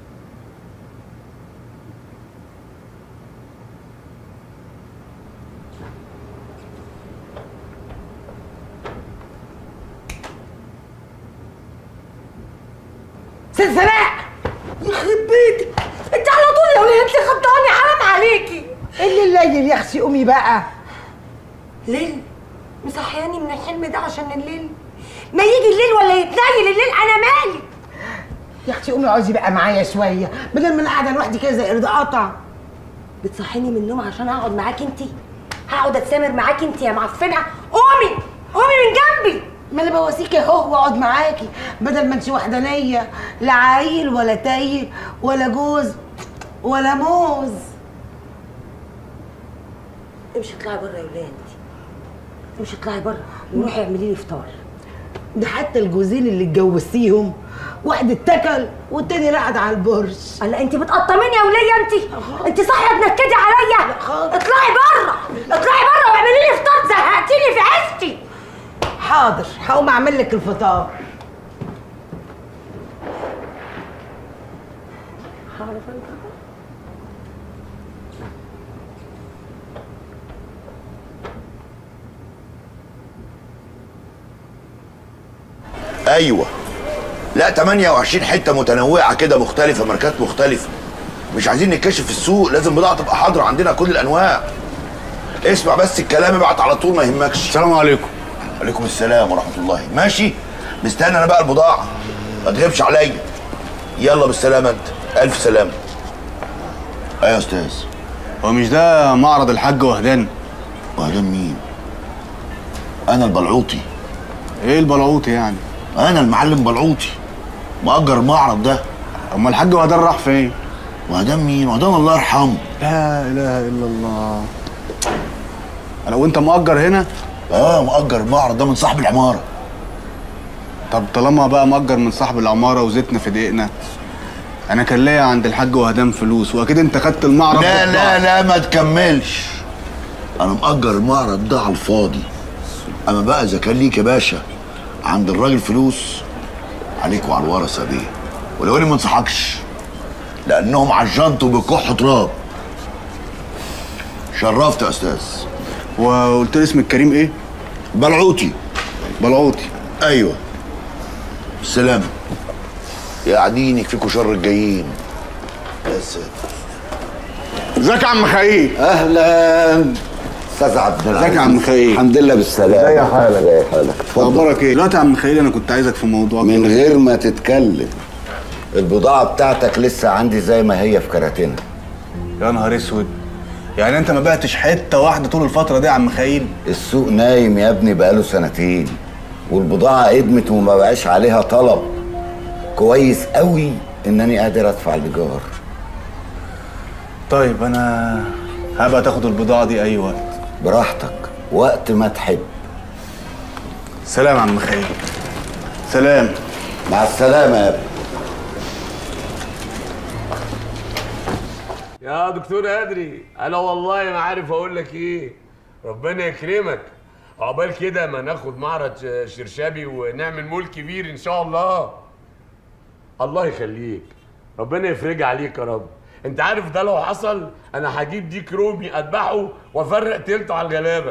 Speaker 23: سلسلاء يخرب بيتك انت على طول يا وليه انت خطاني حرام عليكي
Speaker 4: اللي الليل يا اختي قومي بقى
Speaker 23: ليل مصحياني من الحلم ده عشان الليل ما يجي الليل ولا يتنيل الليل انا مالي
Speaker 4: يا اختي قومي اقعدي بقى معايا شويه بدل ما انا قاعده لوحدي كده زي قرد قطع
Speaker 23: بتصحيني من النوم عشان اقعد معاكي انت هقعد اتسامر معاكي انت يا معفنه قومي قومي من جنبي
Speaker 4: ما انا بواسيكي اهو واقعد معاكي بدل ما انت وحدانيه لا عيل ولا تايه ولا جوز ولا موز
Speaker 23: امشي اطلعي بره يا ولاد امشي اطلعي بره وروحي اعملي لي فطار
Speaker 4: ده حتى الجوزين اللي اتجوزتيهم واحد اتكل والتاني رقد على البرج
Speaker 23: هلا انت بتقطميني يا وليه انت انت صاحيه تنكدي عليا اطلعي بره اطلعي بره واعملي لي فطار زهقتيني في عيشتي
Speaker 4: حاضر هقوم اعمل لك الفطار
Speaker 2: ايوه لا 28 حته متنوعه كده مختلفه ماركات مختلفه مش عايزين نتكشف في السوق لازم بضاعه تبقى حاضره عندنا كل الانواع اسمع بس الكلام ابعت على طول ما يهمكش
Speaker 13: السلام عليكم
Speaker 2: عليكم السلام ورحمه الله ماشي مستني انا بقى البضاعه ما تغيبش عليا يلا بالسلامه انت الف سلامه ايوه يا استاذ
Speaker 13: هو مش ده معرض الحاج وهدان
Speaker 2: وهدان مين انا البلعوطي
Speaker 13: ايه البلعوطي يعني
Speaker 2: انا المعلم بلعوطي مأجر المعرض ده
Speaker 13: اما الحاج وهدان راح فين
Speaker 2: وهدان مين وهدان الله يرحمه
Speaker 13: لا اله الا الله انا وانت مأجر هنا
Speaker 2: اه مأجر المعرض ده من صاحب العماره
Speaker 13: طب طالما بقى مأجر من صاحب العماره وزيتنا في دقيقنا انا كان ليا عند الحاج وهدان فلوس واكيد انت خدت المعرض
Speaker 2: لا
Speaker 13: بالضاعة.
Speaker 2: لا لا ما تكملش انا مأجر المعرض ده على الفاضي اما بقى اذا كان ليك يا باشا عند الراجل فلوس عليك وعلى الورثه بيه ولو اني ما انصحكش لانهم عجنتوا بكح تراب شرفت يا استاذ
Speaker 13: وقلت لي اسم الكريم ايه
Speaker 2: بلعوطي
Speaker 13: بلعوطي
Speaker 2: ايوه سلام يا قاعدين يكفيكوا شر الجايين يا ساتر
Speaker 13: ازيك يا عم خليل
Speaker 2: اهلا استاذ عبد العزيز
Speaker 13: ازيك يا عم خليل
Speaker 2: الحمد لله بالسلامه
Speaker 13: ازي حالك
Speaker 2: ازي حالك اتفضل
Speaker 13: اخبارك ايه دلوقتي يا عم خليل انا كنت عايزك في موضوع
Speaker 2: من غير ما تتكلم البضاعة بتاعتك لسه عندي زي ما هي في كراتينها
Speaker 13: يا نهار اسود يعني انت ما بعتش حته واحده طول الفتره دي يا عم خليل
Speaker 2: السوق نايم يا ابني بقاله سنتين والبضاعة قدمت وما بقاش عليها طلب كويس قوي انني قادر ادفع الايجار
Speaker 13: طيب انا هبقى تاخد البضاعه دي اي وقت
Speaker 2: براحتك وقت ما تحب
Speaker 13: سلام يا عم خليل سلام
Speaker 2: مع السلامة يا ابني
Speaker 3: يا دكتور ادري انا والله ما عارف اقول لك ايه ربنا يكرمك
Speaker 9: عقبال كده ما ناخد معرض ش- شرشابي ونعمل مول كبير ان شاء الله الله يخليك ربنا يفرج عليك يا رب انت عارف ده لو حصل انا هجيب ديك رومي اذبحه وافرق تلته على الغلابه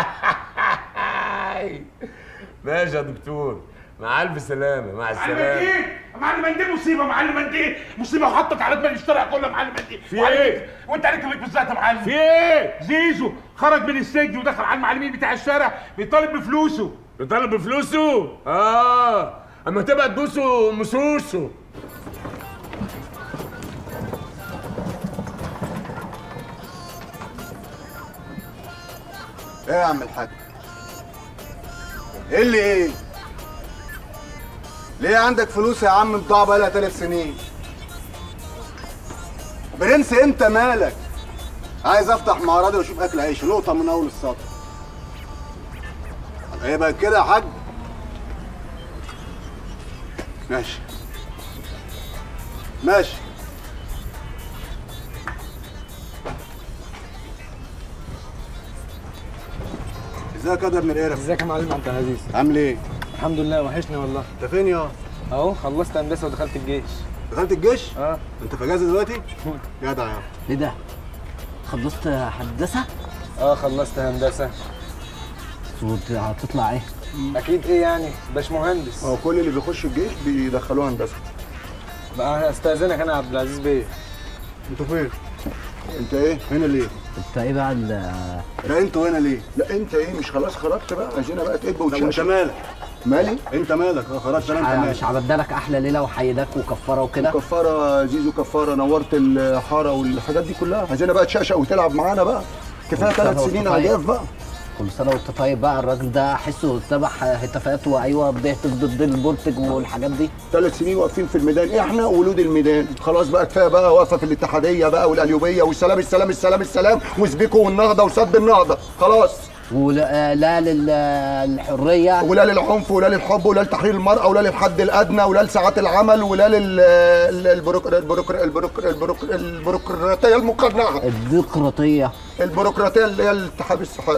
Speaker 9: ماشي يا دكتور مع الف سلامه مع
Speaker 18: معلم
Speaker 9: السلامه
Speaker 18: منديل يا معلم منديل مصيبه معلم منديل مصيبه وحطت على دماغ الشارع كله يا معلم منديل
Speaker 9: في
Speaker 18: وعليك-
Speaker 9: إيه؟
Speaker 18: وانت عليك عليك بالذات يا معلم
Speaker 9: في ايه؟
Speaker 18: زيزو خرج من السجن ودخل على المعلمين بتاع الشارع بيطالب بفلوسه
Speaker 9: بيطالب بفلوسه؟ اه اما تبقى تدوسه مسوسه
Speaker 8: ايه يا عم الحاج ايه اللي ايه ليه عندك فلوس يا عم بضاعة بقالها ثلاث سنين برنس انت مالك عايز افتح معرضي واشوف اكل عيش لقطة من اول السطر ايه بقى كده يا حاج ماشي ماشي ازيك يا ده ابن القرف
Speaker 15: ازيك يا معلم عبد العزيز
Speaker 8: عامل ايه
Speaker 15: الحمد لله وحشني والله
Speaker 8: انت فين يا
Speaker 15: اهو خلصت هندسه ودخلت الجيش
Speaker 8: دخلت الجيش
Speaker 15: اه
Speaker 8: انت في اجازه دلوقتي جدع يا
Speaker 17: ايه ده؟ خلصت هندسه؟
Speaker 15: اه خلصت هندسه
Speaker 17: هتطلع ايه؟
Speaker 15: اكيد ايه يعني باش مهندس
Speaker 8: هو كل اللي بيخش الجيش بيدخلوه هندسه
Speaker 15: بقى استاذنك انا يا عبد العزيز بيه
Speaker 8: انتوا فين انت ايه هنا ليه
Speaker 17: انت ايه بقى ال
Speaker 8: لا انتوا هنا ليه لا انت ايه مش خلاص خرجت بقى عايزين بقى تقب وتشقشق انت مالك مالي انت مالك اه خرجت انا انت
Speaker 17: مش
Speaker 8: مالك
Speaker 17: مش عبدالك احلى ليله وحيداك وكفاره وكده
Speaker 8: كفاره زيزو كفاره نورت الحاره والحاجات دي كلها عايزين بقى تشقشق وتلعب معانا بقى كفايه
Speaker 17: كل سنة
Speaker 8: ثلاث
Speaker 17: وانت
Speaker 8: سنين
Speaker 17: طيب.
Speaker 8: عجاف بقى
Speaker 17: كل سنه وانت طيب بقى الراجل ده احسه ذبح هتافات وايوه بيهتف ضد البولتج والحاجات دي
Speaker 8: ثلاث سنين واقفين في الميدان احنا ولود الميدان خلاص بقى كفايه بقى واقفه في الاتحاديه بقى والقليوبيه والسلام السلام السلام السلام وسبيكو والنهضه وسد النهضه خلاص
Speaker 17: ولا لا للحريه
Speaker 8: ولا للعنف ولا للحب ولا لتحرير المرأة ولا للحد الأدنى ولا لساعات العمل ولا لل البروك البروك البروك البروك البيروقراطية المقنعة
Speaker 17: الديمقراطيه
Speaker 8: البيروقراطية اللي هي الاتحاد الصحي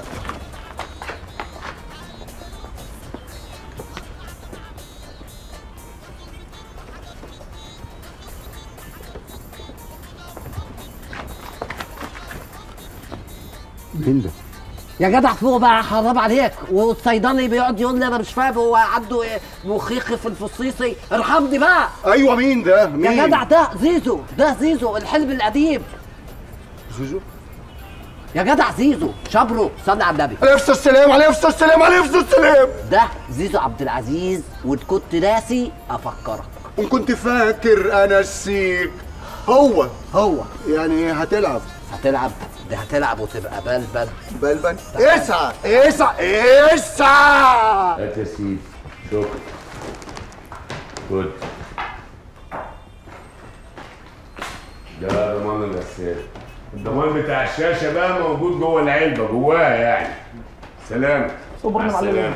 Speaker 17: مين ده؟ يا جدع فوق بقى حرام عليك والصيدلي بيقعد يقول لي انا مش فاهم هو عنده ايه مخيخ في الفصيصي ارحمني بقى
Speaker 8: ايوه مين ده؟ مين؟
Speaker 17: يا جدع ده زيزو ده زيزو الحلم القديم
Speaker 8: زيزو
Speaker 17: يا جدع زيزو شبرو صلي على النبي
Speaker 8: عليه الصلاة السلام عليه الصلاة السلام عليه الصلاة السلام
Speaker 17: ده زيزو عبد العزيز وان كنت ناسي افكرك
Speaker 8: وإن كنت فاكر أنا السيك هو
Speaker 17: هو
Speaker 8: يعني إيه هتلعب
Speaker 17: هتلعب ده هتلعب وتبقى بلبل
Speaker 8: بلبل اسعى اسعى اسعى
Speaker 9: هات يا سيدي شكرا خد ده ضمان الغسالة الضمان بتاع الشاشة بقى موجود جوه العلبة جواها يعني سلام
Speaker 17: صبرنا
Speaker 9: مع
Speaker 17: معلم.
Speaker 9: السلامة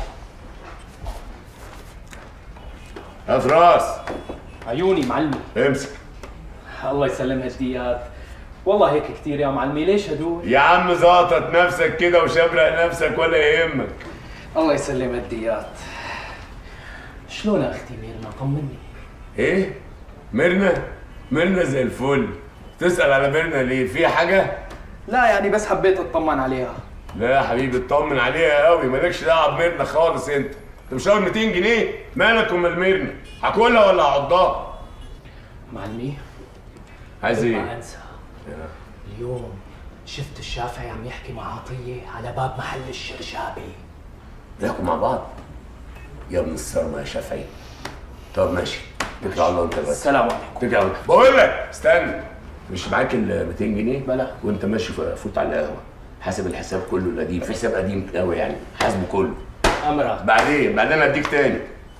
Speaker 9: هات راس
Speaker 19: عيوني معلمي
Speaker 9: امسك
Speaker 19: الله يسلمها جديات والله هيك كتير يا معلمي ليش هدول
Speaker 9: يا عم زاطط نفسك كده وشبرق نفسك ولا يهمك
Speaker 19: الله يسلمها الديات شلون اختي ميرنا طمني
Speaker 9: ايه ميرنا ميرنا زي الفل تسأل على ميرنا ليه في حاجة
Speaker 19: لا يعني بس حبيت اطمن عليها
Speaker 9: لا يا حبيبي اطمن عليها قوي مالكش دعوه بميرنا خالص انت انت مش واخد 200 جنيه مالك ومال ميرنا هاكلها ولا هعضها
Speaker 19: معلمي
Speaker 9: عايز
Speaker 19: ما
Speaker 9: ايه
Speaker 19: انسى اليوم شفت الشافعي عم يحكي مع عطيه على باب محل الشرشابي
Speaker 9: ناكل مع بعض يا ابن الصرمه يا شافعي طب ماشي اتكل على الله انت بس
Speaker 19: السلام عليكم
Speaker 9: اتكل على الله بقول لك استنى مش معاك ال 200 جنيه
Speaker 19: بلا
Speaker 9: وانت ماشي فوت على القهوه حاسب الحساب كله القديم في حساب قديم قوي يعني حاسبه كله
Speaker 19: امرك
Speaker 9: بعدين بعدين اديك تاني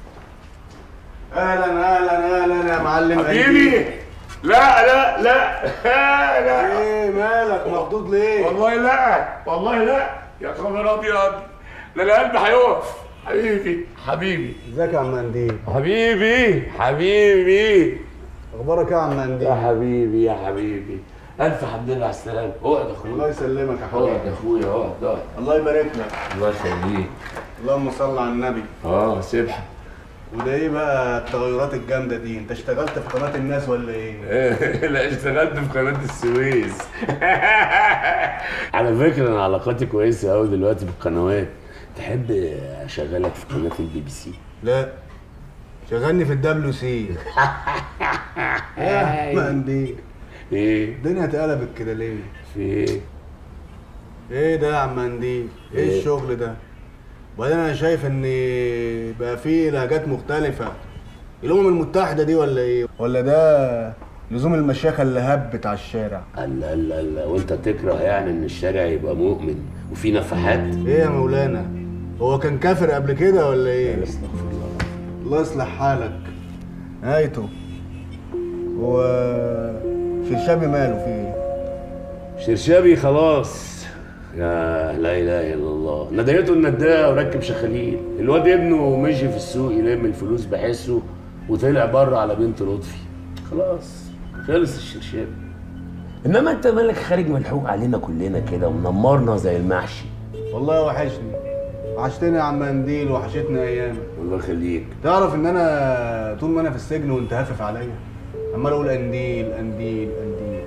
Speaker 8: اهلا اهلا اهلا يا معلم
Speaker 9: حبيبي لا لا لا لا
Speaker 8: ايه مالك مخضوض ليه؟
Speaker 9: والله لا والله لا يا خبر ابيض ده القلب هيقف حبيبي حبيبي
Speaker 8: ازيك يا عم منديل
Speaker 9: حبيبي حبيبي
Speaker 8: اخبارك ايه يا عم منديل
Speaker 9: يا حبيبي يا حبيبي الف حمد لله على السلامه اقعد يا اخويا
Speaker 8: الله يسلمك يا
Speaker 9: اقعد
Speaker 8: حبيبي
Speaker 9: يا اخويا اقعد اقعد
Speaker 8: الله يبارك لك
Speaker 9: الله يخليك
Speaker 8: اللهم صل على النبي
Speaker 9: اه سبحه
Speaker 8: وده ايه بقى التغيرات الجامده دي انت اشتغلت في قناه الناس ولا ايه
Speaker 9: لا اشتغلت في قناه السويس على فكره انا علاقاتي كويسه قوي دلوقتي بالقنوات تحب اشغلك في قناه البي بي سي
Speaker 8: لا شغلني في الدبليو سي يا منديل
Speaker 9: ايه
Speaker 8: الدنيا اتقلبت كده ليه
Speaker 9: في ايه
Speaker 8: ايه ده يا عم منديل ايه
Speaker 9: إيه؟
Speaker 8: الشغل ده وبعدين انا شايف ان بقى في لهجات مختلفه الامم المتحده دي ولا ايه ولا ده لزوم المشيخه اللي هبت على الشارع
Speaker 9: الله الله الله وانت تكره يعني ان الشارع يبقى مؤمن وفي نفحات
Speaker 8: ايه يا مولانا هو كان كافر قبل كده ولا ايه
Speaker 9: استغفر الله
Speaker 8: الله يصلح حالك نهايته هو شرشابي ماله في ايه
Speaker 9: شرشابي خلاص يا لا اله الا الله نديته النداء وركب شخاليل الواد ابنه مشي في السوق يلم الفلوس بحسه وطلع بره على بنت لطفي خلاص خلص الشرشابي انما انت مالك خارج ملحوق علينا كلنا كده ومنمرنا زي المحشي
Speaker 8: والله وحشني وحشتني يا عم منديل وحشتني ايامك
Speaker 9: الله يخليك
Speaker 8: تعرف ان انا طول ما انا في السجن وانت هافف عليا عمال اقول قنديل قنديل قنديل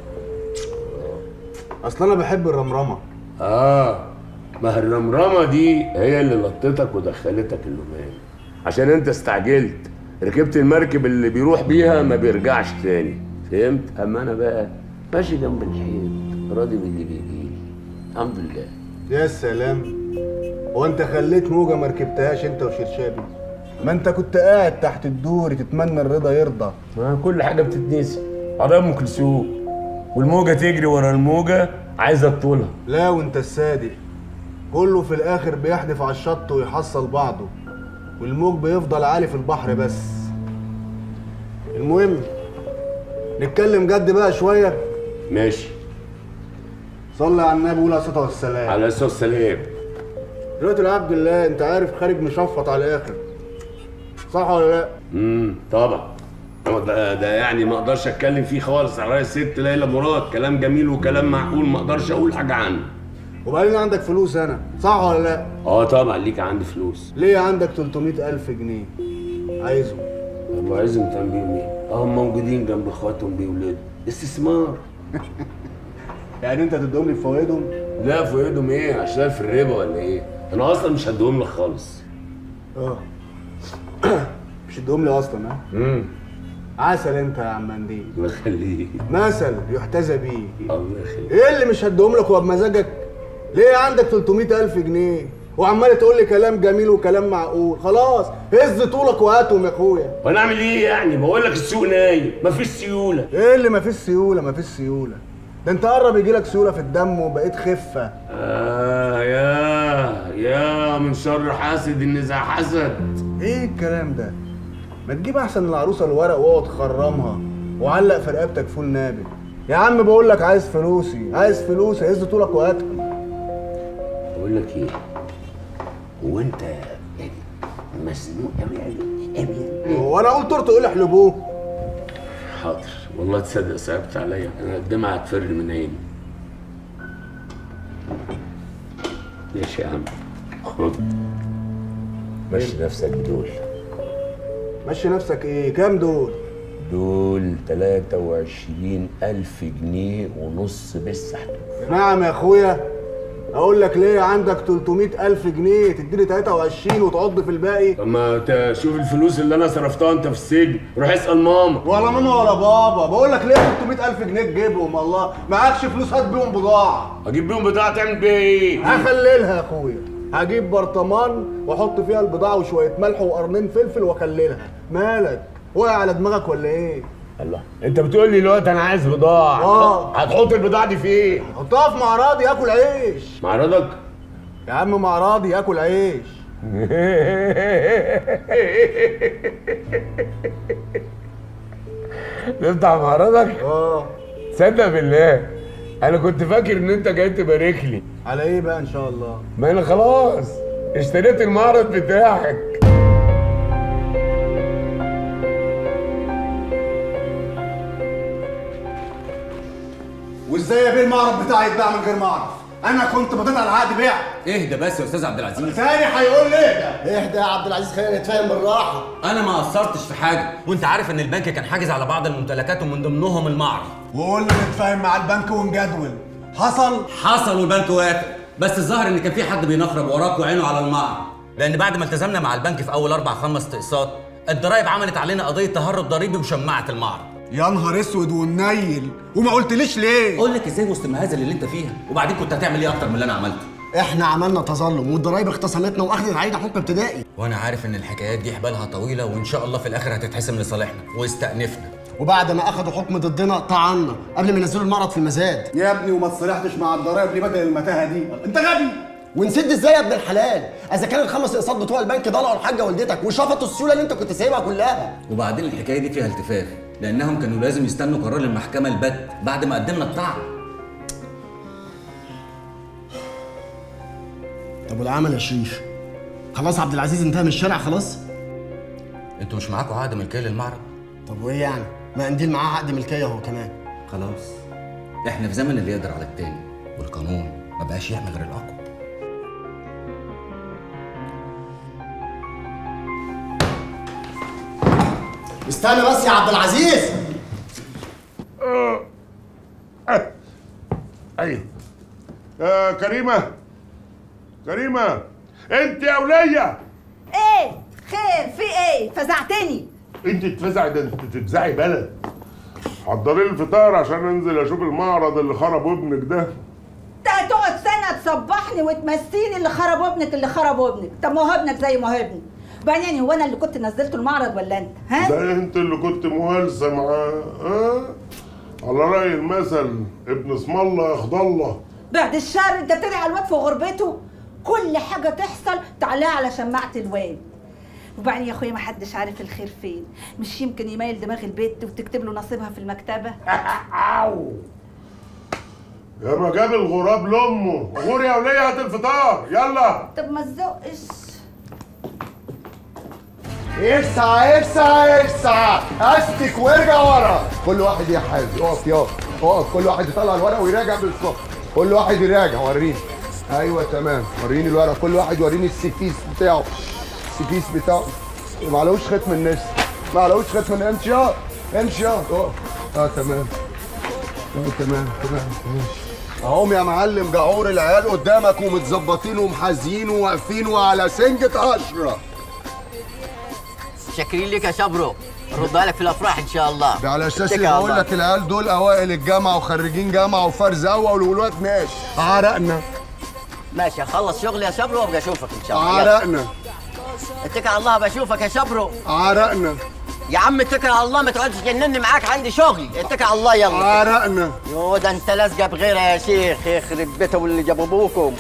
Speaker 8: اصل انا بحب الرمرمه
Speaker 9: اه ما هي الرمرمه دي هي اللي لطتك ودخلتك اللومان عشان انت استعجلت ركبت المركب اللي بيروح بيها ما بيرجعش تاني فهمت اما انا بقى ماشي جنب الحيط راضي باللي بيجيلي الحمد لله
Speaker 8: يا سلام هو انت خليت موجه ما ركبتهاش انت وشرشابي ما انت كنت قاعد تحت الدور تتمنى الرضا يرضى
Speaker 9: ما كل حاجه بتتنسي قضايا ام كلثوم والموجه تجري ورا الموجه عايزه تطولها
Speaker 8: لا وانت الصادق كله في الاخر بيحدف على الشط ويحصل بعضه والموج بيفضل عالي في البحر بس المهم نتكلم جد بقى شويه
Speaker 9: ماشي
Speaker 8: صلي على النبي ولا الصلاه والسلام
Speaker 9: على الصلاه والسلام
Speaker 8: دلوقتي العبد الله انت عارف خارج مشفط على الاخر صح ولا لا
Speaker 9: امم طبعا هو ده, ده يعني ما اقدرش اتكلم فيه خالص على رأي الست ليلى مراد كلام جميل وكلام معقول ما اقدرش اقول حاجه عنه
Speaker 8: وبعدين عندك فلوس انا صح ولا لا
Speaker 9: اه طبعا ليك عندي فلوس
Speaker 8: ليه عندك 300 ألف جنيه عايزهم
Speaker 9: طب عايزهم تعمل بيهم ايه؟ اه موجودين جنب اخواتهم بيولدوا استثمار
Speaker 8: يعني انت تديهم لي بفوائدهم
Speaker 9: لا فوائدهم ايه؟ اشتغل في الربا ولا ايه؟ انا اصلا مش هديهم لك خالص
Speaker 8: اه مش تديهم لي اصلا ها
Speaker 9: امم
Speaker 8: عسل انت يا عم منديل
Speaker 9: الله يخليك
Speaker 8: مثل يحتذى بيه
Speaker 9: الله يخليك
Speaker 8: ايه اللي مش هديهم لك وبمزاجك ليه عندك 300 ألف جنيه وعمال تقول لي كلام جميل وكلام معقول خلاص هز طولك وهاتهم يا اخويا
Speaker 9: وانا اعمل ايه يعني؟ بقول لك السوق نايم مفيش سيوله
Speaker 8: ايه اللي مفيش سيوله مفيش سيوله ده انت قرب يجي لك سيوله في الدم وبقيت خفه
Speaker 9: آه يا يا من شر حاسد ان ذا حسد
Speaker 8: ايه الكلام ده ما تجيب احسن العروسه الورق واقعد خرمها وعلق في رقبتك فول نابت يا عم بقول لك عايز فلوسي عايز فلوسي هز طولك وهاتهم
Speaker 9: بقول لك ايه؟ هو انت يعني مزنوق قوي قوي قوي
Speaker 8: هو انا قلت تقول لي احلبوه
Speaker 9: حاضر والله تصدق صعبت عليا انا الدمعه هتفر من عيني ماشي يا عم خد مشي نفسك بدول
Speaker 8: مشي نفسك ايه كام دول
Speaker 9: دول 23 ألف جنيه ونص بس حتى
Speaker 8: نعم يا اخويا اقول لك ليه عندك 300 الف جنيه تديني 23 وتعض في الباقي
Speaker 9: طب ما تشوف الفلوس اللي انا صرفتها انت في السجن روح اسال ماما
Speaker 8: ولا ماما ولا بابا بقول لك ليه 300 الف جنيه تجيبهم الله معكش فلوس هات بيهم بضاعه
Speaker 9: اجيب بيهم بضاعه تعمل بيها ايه
Speaker 8: هخللها يا اخويا هجيب برطمان واحط فيها البضاعه وشويه ملح وقرنين فلفل واخللها مالك وقع على دماغك ولا ايه
Speaker 9: الله انت بتقول لي دلوقتي انا عايز بضاعه
Speaker 8: اه
Speaker 9: هتحط البضاعه دي فين
Speaker 8: حطها في معرضي ياكل عيش
Speaker 9: معرضك
Speaker 8: يا عم معرضي ياكل عيش
Speaker 9: نفتح معرضك
Speaker 8: اه
Speaker 9: تصدق بالله انا كنت فاكر ان انت جاي تبارك لي
Speaker 8: على ايه بقى ان شاء الله
Speaker 9: ما انا خلاص اشتريت المعرض بتاعك
Speaker 8: وازاي يا بيه المعرض بتاعي يتباع من غير ما اعرف انا كنت مضيت على عقد بيع
Speaker 6: اهدى بس يا استاذ عبد العزيز
Speaker 8: تاني هيقول لي اهدى
Speaker 14: اهدى يا عبد العزيز خلينا نتفاهم بالراحه
Speaker 6: انا ما قصرتش في حاجه وانت عارف ان البنك كان حاجز على بعض الممتلكات ومن ضمنهم المعرض
Speaker 8: وقلنا نتفاهم مع البنك ونجدول حصل
Speaker 6: حصل والبنك وافق بس الظاهر ان كان في حد بينخرب وراك وعينه على المعرض لان بعد ما التزمنا مع البنك في اول اربع خمس اقساط الضرايب عملت علينا قضيه تهرب ضريبي وشمعت المعرض
Speaker 8: يا نهار اسود ومنيل وما قلتليش ليه
Speaker 6: اقول لك ازاي وسط المهازل اللي انت فيها وبعدين كنت هتعمل ايه اكتر من اللي انا عملته
Speaker 14: احنا عملنا تظلم والضرايب اختصمتنا واخدت علينا حكم ابتدائي
Speaker 6: وانا عارف ان الحكايات دي حبالها طويله وان شاء الله في الاخر هتتحسم لصالحنا واستأنفنا
Speaker 14: وبعد ما اخدوا حكم ضدنا طعنا قبل ما ينزلوا المعرض في المزاد
Speaker 8: يا ابني وما تصالحتش مع الضرايب ليه بدل المتاهه دي انت غبي
Speaker 14: ونسد ازاي يا ابن الحلال اذا كان الخمس اقساط بتوع البنك ضلعوا الحاجه والدتك وشفطوا السيوله اللي انت كنت سايبها كلها
Speaker 6: وبعدين الحكايه دي فيها التفاف لانهم كانوا لازم يستنوا قرار المحكمه البت بعد ما قدمنا الطعن
Speaker 14: طب والعمل يا شريف خلاص عبد العزيز انتهى من الشارع خلاص
Speaker 6: انتوا مش معاكوا عقد ملكيه للمعرض
Speaker 14: طب وايه يعني ما قنديل معاه عقد ملكيه هو كمان
Speaker 6: خلاص احنا في زمن اللي يقدر على التاني والقانون ما بقاش يعمل غير الاقوى
Speaker 14: استنى بس يا عبد العزيز
Speaker 7: ايوه يا كريمه كريمه انت يا وليه
Speaker 11: ايه خير في ايه فزعتني
Speaker 7: انت تفزعي ده انت تفزعي بلد حضري لي الفطار عشان انزل اشوف المعرض اللي خرب ابنك ده
Speaker 11: انت هتقعد سنه تصبحني وتمسيني اللي خرب ابنك اللي خرب ابنك طب ما هو ابنك زي ما هو ابني وبعدين هو انا اللي كنت نزلته المعرض ولا انت ها
Speaker 7: ده انت اللي كنت مهلسه معاه ها على راي المثل ابن اسم الله ياخد الله
Speaker 11: بعد الشر انت تدعي الواد في غربته كل حاجه تحصل تعالى على شماعه الواد وبعدين يا اخويا ما حدش عارف الخير فين مش يمكن يميل دماغ البيت وتكتب له نصيبها في المكتبه
Speaker 7: يا ما جاب الغراب لامه غور يا وليه هات الفطار يلا
Speaker 11: طب ما تزقش
Speaker 8: ارسع ارسع ارسع استك وارجع ورا كل واحد يا حازم اقف يا اقف كل واحد يطلع الورق ويراجع بالظبط كل واحد يراجع وريني ايوه تمام وريني الورق كل واحد وريني السيفيس بتاعه السيفيس بتاعه معلوش ختم الناس معلوش ختم الناس امشي يا امشي يا اقف اه تمام اه تمام تمام ماشي اهم يا معلم جعور العيال قدامك ومتظبطين ومحازيين وواقفين وعلى سنجة عشرة
Speaker 17: شاكرين لك يا شبرو ردها لك في الافراح ان شاء الله
Speaker 8: ده على اساس
Speaker 17: اتكل
Speaker 8: اللي
Speaker 17: على
Speaker 8: بقول
Speaker 17: الله.
Speaker 8: لك العيال دول اوائل الجامعه وخريجين جامعه وفرز اول والواد ناس عرقنا
Speaker 17: ماشي اخلص شغلي يا شبرو وابقى اشوفك ان شاء الله يلا.
Speaker 8: عرقنا
Speaker 17: اتكل على الله بشوفك يا شبرو
Speaker 8: عرقنا
Speaker 17: يا عم اتكل على الله ما تقعدش تجنني معاك عندي شغل اتكل على الله يلا
Speaker 8: عرقنا
Speaker 17: يو ده انت لازقه بغيرها يا شيخ يخرب بيتهم اللي جابوا ابوكم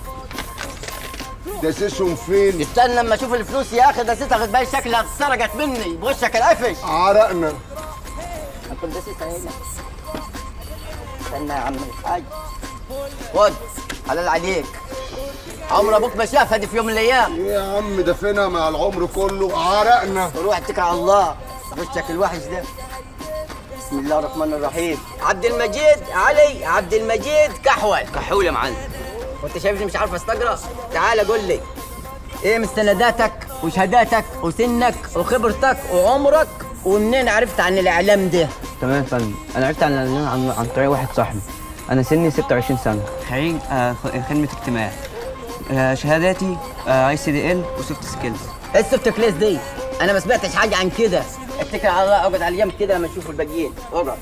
Speaker 8: داسسهم فين
Speaker 17: استنى لما اشوف الفلوس يا اخي ده ستة خد بالي شكلها اتسرقت مني بوشك القفش
Speaker 8: عرقنا
Speaker 17: اكل ده ستة هنا استنى يا عم الحاج خد حلال عليك عمر ابوك ما شافها دي في يوم من الايام
Speaker 8: ايه يا عم ده فينا مع العمر كله عرقنا
Speaker 17: روح اتكل على الله وشك الوحش ده بسم الله الرحمن الرحيم عبد المجيد علي عبد المجيد كحول كحول يا معلم وانت شايفني مش عارف استقرا تعال قول لي ايه مستنداتك وشهاداتك وسنك وخبرتك وعمرك ومنين عرفت عن الاعلام ده
Speaker 12: تمام يا فندم انا عرفت عن الاعلان عن, عن طريق واحد صاحبي انا سني 26 سنه خريج آه، خ- خدمه اجتماع آه، شهاداتي اي سي دي ال وسوفت سكيلز
Speaker 17: ايه السوفت كليس دي انا ما سمعتش حاجه عن كده اتكل على الله اقعد على اليم كده لما نشوف الباقيين اقعد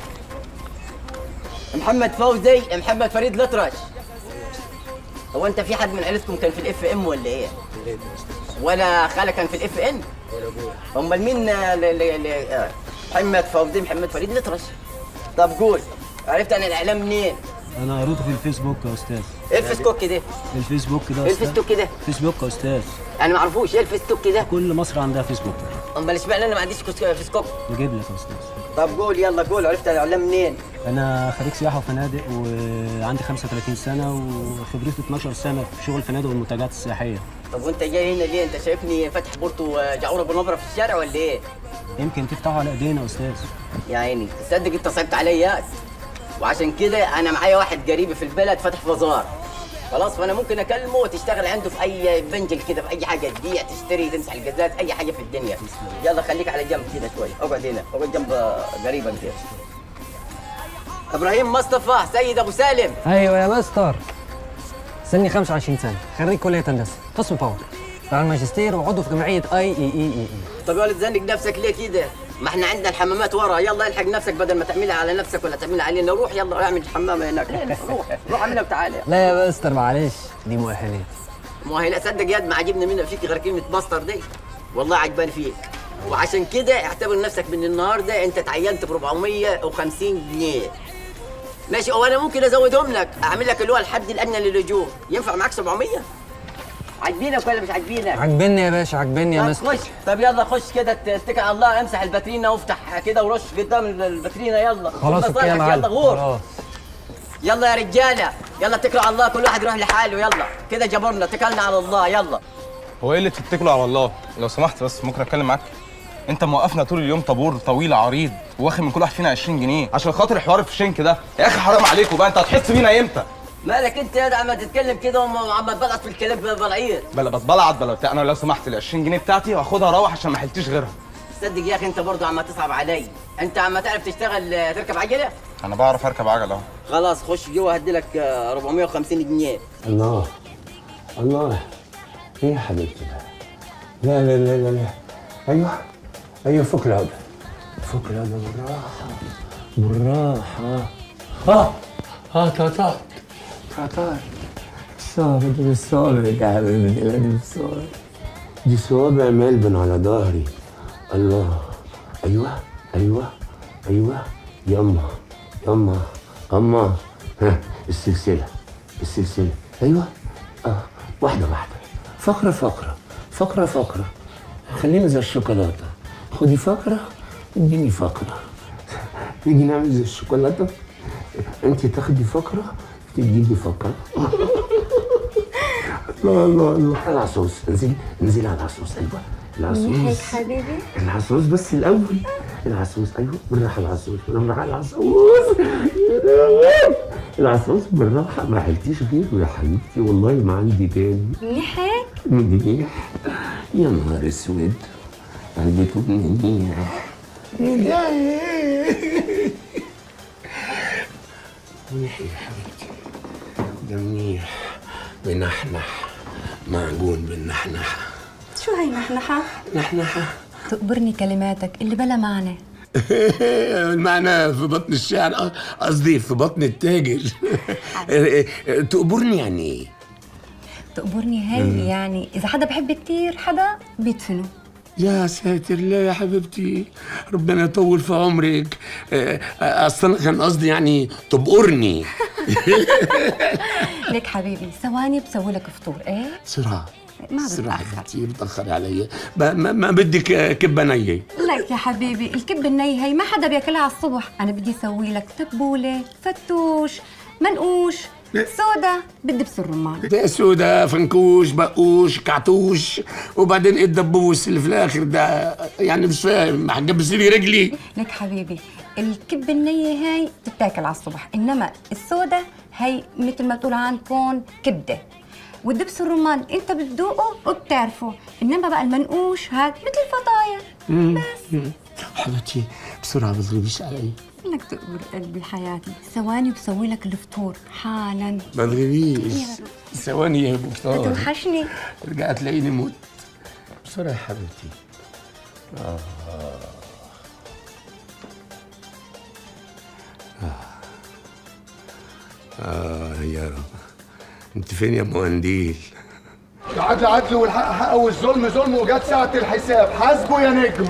Speaker 17: محمد فوزي محمد فريد الأطرش هو انت في حد من عيلتكم كان في الاف ام ولا ايه ولا خالك كان في الاف ان امال مين آه، ل- ل- ل- آه، محمد فوزي محمد فريد الأطرش طب قول عرفت عن الاعلام منين
Speaker 12: انا قريته في الفيسبوك يا استاذ
Speaker 17: ايه الفيسبوك ده
Speaker 12: الفيسبوك ده
Speaker 17: ايه الفيسبوك ده
Speaker 12: فيسبوك يا استاذ
Speaker 17: انا ما اعرفوش ايه الفيسبوك ده
Speaker 12: كل مصر عندها فيسبوك
Speaker 17: امال اشمعنى انا ما عنديش كوس- فيسبوك
Speaker 12: نجيب لك يا استاذ
Speaker 17: طب قول يلا قول عرفت عن الاعلام منين
Speaker 12: انا خريج سياحه وفنادق وعندي 35 سنه وخبرتي 12 سنه في شغل الفنادق والمنتجات السياحيه
Speaker 17: طب وانت جاي هنا ليه انت شايفني فاتح بورتو جعوره بنبره في الشارع ولا ايه
Speaker 12: يمكن تفتحوا على ايدينا يا استاذ
Speaker 17: يا عيني تصدق انت صعبت عليا وعشان كده انا معايا واحد قريبي في البلد فاتح بازار خلاص فانا ممكن اكلمه وتشتغل عنده في اي بنجل كده في اي حاجه تبيع تشتري تمسح الجزات اي حاجه في الدنيا يلا خليك على جنب كده شويه اقعد هنا اقعد جنب قريبك كده ابراهيم مصطفى سيد ابو سالم
Speaker 1: ايوه يا مستر سني 25 سنه خريج كليه هندسه قسم باور بعمل ماجستير وعضو في جمعيه اي اي اي اي اي
Speaker 17: طب يا ولد زنق نفسك ليه كده ما احنا عندنا الحمامات ورا يلا الحق نفسك بدل ما تعملها على نفسك ولا تعملها علينا روح يلا اعمل الحمام هناك روح روح اعملها وتعالى
Speaker 1: لا يا مستر معلش دي مؤهلات
Speaker 17: مؤهلات صدق ياد ما عجبني منها فيك غير كلمه ماستر دي والله عجباني فيك وعشان كده اعتبر نفسك من النهارده انت تعينت ب 450 جنيه ماشي او انا ممكن ازودهم لك اعمل لك اللي هو الحد الادنى للاجور ينفع معاك 700 عاجبينك ولا مش عاجبينك
Speaker 1: عجبني يا باشا عجبني يا
Speaker 17: طب
Speaker 1: مستر
Speaker 17: خش طب يلا خش كده اتكل على الله امسح الباترينا وافتح كده ورش قدام الباترينا يلا
Speaker 1: خلاص
Speaker 17: خد
Speaker 1: اوكي يا
Speaker 17: مصالحك،
Speaker 1: معلم
Speaker 17: يلا غور
Speaker 1: خلاص
Speaker 17: يلا يا رجاله يلا اتكلوا على الله كل واحد يروح لحاله يلا كده جبرنا اتكلنا على الله يلا
Speaker 16: هو ايه اللي تتكلوا على الله لو سمحت بس ممكن اتكلم معاك انت موقفنا طول اليوم طابور طويل عريض واخد من كل واحد فينا 20 جنيه عشان خاطر حوار الفشنك ده يا اخي حرام عليكم بقى انت هتحس بينا امتى
Speaker 17: مالك انت يا ده عم تتكلم كده وعم تبلط في الكلام بلعيد
Speaker 16: بلا بتبلعت بلا بتاع انا لو سمحت ال 20 جنيه بتاعتي هاخدها اروح عشان ما حلتيش غيرها
Speaker 17: صدق يا اخي انت برضه عم تصعب علي انت عم تعرف تشتغل آه، تركب عجله
Speaker 16: انا بعرف اركب عجله اهو
Speaker 17: خلاص خش جوه هدي لك آه، 450 جنيه
Speaker 9: الله الله ايه يا حبيبتي ده؟ لا لا لا لا لا ايوه ايوه فك العقدة فك العقدة بالراحة بالراحة اه اه تقطعت تقطعت صابر بالصابر يا حبيبتي لا دي بالصابر دي صوابع ملبن على ظهري الله ايوه ايوه ايوه يما يما اما ها السلسلة السلسلة ايوه اه واحدة واحدة فقرة فقرة فقرة فقرة خلينا زي الشوكولاتة خدي فقرة اديني فقرة نيجي نعمل زي الشوكولاتة انت تاخدي فقرة تديني فقرة الله الله الله العصوص انزلي انزلي على العصوص ايوه العصوص
Speaker 5: حبيبي
Speaker 9: العصوص بس الاول العصوص ايوه بالراحه العصوص بالراحه العصوص يا لهوي. العصوص بالراحه ما حلتيش غيره يا حبيبتي والله ما عندي تاني
Speaker 5: منيح هيك
Speaker 9: منيح يا نهار اسود قلبته منيح منيح يا حبيبتي ده منيح بنحنح معجون بالنحنحه
Speaker 21: شو هي نحنحة؟
Speaker 9: نحنحه
Speaker 21: تقبرني كلماتك اللي بلا معنى
Speaker 9: المعنى في بطن الشعر قصدي في بطن التاجر تقبرني يعني ايه؟
Speaker 21: تقبرني هي
Speaker 9: مم.
Speaker 21: يعني إذا حدا بحب كتير حدا بيدفنه
Speaker 9: يا ساتر لا يا حبيبتي ربنا يطول في عمرك آه، آه، اصل انا كان قصدي يعني تبقرني
Speaker 21: ليك حبيبي ثواني بسوي لك فطور ايه؟
Speaker 9: بسرعه
Speaker 21: ما
Speaker 9: بسرعه
Speaker 21: بتأخر
Speaker 9: حبيبتي بتاخري عليا ب- ما, ما بدك آه، كبه نيه
Speaker 21: لك يا حبيبي الكب الني هي ما حدا بياكلها على الصبح انا بدي اسوي لك تبوله فتوش منقوش سودا بدي بس الرمان
Speaker 9: ده سودا فنكوش بقوش كعتوش وبعدين ايه الدبوس اللي في الاخر ده يعني مش فاهم هتجبس لي رجلي
Speaker 21: لك حبيبي الكب النية هاي تتاكل على الصبح انما السودا هي مثل ما تقول عندكم كبده والدبس الرمان انت بتذوقه وبتعرفه انما بقى المنقوش هاد مثل الفطاير
Speaker 9: مم. مم. حبيبتي بسرعه ما تغيبيش علي
Speaker 21: انك تقبر قلبي حياتي ثواني بسوي لك الفطور حالا
Speaker 9: ما تغيبيش
Speaker 21: يا
Speaker 9: ثواني يا بكتار
Speaker 21: بتوحشني
Speaker 9: رجع تلاقيني مت بسرعه يا حبيبتي آه. آه يا رب انت فين يا مهنديل
Speaker 8: العدل عدل والحق حق والظلم ظلم وجت ساعة الحساب حاسبه يا نجم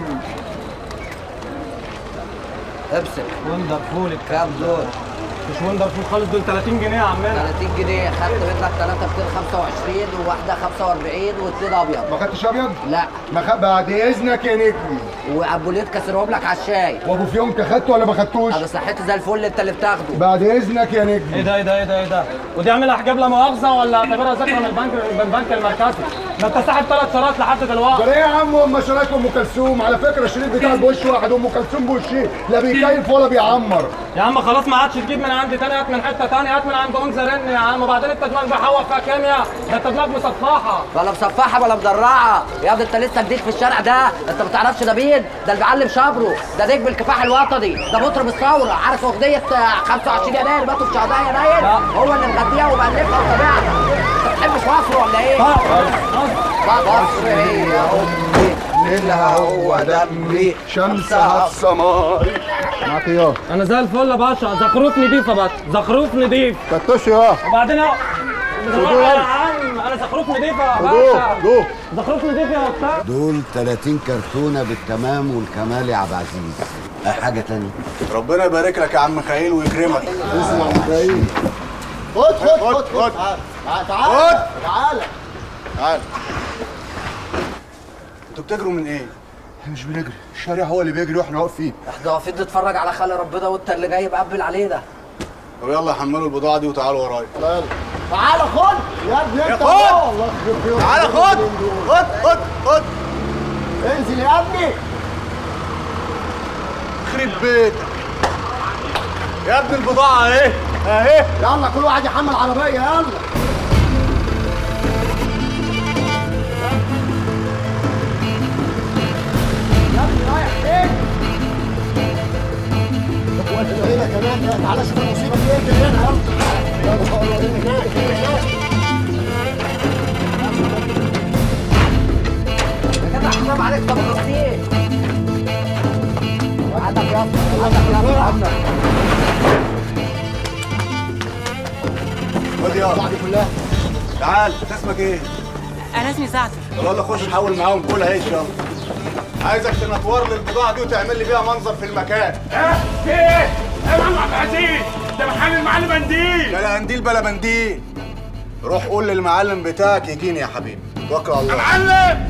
Speaker 17: ابسط
Speaker 12: وندرفول الكاب دول
Speaker 17: مش وندرفول خالص دول 30 جنيه يا عمنا 30 جنيه خدت منك ثلاثة 225 وواحدة 45 واثنين ابيض
Speaker 8: ما خدتش ابيض؟
Speaker 17: لا
Speaker 8: ما خ... بعد اذنك يا نجم
Speaker 17: وابوليت كسرهم لك على الشاي
Speaker 8: وابو فيونك خدته ولا ما خدتوش؟
Speaker 17: انا صحتي زي الفل انت اللي بتاخده
Speaker 8: بعد اذنك يا نجم
Speaker 24: ايه ده ايه ده ايه ده ايه ده ودي اعملها حجاب لا مؤاخذه ولا اعتبرها ذكرى من البنك من البنك المركزي ده انت ساحب ثلاث شراط لحد دلوقتي
Speaker 8: ده ايه يا عم ام شرايك ام كلثوم على فكره الشريط بتاع بوش واحد ام كلثوم بوشين لا بيكيف ولا بيعمر
Speaker 24: يا عم خلاص ما عادش تجيب من عندي تاني هات من حته تانية هات من عند انثى رن يا عم وبعدين انت دماغ بحوق فيها كيمياء ده انت دماغ مصفحه
Speaker 17: ولا مصفحه ولا مدرعه يا ابني انت لسه جديد في الشارع ده انت ما تعرفش ده مين ده اللي بيعلم شبره ده نجم الكفاح الوطني ده مطرب الثوره عارف اغنيه آه، 25 يناير ماتوا في شهداء يناير هو اللي مغنيها ومؤلفها وسامعها انت ما بتحبش مصر ولا ايه؟ مصر هي امي
Speaker 8: نيلها هو دمي شمسها السمار معاك ايه
Speaker 24: انا زي الفل يا باشا زخروف نضيف يا باشا زخروف نضيف
Speaker 8: فتش يا
Speaker 24: وبعدين يا
Speaker 8: خدوه
Speaker 24: يا
Speaker 8: يلا.
Speaker 24: عم انا زخروف نضيف يا
Speaker 8: خدوه
Speaker 24: باشا
Speaker 8: خدوه
Speaker 24: زخروف نضيف يا استاذ
Speaker 10: دول 30 كرتونه بالتمام والكمال يا عبد العزيز أي حاجه تانية
Speaker 13: ربنا يبارك لك يا عم خليل ويكرمك
Speaker 8: تسلم يا خليل خد خد خد خد تعال تعال تعال
Speaker 13: تعال انتوا بتجروا من ايه؟
Speaker 8: احنا مش بنجري الشارع هو اللي بيجري واحنا واقفين
Speaker 17: احنا واقفين نتفرج على خلق ربنا وانت اللي جاي مقبل علينا
Speaker 13: طب يلا حملوا البضاعه دي وتعالوا ورايا
Speaker 8: يلا تعال خد يا ابني انت
Speaker 13: خد.
Speaker 8: الله الله يخرب بيوتك.
Speaker 13: تعال خد خد خد خد
Speaker 8: انزل يا ابني
Speaker 13: يخرب بيتك يا ابني البضاعه اهي اهي
Speaker 8: يلا كل واحد يحمل عربيه يلا يا ابني رايح فين؟ طب وانت هنا كمان تعالى شوف المصيبه دي انت هنا يلا يلا يلا هناك هناك
Speaker 17: يا جدع حرام عليك طب غسيل عندك يا عندك يا عندك
Speaker 13: خد يا
Speaker 8: دي كلها
Speaker 13: تعال اسمك ايه؟
Speaker 20: انا اسمي زعتر
Speaker 13: طب يلا خش نحول معاهم كلها ايه ان شاء الله عايزك تنطور لي البضاعه دي وتعمل لي بيها منظر في المكان
Speaker 18: ها في ايه؟ يا معلم عبد العزيز ده محل المعلم منديل
Speaker 13: بلا منديل بلا منديل روح قول للمعلم بتاعك يجيني يا حبيبي توكل على الله
Speaker 18: معلم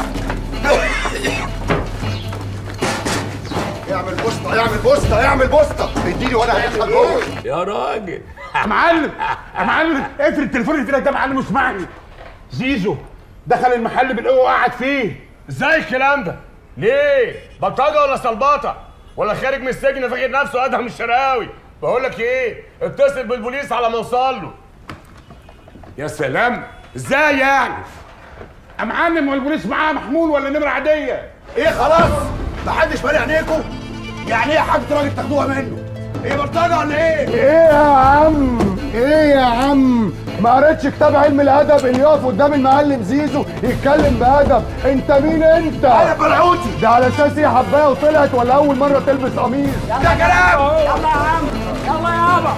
Speaker 8: اعمل بوسطه اعمل بوسطه اعمل بوسطه اديني وانا هدخل جوه
Speaker 9: يا راجل
Speaker 18: يا معلم يا معلم اقفل التليفون اللي في ايدك ده يا معلم واسمعني زيزو دخل المحل بالقوه وقعد فيه
Speaker 9: ازاي الكلام ده؟ ليه؟ بلطجه ولا صلباطه؟ ولا خارج من السجن فاكر نفسه ادهم الشرقاوي؟ بقول لك ايه؟ اتصل بالبوليس على ما اوصل له.
Speaker 18: يا سلام ازاي يعني يا معلم والبوليس معاه محمول ولا نمره عاديه
Speaker 8: ايه خلاص محدش مالي عينيكم يعني ايه حاجه راجل تاخدوها منه ايه بلطجه ولا ايه ايه يا عم ايه يا عم ما قريتش كتاب علم الادب اللي يقف قدام المعلم زيزو يتكلم بادب انت مين انت انا برعوتي ده على اساس ايه حبايه وطلعت ولا اول مره تلبس قميص
Speaker 18: ده كلام
Speaker 20: يلا يا عم يلا يابا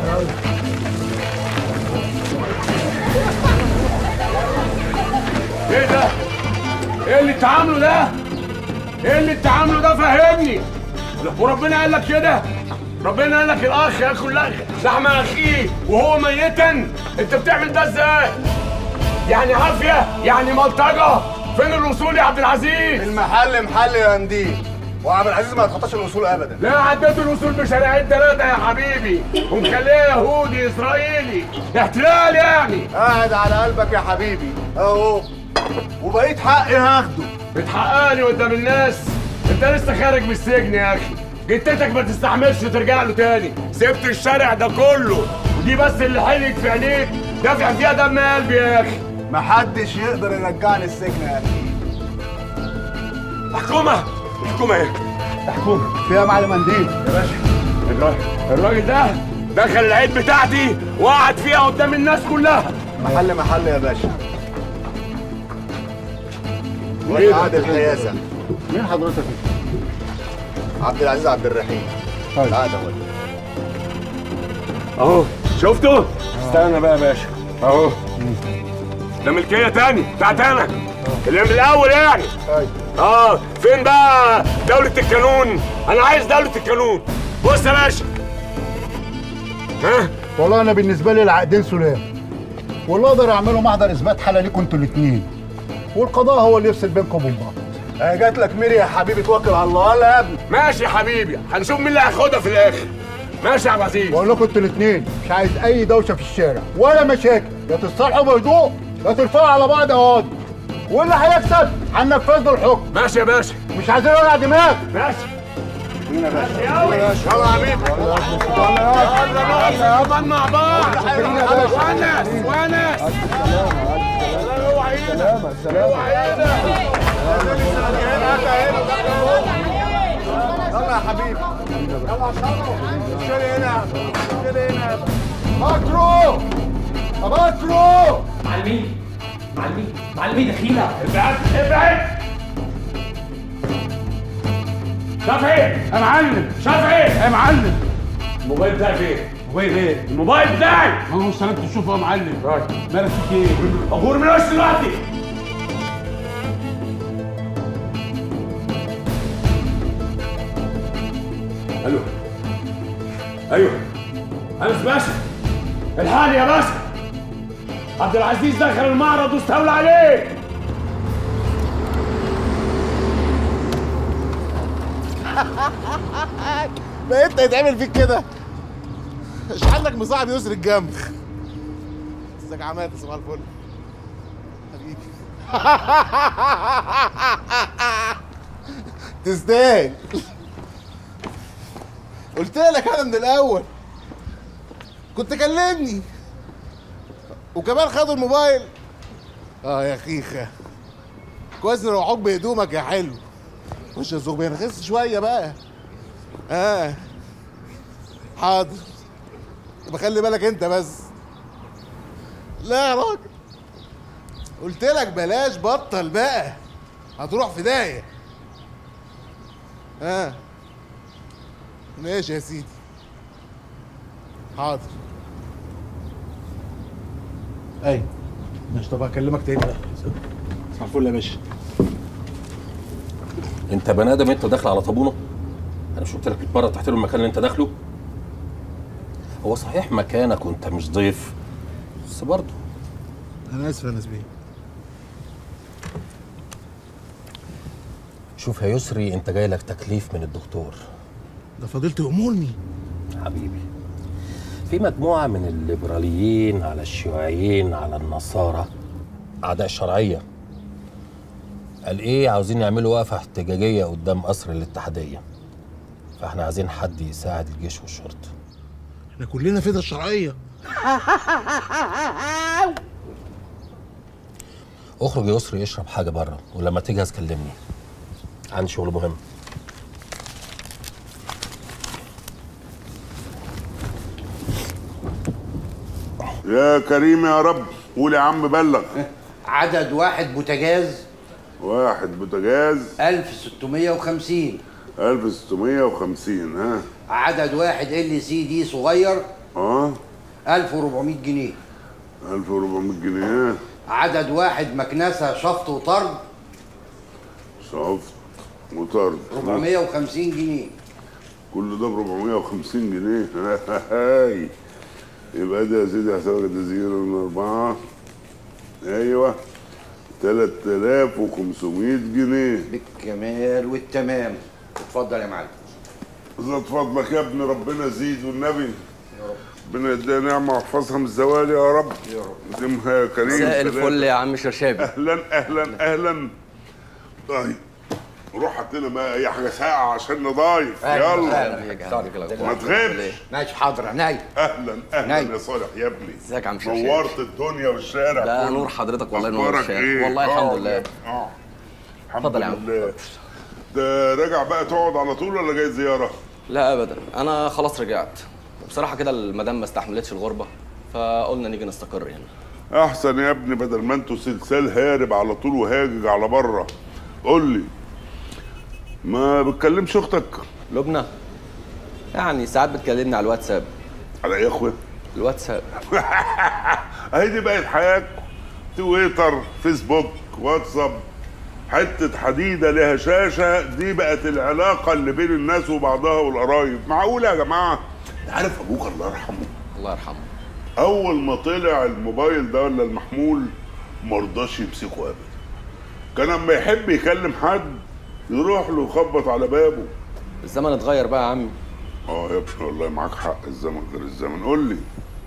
Speaker 9: ايه ده؟ ايه اللي انت عامله ده؟ ايه اللي انت عامله ده فهمني وربنا قال لك كده ربنا قال لك الاخ ياكل لك لحم اخيه وهو ميتا انت بتعمل ده ازاي؟ يعني عافيه يعني ملطجه فين الوصول يا عبد العزيز؟
Speaker 13: المحل محل يا منديل وعبد العزيز ما يتخطاش الوصول ابدا
Speaker 9: لا عديت الوصول بشارعين ثلاثة يا حبيبي ومخليه يهودي إسرائيلي احتلال يعني
Speaker 13: قاعد على قلبك يا حبيبي اهو وبقيت حقي هاخده
Speaker 9: بتحققني قدام الناس انت لسه خارج من السجن يا اخي جتتك ما تستحملش ترجع له تاني سبت الشارع ده كله ودي بس اللي حلت في عينيك دافع فيها دم قلبي يا اخي
Speaker 13: محدش يقدر يرجعني السجن يا اخي
Speaker 9: حكومة حكومة ايه؟
Speaker 8: حكومه فيها معلم منديل
Speaker 9: يا باشا الراجل الراجل ده دخل العيد بتاعتي وقعد فيها قدام الناس كلها
Speaker 13: محل محل يا باشا
Speaker 9: إيه ده؟
Speaker 13: وقعد الحيازه
Speaker 8: مين حضرتك
Speaker 13: عبد العزيز عبد الرحيم
Speaker 8: طيب
Speaker 13: قاعد اهو
Speaker 9: اهو شفته؟ استنى بقى يا باشا اهو ده ملكية تاني بتاعت انا اللي من الاول يعني اه فين بقى دولة القانون؟ انا عايز دولة القانون بص يا باشا ها
Speaker 8: والله انا بالنسبه لي العقدين سلام واللي اقدر اعمله محضر اثبات حاله ليكم انتوا الاثنين والقضاء هو اللي يفصل بينكم وبين بعض
Speaker 13: اه جات لك ميري يا حبيبي توكل على الله يلا يا ابني
Speaker 9: ماشي يا حبيبي هنشوف مين اللي هياخدها في الاخر ماشي يا عبد العزيز
Speaker 8: بقول لكم انتوا الاثنين مش عايز اي دوشه في الشارع ولا مشاكل يا تصالحوا بهدوء يا ترفعوا على بعض اقعدوا واللي هيكسب هننفذ له الحكم
Speaker 9: ماشي يا باشا
Speaker 8: مش عايزين وجع دماغ
Speaker 9: ماشي
Speaker 8: يا باشا
Speaker 18: يلا يا حبيبي يلا يلا يلا مع بعض ونس ونس اوعى ايدك اوعى ايدك
Speaker 8: يلا يا حبيبي يلا اشتري هنا اشتري هنا ماكرو يا ماكرو
Speaker 19: معلمين معلمين معلمين دخيلة
Speaker 18: ابعد ابعد شافعي يا معلم شافعي يا معلم
Speaker 9: الموبايل بتاعي فين؟
Speaker 18: موبايل ايه؟
Speaker 9: الموبايل بتاعي
Speaker 18: ما هو سلامة تشوفه يا معلم مالك فيك ايه؟
Speaker 9: اغور من وش دلوقتي الو ايوه انس باشا الحالي يا باشا عبد العزيز دخل المعرض واستولى عليه
Speaker 3: ما انت يتعمل فيك كده مش عندك مصاحب يسر الجنب ازيك يا عماد صباح الفل حبيبي تستاهل قلت لك انا من الاول كنت كلمني وكمان خدوا الموبايل اه يا خيخه كويس ان روحوك بهدومك يا حلو خش يا زوج بينغص شويه بقى اه حاضر يبقى خلي بالك انت بس لا يا راجل قلت لك بلاش بطل بقى هتروح في داهيه اه ماشي يا سيدي حاضر ايوه ماشي طب هكلمك تاني صباح الفل يا باشا
Speaker 2: انت بني ادم انت داخل على طابونه انا مش قلت لك 100 مره تحترم المكان اللي انت داخله هو صحيح مكانك وانت مش ضيف بس برضه
Speaker 3: انا اسف يا نسبيه
Speaker 2: شوف يا يسري انت جاي لك تكليف من الدكتور
Speaker 3: ده فضيلته يأمرني
Speaker 2: حبيبي في مجموعه من الليبراليين على الشيوعيين على النصارى اعداء الشرعيه قال ايه عاوزين يعملوا وقفه احتجاجيه قدام قصر الاتحاديه فاحنا عايزين حد يساعد الجيش والشرطه
Speaker 3: احنا كلنا فدا الشرعيه
Speaker 2: اخرج يا يسري اشرب حاجه بره ولما تجهز كلمني عندي شغل مهم
Speaker 7: يا كريم يا رب قول يا عم بلغ
Speaker 10: عدد واحد بوتاجاز
Speaker 7: واحد بوتاجاز
Speaker 10: 1650
Speaker 7: 1650 ها
Speaker 10: عدد واحد ال سي دي صغير
Speaker 7: اه
Speaker 10: 1400 جنيه
Speaker 7: 1400 جنيه
Speaker 10: عدد واحد مكنسه شفط وطرد
Speaker 7: شفت وطرد
Speaker 10: 450 جنيه
Speaker 7: كل ده ب 450 جنيه هاي يبقى ده يا سيدي حسابك ده زيرو من أربعة أيوه 3500 جنيه
Speaker 10: بالكمال والتمام اتفضل يا معلم
Speaker 7: زاد فضلك يا ابني ربنا يزيد والنبي ربنا يديها نعمة واحفظها من الزوال يا رب يا رب يديمها يا كريم
Speaker 4: مساء الفل
Speaker 7: ثلاثة.
Speaker 4: يا عم شرشابي
Speaker 7: اهلا اهلا اهلا طيب روح هات لنا بقى اي حاجه ساقعه عشان نضايف يلا ما تغيبش
Speaker 10: ماشي حاضر عينيا
Speaker 7: اهلا اهلا
Speaker 10: نايم.
Speaker 7: يا صالح يا ابني
Speaker 4: ازيك يا عم شرشابي
Speaker 7: نورت الدنيا والشارع
Speaker 4: لا
Speaker 7: كله.
Speaker 4: نور حضرتك والله نور
Speaker 7: أخبارك
Speaker 4: الشارع.
Speaker 7: إيه؟
Speaker 4: والله الحمد
Speaker 7: آه،
Speaker 4: لله.
Speaker 7: اه الحمد
Speaker 4: اتفضل يا عم.
Speaker 7: لله ده راجع بقى تقعد على طول ولا جاي زياره؟
Speaker 4: لا ابدا انا خلاص رجعت بصراحه كده المدام ما استحملتش الغربه فقلنا نيجي نستقر هنا
Speaker 7: احسن يا ابني بدل ما انتوا سلسال هارب على طول وهاجج على بره قول لي ما بتكلمش اختك
Speaker 4: لبنى يعني ساعات بتكلمني على الواتساب
Speaker 7: على ايه يا اخويا
Speaker 4: الواتساب
Speaker 7: اهي دي بقت حياتكم تويتر فيسبوك واتساب حتة حديدة لها شاشة دي بقت العلاقة اللي بين الناس وبعضها والقرايب معقولة يا جماعة انت عارف ابوك الله يرحمه
Speaker 4: الله يرحمه
Speaker 7: اول ما طلع الموبايل ده ولا المحمول مرضاش يمسكه ابدا كان اما يحب يكلم حد يروح له يخبط على بابه
Speaker 4: الزمن اتغير بقى يا عمي
Speaker 7: اه يا ابني والله معاك حق الزمن غير الزمن قول لي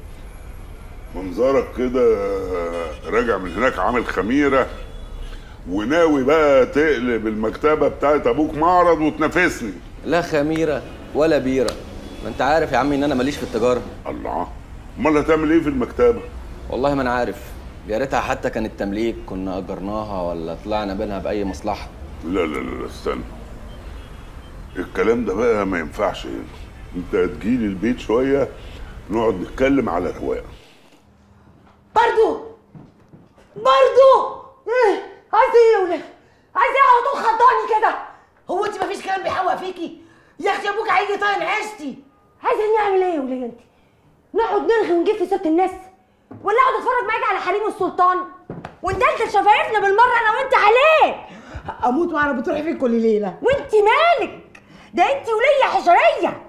Speaker 7: منظرك كده راجع من هناك عامل خميره وناوي بقى تقلب المكتبه بتاعت ابوك معرض وتنافسني
Speaker 4: لا خميره ولا بيره ما انت عارف يا عمي ان انا ماليش في التجاره
Speaker 7: الله امال هتعمل ايه في المكتبه
Speaker 4: والله ما انا عارف يا ريتها حتى كانت تمليك كنا اجرناها ولا طلعنا بينها باي مصلحه
Speaker 7: لا لا لا لا استنى الكلام ده بقى ما ينفعش هنا انت هتجيلي البيت شويه نقعد نتكلم على رواق
Speaker 6: برضو برضو ايه عايز ايه يا ولاد عايز ايه على طول خضاني كده هو انت مفيش كلام بيحوق فيكي يا اختي ابوك هيجي طاين عشتي
Speaker 15: عايزه نعمل ايه يا وليه انت؟ نقعد نرغي ونجيب في سيره الناس ولا اقعد اتفرج معاكي على حريم السلطان وانت انت شفايفنا بالمره انا وانت عليه
Speaker 6: اموت وانا بتروحي فين كل ليله
Speaker 15: وانت مالك ده انت وليه حشريه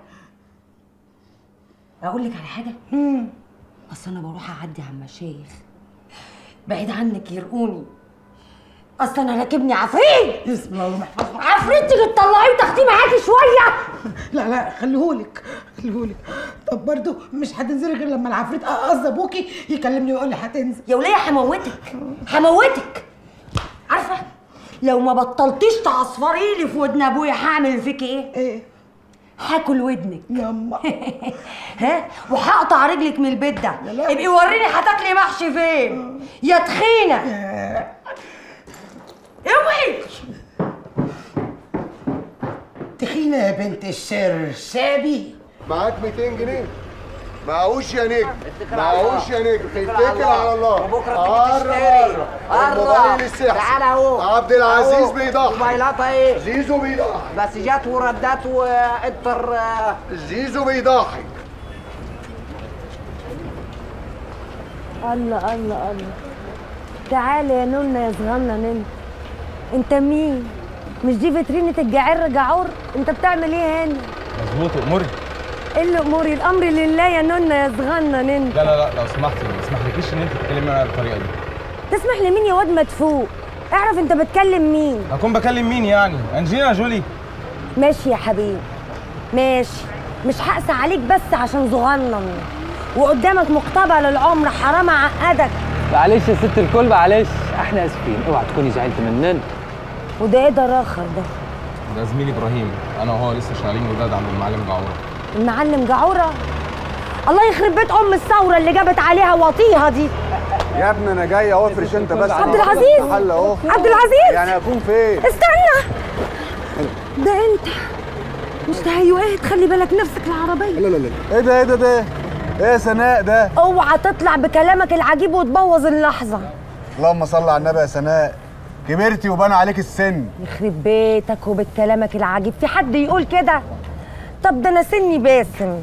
Speaker 15: اقول لك على حاجه اصل انا بروح اعدي على المشايخ بعيد عنك يرقوني اصل انا راكبني عفريت
Speaker 6: بسم الله الرحمن الرحيم
Speaker 15: عفريت تيجي تطلعيه وتاخديه معاكي شويه
Speaker 6: لا لا خليهولك خليهولك طب برضو مش هتنزلي غير لما العفريت قصدي ابوكي يكلمني ويقول لي هتنزل
Speaker 15: يا وليه هموتك هموتك عارفه لو ما بطلتيش تعصفري لي في ودن ابويا هعمل فيك ايه
Speaker 6: ايه
Speaker 15: هاكل ودنك
Speaker 6: يما
Speaker 15: ها وهقطع رجلك من البيت ده ابقي وريني هتاكلي محشي فين يا تخينه اوعي
Speaker 6: تخينه يا بنت السر سابي
Speaker 8: معاك 200 جنيه معهوش يا نجم معهوش يا نجم اتكل على الله
Speaker 6: وبكرة
Speaker 8: قرب
Speaker 6: تيجي تشتري.
Speaker 8: قرب
Speaker 6: قرب.
Speaker 8: الموبايل السحر
Speaker 6: تعال اهو.
Speaker 8: عبد العزيز
Speaker 6: اهو.
Speaker 8: بيضحك
Speaker 6: موبايلاتها ايه؟
Speaker 8: زيزو بيضحك
Speaker 6: بس جات وردات وانتر
Speaker 8: زيزو بيضحك
Speaker 15: الله الله الله تعالى يا نونا يا صغنن انت انت مين مش دي فيترينة الجعر جعور انت بتعمل ايه هنا
Speaker 16: مظبوط اموري
Speaker 15: ايه اللي اموري الامر لله يا نونا يا صغنن انت
Speaker 16: لا لا لا لو سمحتي ما اسمحلكيش ان انت تتكلمي معايا بالطريقه دي
Speaker 15: تسمح لمين يا واد مدفوق اعرف انت بتكلم مين
Speaker 16: هكون بكلم مين يعني انجينا جولي
Speaker 15: ماشي يا حبيبي ماشي مش هقسى عليك بس عشان صغنن وقدامك مقتبل العمر حرام اعقدك
Speaker 1: معلش يا ست الكل معلش احنا اسفين اوعى تكوني زعلت مننا
Speaker 15: وده ايه ده راخر ده
Speaker 16: ده زميلي ابراهيم انا وهو لسه شغالين جداد عند المعلم جعوره
Speaker 15: المعلم جعوره الله يخرب بيت ام الثوره اللي جابت عليها وطيها دي
Speaker 8: يا ابني انا جاي اهو افرش انت بس
Speaker 15: عبد العزيز
Speaker 8: محل اهو
Speaker 15: عبد العزيز
Speaker 8: يعني اكون فين
Speaker 15: استنى ده انت مش تهيؤات خلي بالك نفسك العربيه
Speaker 8: لا لا لا ايه ده ايه ده ده ايه يا سناء ده
Speaker 15: اوعى تطلع بكلامك العجيب وتبوظ اللحظه
Speaker 8: اللهم صل على النبي يا سناء كبرتي وبان عليك السن
Speaker 15: يخرب بيتك وبكلامك العجيب في حد يقول كده طب ده انا سني باسم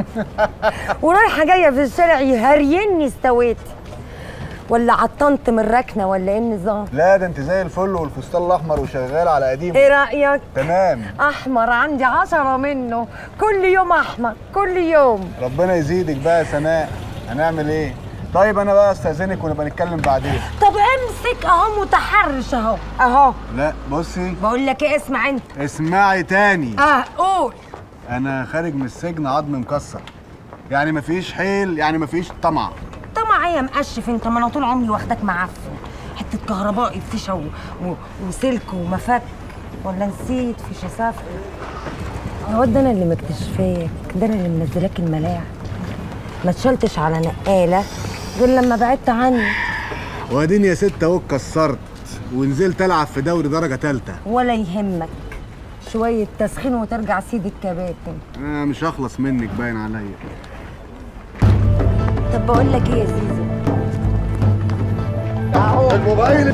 Speaker 15: ورايحه جايه في الشارع يهريني استويت ولا عطنت من الركنه ولا ايه النظام
Speaker 8: لا ده انت زي الفل والفستان الاحمر وشغال على قديم
Speaker 15: ايه رايك
Speaker 8: تمام
Speaker 15: احمر عندي عشرة منه كل يوم احمر كل يوم
Speaker 8: ربنا يزيدك بقى يا سناء هنعمل ايه طيب انا بقى استاذنك ونبقى نتكلم بعدين
Speaker 15: طب امسك اهو متحرش اهو اهو
Speaker 8: لا بصي
Speaker 15: بقول لك ايه اسمع انت
Speaker 8: اسمعي تاني
Speaker 15: اه قول
Speaker 8: انا خارج من السجن عظم مكسر يعني مفيش حيل يعني مفيش طمع
Speaker 15: طمع ايه يا مقشف انت ما انا طول عمري واخداك معفن حته كهربائي فيشه و... و... وسلك ومفك ولا نسيت فيشه سافر يا واد ده انا اللي مكتشفاك ده انا اللي منزلاك الملاعب ما اتشلتش على نقاله غير لما بعدت عني
Speaker 8: واديني يا ست اهو اتكسرت ونزلت العب في دوري درجه ثالثه
Speaker 15: ولا يهمك شويه تسخين وترجع سيد الكباتن
Speaker 8: انا مش هخلص منك باين عليا
Speaker 15: طب بقول لك ايه يا زيزو
Speaker 8: الموبايل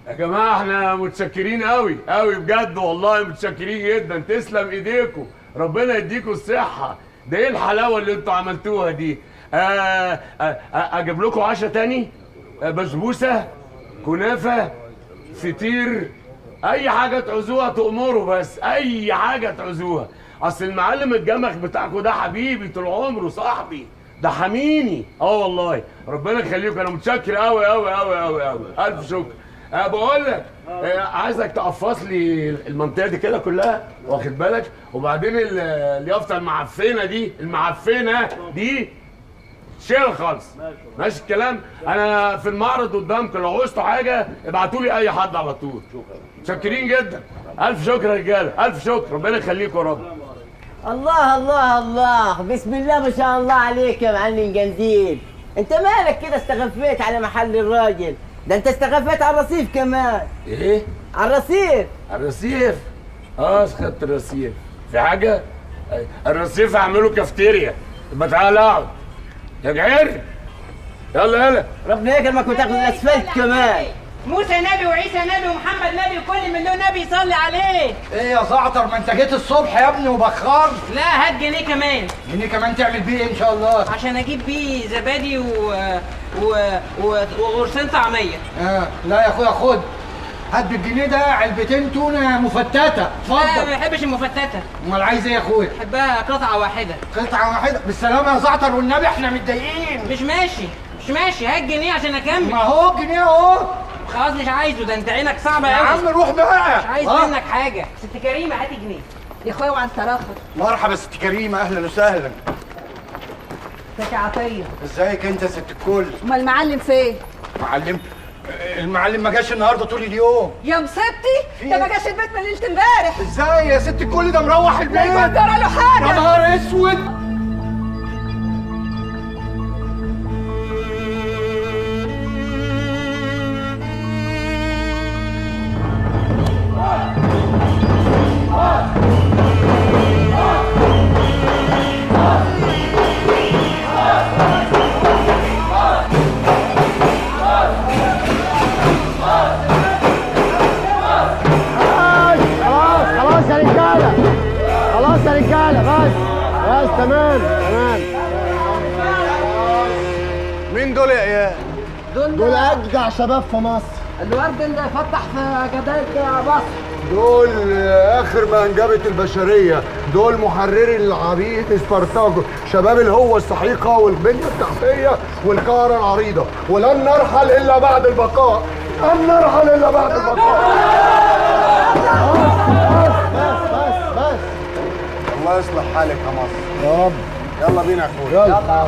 Speaker 9: يا جماعه احنا متشكرين قوي قوي بجد والله متشكرين جدا تسلم ايديكم ربنا يديكم الصحه ده ايه الحلاوه اللي انتوا عملتوها دي آه آه آه اجيب لكم عشاء تاني آه بسبوسه كنافه فطير اي حاجه تعوزوها تأمروا بس اي حاجه تعوزوها اصل المعلم الجمخ بتاعكم ده حبيبي طول عمره صاحبي ده حميني اه والله ربنا يخليكم انا متشكر قوي قوي قوي قوي قوي الف شكر أه بقول لك أه عايزك تقفص لي المنطقه دي كده كلها واخد بالك وبعدين ال- اليافطه المعفنه دي المعفنه دي شيل خالص ماشي الكلام انا في المعرض قدامكم لو عوزتوا حاجه ابعتوا لي اي حد على طول متشكرين جدا الف شكر يا رجاله الف شكر ربنا يخليكم يا رب
Speaker 17: الله الله الله بسم الله ما شاء الله عليك يا معلم جنديل انت مالك كده استغفيت على محل الراجل ده انت استغفيت على الرصيف كمان
Speaker 9: ايه
Speaker 17: على الرصيف
Speaker 9: الرصيف اه خدت الرصيف في حاجه الرصيف هعمله كافتيريا يبقى تعالى اقعد يا جعير يلا يلا
Speaker 17: ربنا يكرمك وتاخد الاسفلت كمان
Speaker 20: موسى نبي وعيسى نبي ومحمد نبي وكل من له نبي يصلي عليه
Speaker 11: ايه يا زعتر ما انت جيت الصبح يا ابني وبخرت
Speaker 20: لا هات جنيه كمان
Speaker 11: جنيه كمان تعمل بيه ايه ان شاء الله
Speaker 20: عشان اجيب بيه زبادي و... و... و... وغرسين طعميه
Speaker 11: آه. لا يا اخويا خد هات بالجنيه ده علبتين تونه مفتته
Speaker 20: لا ما
Speaker 11: اتفضل
Speaker 20: بحبش المفتته
Speaker 11: امال عايز ايه يا اخويا
Speaker 20: بحبها قطعه واحده
Speaker 11: قطعه واحده بالسلامه يا زعتر والنبي احنا متضايقين
Speaker 20: مش ماشي مش ماشي هات جنيه عشان اكمل
Speaker 11: ما هو جنيه اهو
Speaker 20: خلاص مش عايزه ده انت عينك صعبه
Speaker 11: يا
Speaker 20: قوي
Speaker 11: عم روح بقى
Speaker 20: مش عايز
Speaker 11: آه.
Speaker 20: منك حاجه ست كريمه هاتي جنيه
Speaker 15: يا اخويا وعن تراخر
Speaker 11: مرحبا ست كريمه اهلا وسهلا
Speaker 15: ازيك يا عطيه
Speaker 11: ازيك انت يا ست الكل
Speaker 15: امال المعلم فين
Speaker 11: معلم المعلم ما جاش النهارده طول اليوم
Speaker 15: يا مصيبتي ده ما جاش البيت من ليله امبارح
Speaker 11: ازاي يا ست الكل ده مروح البيت
Speaker 15: لا يقدر له حاجه
Speaker 11: يا نهار اسود
Speaker 8: خلاص خلاص يا رجاله خلاص يا رجاله بس بس تمام تمام
Speaker 11: مين دول يا عيال؟
Speaker 8: دول دول اجدع شباب في مصر
Speaker 6: الورد اللي فتح في جدايد مصر
Speaker 8: دول اخر ما انجبت البشريه دول محرري العبيد سبارتاكو شباب الهوة السحيقه والبنيه التحتيه والكهرة العريضه ولن نرحل الا بعد البقاء لن نرحل الا بعد البقاء بس بس بس
Speaker 11: الله يصلح حالك يا مصر
Speaker 8: يا رب
Speaker 11: يلا بينا يا اخويا
Speaker 8: يلا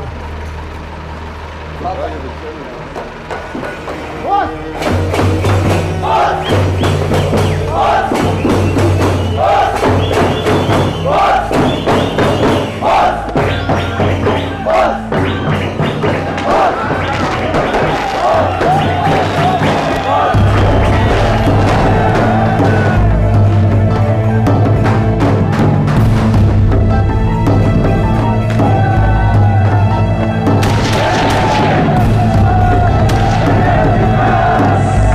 Speaker 11: يلا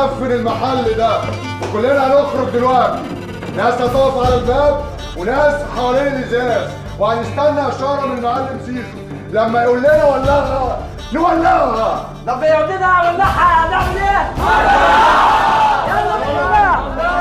Speaker 8: هنقفل المحل ده وكلنا هنخرج دلوقتي ناس هتقف على الباب وناس حوالين الازاز وهنستنى اشاره من المعلم سيسو لما يقول لنا ولعها نولعها
Speaker 6: طب يا ودينا ولعها هنعمل ايه؟ يلا بينا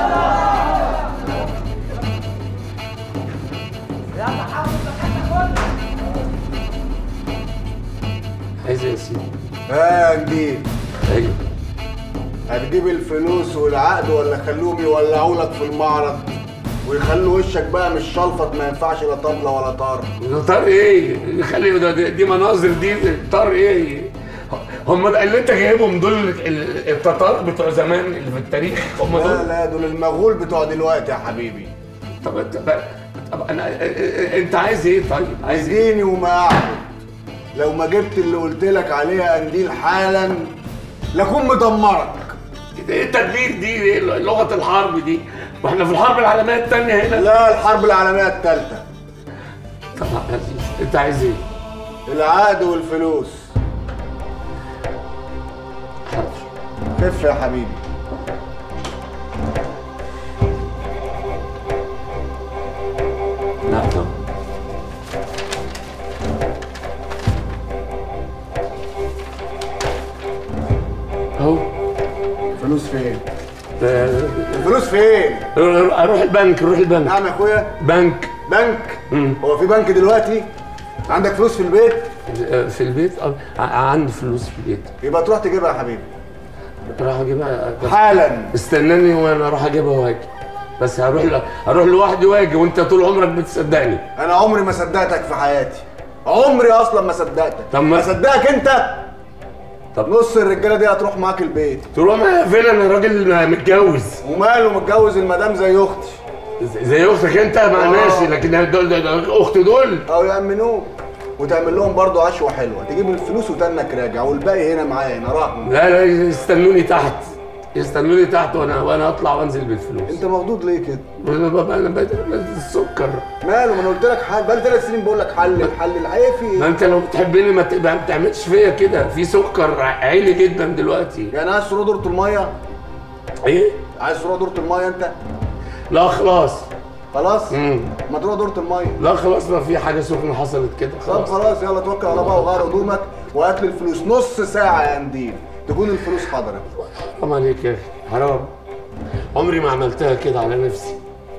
Speaker 9: عايز ايه يا سيدي؟
Speaker 8: ها نجيب
Speaker 9: ايوه
Speaker 8: هتجيب الفلوس والعقد ولا خلوهم يولعوا لك في المعرض ويخلوا وشك بقى مش شلفط ما ينفعش لا طبله ولا طار
Speaker 9: ده طار ايه؟ خلي ده دي, دي مناظر دي طار ايه؟ هم اللي انت جايبهم دول ال- ال- التتار بتوع زمان اللي في التاريخ هم
Speaker 8: لا
Speaker 9: دول
Speaker 8: لا دول المغول بتوع دلوقتي يا حبيبي
Speaker 9: طب انت طب انا انت عايز ايه طيب؟ عايز ايه؟
Speaker 8: اديني وما اعبد لو ما جبت اللي قلت لك عليه يا قنديل حالا لكون مدمرك
Speaker 9: ايه التدبير دي؟ ايه لغه الحرب دي؟ واحنا في الحرب العالميه الثانيه هنا
Speaker 8: لا الحرب العالميه الثالثه
Speaker 9: طب انت عايز ايه؟
Speaker 8: العقد والفلوس خف يا حبيبي
Speaker 9: لا طب اهو
Speaker 8: فلوس فين؟
Speaker 9: الفلوس
Speaker 8: الفلوس فين؟
Speaker 9: اروح البنك روح البنك
Speaker 8: نعم يا اخويا
Speaker 9: بنك
Speaker 8: بنك هو في بنك دلوقتي عندك فلوس في البيت
Speaker 9: في البيت اه ع- عندي فلوس في البيت
Speaker 8: يبقى تروح تجيبها يا حبيبي
Speaker 9: راح اجيبها
Speaker 8: حالا
Speaker 9: استناني وانا اروح اجيبها واجي بس هروح ل... هروح لوحدي واجي وانت طول عمرك بتصدقني
Speaker 8: انا عمري ما صدقتك في حياتي عمري اصلا ما صدقتك
Speaker 9: طب ما-
Speaker 8: اصدقك انت
Speaker 9: طب
Speaker 8: نص الرجاله دي هتروح معاك البيت
Speaker 9: تروح معايا فين انا راجل متجوز
Speaker 8: وماله متجوز المدام زي اختي
Speaker 9: زي اختك انت مع
Speaker 8: آه.
Speaker 9: ماشي لكن دول دول- دول- اختي دول
Speaker 8: او يامنوك وتعمل لهم برضو عشوه حلوه تجيب الفلوس وتنك راجع والباقي هنا معايا هنا راح
Speaker 9: لا لا يستنوني تحت يستنوني تحت وانا وانا اطلع وانزل بالفلوس
Speaker 8: انت مخضوض ليه كده؟
Speaker 9: انا ببقى انا بد- السكر
Speaker 8: ماله ما انا قلت لك حل بقالي ثلاث سنين بقول لك حل حل ايه في
Speaker 9: ما
Speaker 8: ايه؟
Speaker 9: انت لو بتحبني ما ت- ما بتعملش فيا كده في سكر عالي جدا دلوقتي
Speaker 8: يعني عايز تروح دورة الميه؟
Speaker 9: ايه؟
Speaker 8: عايز تروح دورة الميه انت؟
Speaker 9: لا خلاص
Speaker 8: خلاص؟
Speaker 9: مم.
Speaker 8: ما تروح دورة الميه
Speaker 9: لا خلاص ما في حاجه سخنه حصلت كده
Speaker 8: طب
Speaker 9: خلاص
Speaker 8: خلاص يلا توكل على الله وغير هدومك وهات لي الفلوس نص ساعة يا قنديل تكون الفلوس حضرت
Speaker 9: حرام عليك يا اخي حرام عمري ما عملتها كده على نفسي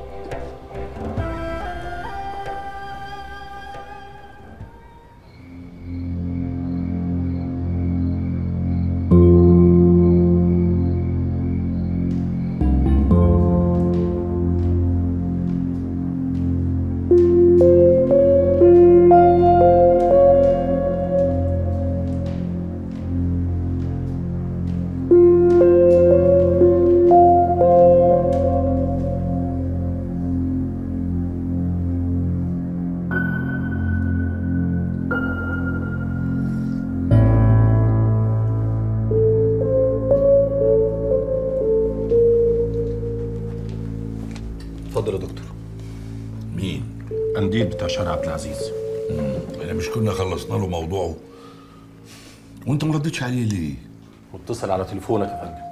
Speaker 2: اتفضل يا دكتور
Speaker 5: مين؟
Speaker 2: قنديل بتاع شارع عبد العزيز
Speaker 5: احنا مش كنا خلصنا له موضوعه وانت ما ردتش عليه ليه؟
Speaker 2: متصل على تليفونك يا فندم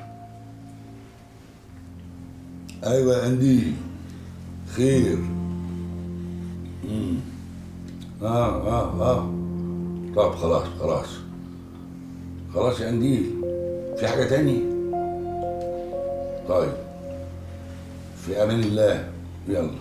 Speaker 5: ايوه يا قنديل خير مم. اه اه اه طب خلاص خلاص خلاص يا قنديل في حاجة تاني؟ طيب في امان الله يلا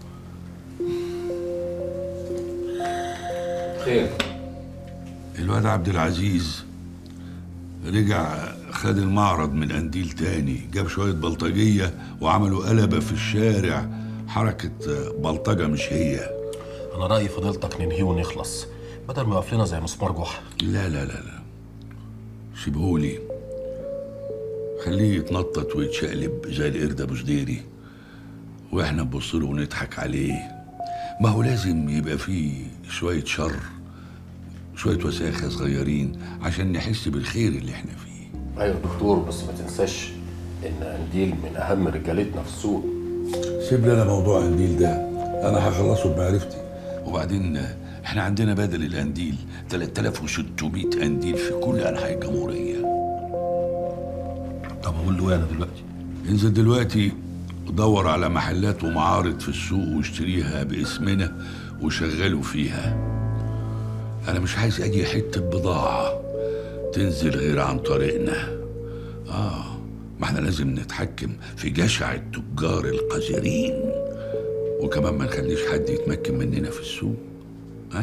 Speaker 2: خير
Speaker 5: الواد عبد العزيز رجع خد المعرض من قنديل تاني جاب شوية بلطجية وعملوا قلبة في الشارع حركة بلطجة مش هي
Speaker 2: انا رايي فضيلتك ننهيه ونخلص بدل ما يقف لنا زي مسمار جحا
Speaker 5: لا لا لا لا سيبهولي خليه يتنطط ويتشقلب زي القرد ابو زديري واحنا نبص له ونضحك عليه ما هو لازم يبقى فيه شوية شر شوية وساخة صغيرين عشان نحس بالخير اللي احنا فيه
Speaker 2: ايوه يا دكتور بس ما تنساش ان قنديل من اهم رجالتنا في السوق
Speaker 5: سيب لي انا موضوع قنديل ده انا هخلصه بمعرفتي وبعدين احنا عندنا بدل القنديل 3600 قنديل في كل انحاء الجمهوريه
Speaker 2: طب
Speaker 5: قول له إيه انا دلوقتي انزل دلوقتي دور على محلات ومعارض في السوق واشتريها باسمنا وشغلوا فيها انا مش عايز اجي حته بضاعه تنزل غير عن طريقنا اه ما احنا لازم نتحكم في جشع التجار القذرين وكمان ما نخليش حد يتمكن مننا في السوق ها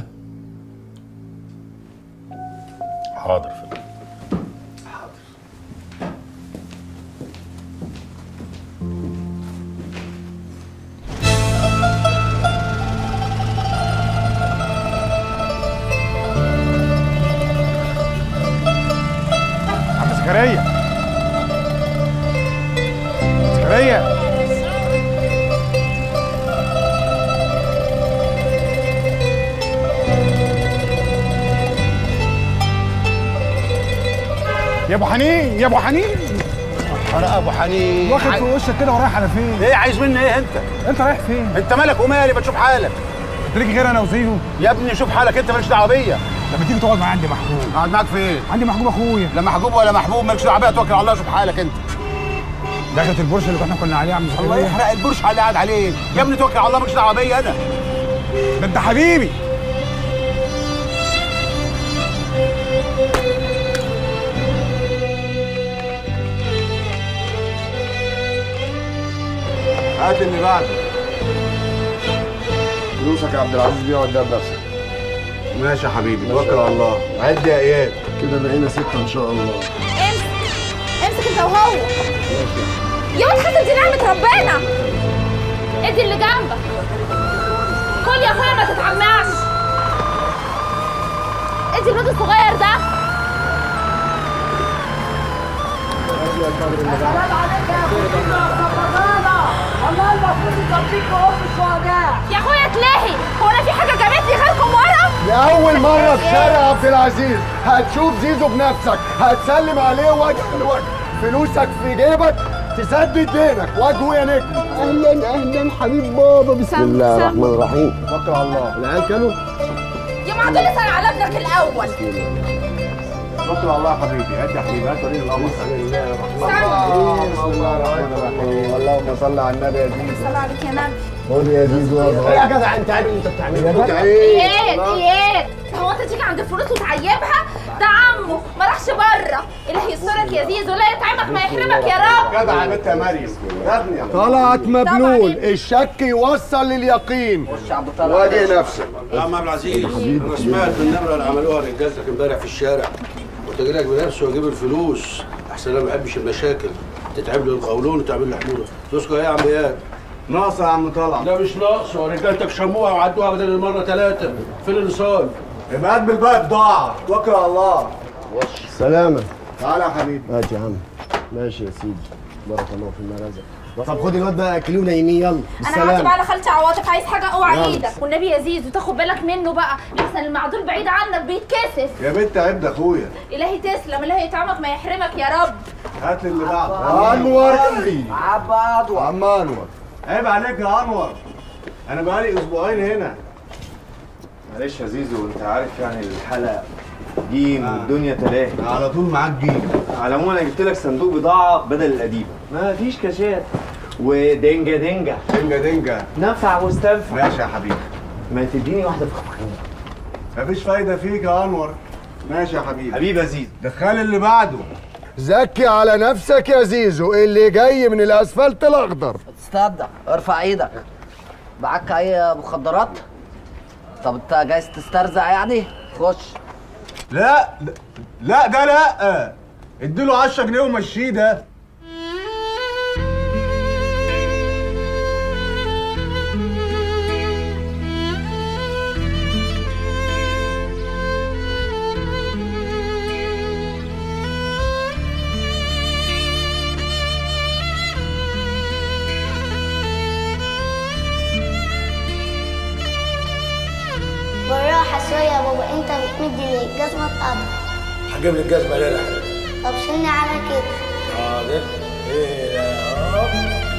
Speaker 2: حاضر فندم
Speaker 18: عم زكريا زكريا يا ابو حنين يا ابو حنين
Speaker 3: انا ابو حنين
Speaker 18: واخد في وشك كده ورايح على فين
Speaker 3: ايه عايز مني ايه انت
Speaker 18: انت رايح فين
Speaker 3: انت مالك ومالي بتشوف حالك
Speaker 18: انت ليك غير انا وزيزو
Speaker 3: يا ابني شوف حالك انت مالكش دعوه بيا
Speaker 18: لما تيجي تقعد معايا عندي محبوب
Speaker 3: اقعد معاك فين
Speaker 18: عندي محبوب اخويا
Speaker 3: لا محبوب ولا محبوب مالكش دعوه بيا توكل على الله شوف حالك انت
Speaker 18: دخلت البورش اللي احنا كنا عليه يا عم زكريا
Speaker 3: الله يحرق البرش على اللي قاعد عليه يا ابني توكل على الله مالكش دعوه بيا انا
Speaker 18: ده انت حبيبي
Speaker 8: هات اللي بعده فلوسك يا عبد العزيز بيها قدام نفسك ماشي يا حبيبي توكل على الله عد يا اياد كده بقينا ستة ان شاء الله
Speaker 14: امسك انت وهو يا واد حسن دي نعمة ربنا ادي اللي جنبك كل يا اخويا ما تتعمعش ادي الواد الصغير ده
Speaker 6: السلام عليك يا والله المفروض يصديك ام الشهداء
Speaker 14: يا اخويا تلاهي هو انا في حاجة جابتني خالكم ورا
Speaker 8: لأول مرة في شارع عبد العزيز هتشوف زيزو بنفسك هتسلم عليه وجه لوجه فلوسك في جيبك تسدد دينك وجهه يا نجم اهلا اهلا حبيب بابا بسم
Speaker 14: سم-
Speaker 8: الله
Speaker 14: سم.
Speaker 8: الرحمن الرحيم توكل على الله العيال كانوا
Speaker 14: يا معدول اسال على ابنك الاول
Speaker 8: توكل على الله يا حبيبي هات يا حبيبي هات ولي الامر بسم الله الرحمن الرحيم بسم الله الرحمن الرحيم اللهم صل على النبي يا زيزو
Speaker 14: صل عليك يا نبي
Speaker 8: خد يا زيزو يا صغير
Speaker 3: ايه يا جدع انت عارف اللي انت بتعمله
Speaker 8: يا جدع
Speaker 14: ايه ايه هو انت تيجي عند الفلوس وتعيبها ده عمه ما راحش بره الهي يسترك يا زيزو لا يتعبك ما يحرمك يا رب
Speaker 8: جدع يا بنت يا مريم يا ابني طلعت مبلول الشك يوصل لليقين واجه نفسك
Speaker 21: يا عم عبد العزيز انا سمعت من النمره اللي عملوها رجالتك امبارح في الشارع قلت اجي لك بنفسي واجيب الفلوس احسن انا ما بحبش المشاكل تتعب لي القولون وتعمل لي حموضه فلوسكم ايه يا عم اياد؟
Speaker 8: ناقصه يا عم طلع
Speaker 21: لا مش ناقصه رجالتك شموها وعدوها بدل المره ثلاثه فين الايصال؟
Speaker 8: يبقى قد بالباقي بضاعه توكل على الله سلامة تعالى يا حبيبي هات يا عم ماشي يا سيدي بارك الله في المرازق طب خد الواد بقى اكلونا يمين يلا
Speaker 14: انا هعتب على خالتي عواطف عايز حاجه اوعى
Speaker 8: يلا.
Speaker 14: ايدك والنبي يا زيزو تاخد بالك منه بقى احسن المعدول بعيد عنك بيتكسف
Speaker 8: يا بنت عيب ده اخويا
Speaker 14: الهي تسلم الهي يطعمك ما يحرمك يا رب
Speaker 8: هات لي اللي بعده انور
Speaker 6: عباد
Speaker 8: عم انور عيب عليك يا انور انا بقالي اسبوعين هنا
Speaker 22: معلش يا زيزو انت عارف يعني الحلقه جيم والدنيا تلاهي
Speaker 8: على طول معاك جيم
Speaker 22: على العموم انا جبت لك صندوق بضاعه بدل القديمه ما فيش كاشات ودنجا دنجا
Speaker 8: دنجا دنجا
Speaker 22: نفع واستنفع
Speaker 8: ماشي يا حبيبي
Speaker 22: ما تديني واحده فخفخين
Speaker 8: مفيش فايدة فيك يا انور ماشي يا حبيبي
Speaker 22: حبيبي يا زيزو
Speaker 8: دخل اللي بعده زكي على نفسك يا زيزو اللي جاي من الاسفلت الاخضر
Speaker 6: تصدق ارفع ايدك معاك اي مخدرات طب انت جايز تسترزع يعني خش
Speaker 8: لا لا ده لا اديله 10 جنيه ومشيه ده
Speaker 23: بالراحة شوية يا بابا انت بتمد لي الجزمة اتقطع
Speaker 21: هجيب لك جزمه ليه يا
Speaker 23: طب شيلني على كده
Speaker 21: حاضر ايه يا رب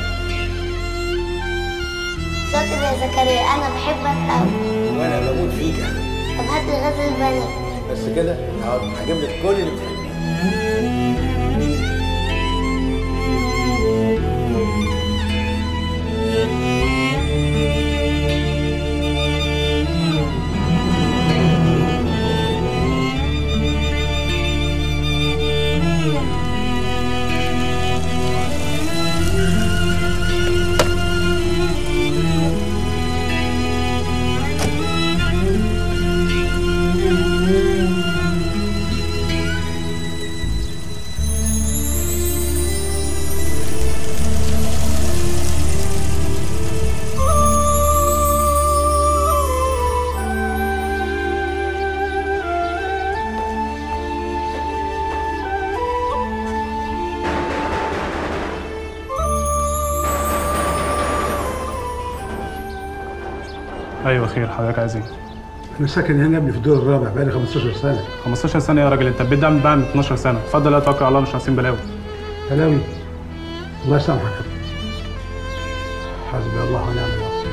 Speaker 23: شاطر يا زكريا انا بحبك قوي
Speaker 21: وانا بموت فيك يعني
Speaker 23: طب هات لي غزل البنات
Speaker 21: بس كده حاضر هجيب لك كل اللي بتحبيه
Speaker 12: ايوه خير حضرتك عايز ايه؟
Speaker 18: انا ساكن هنا ابني في الدور الرابع بقالي 15 سنه
Speaker 12: 15 سنه يا راجل انت البيت ده من بعد من 12 سنه اتفضل لا توكل على الله مش ناقصين بلاوي
Speaker 18: كلامي الله يسامحك حسبي الله ونعم الوكيل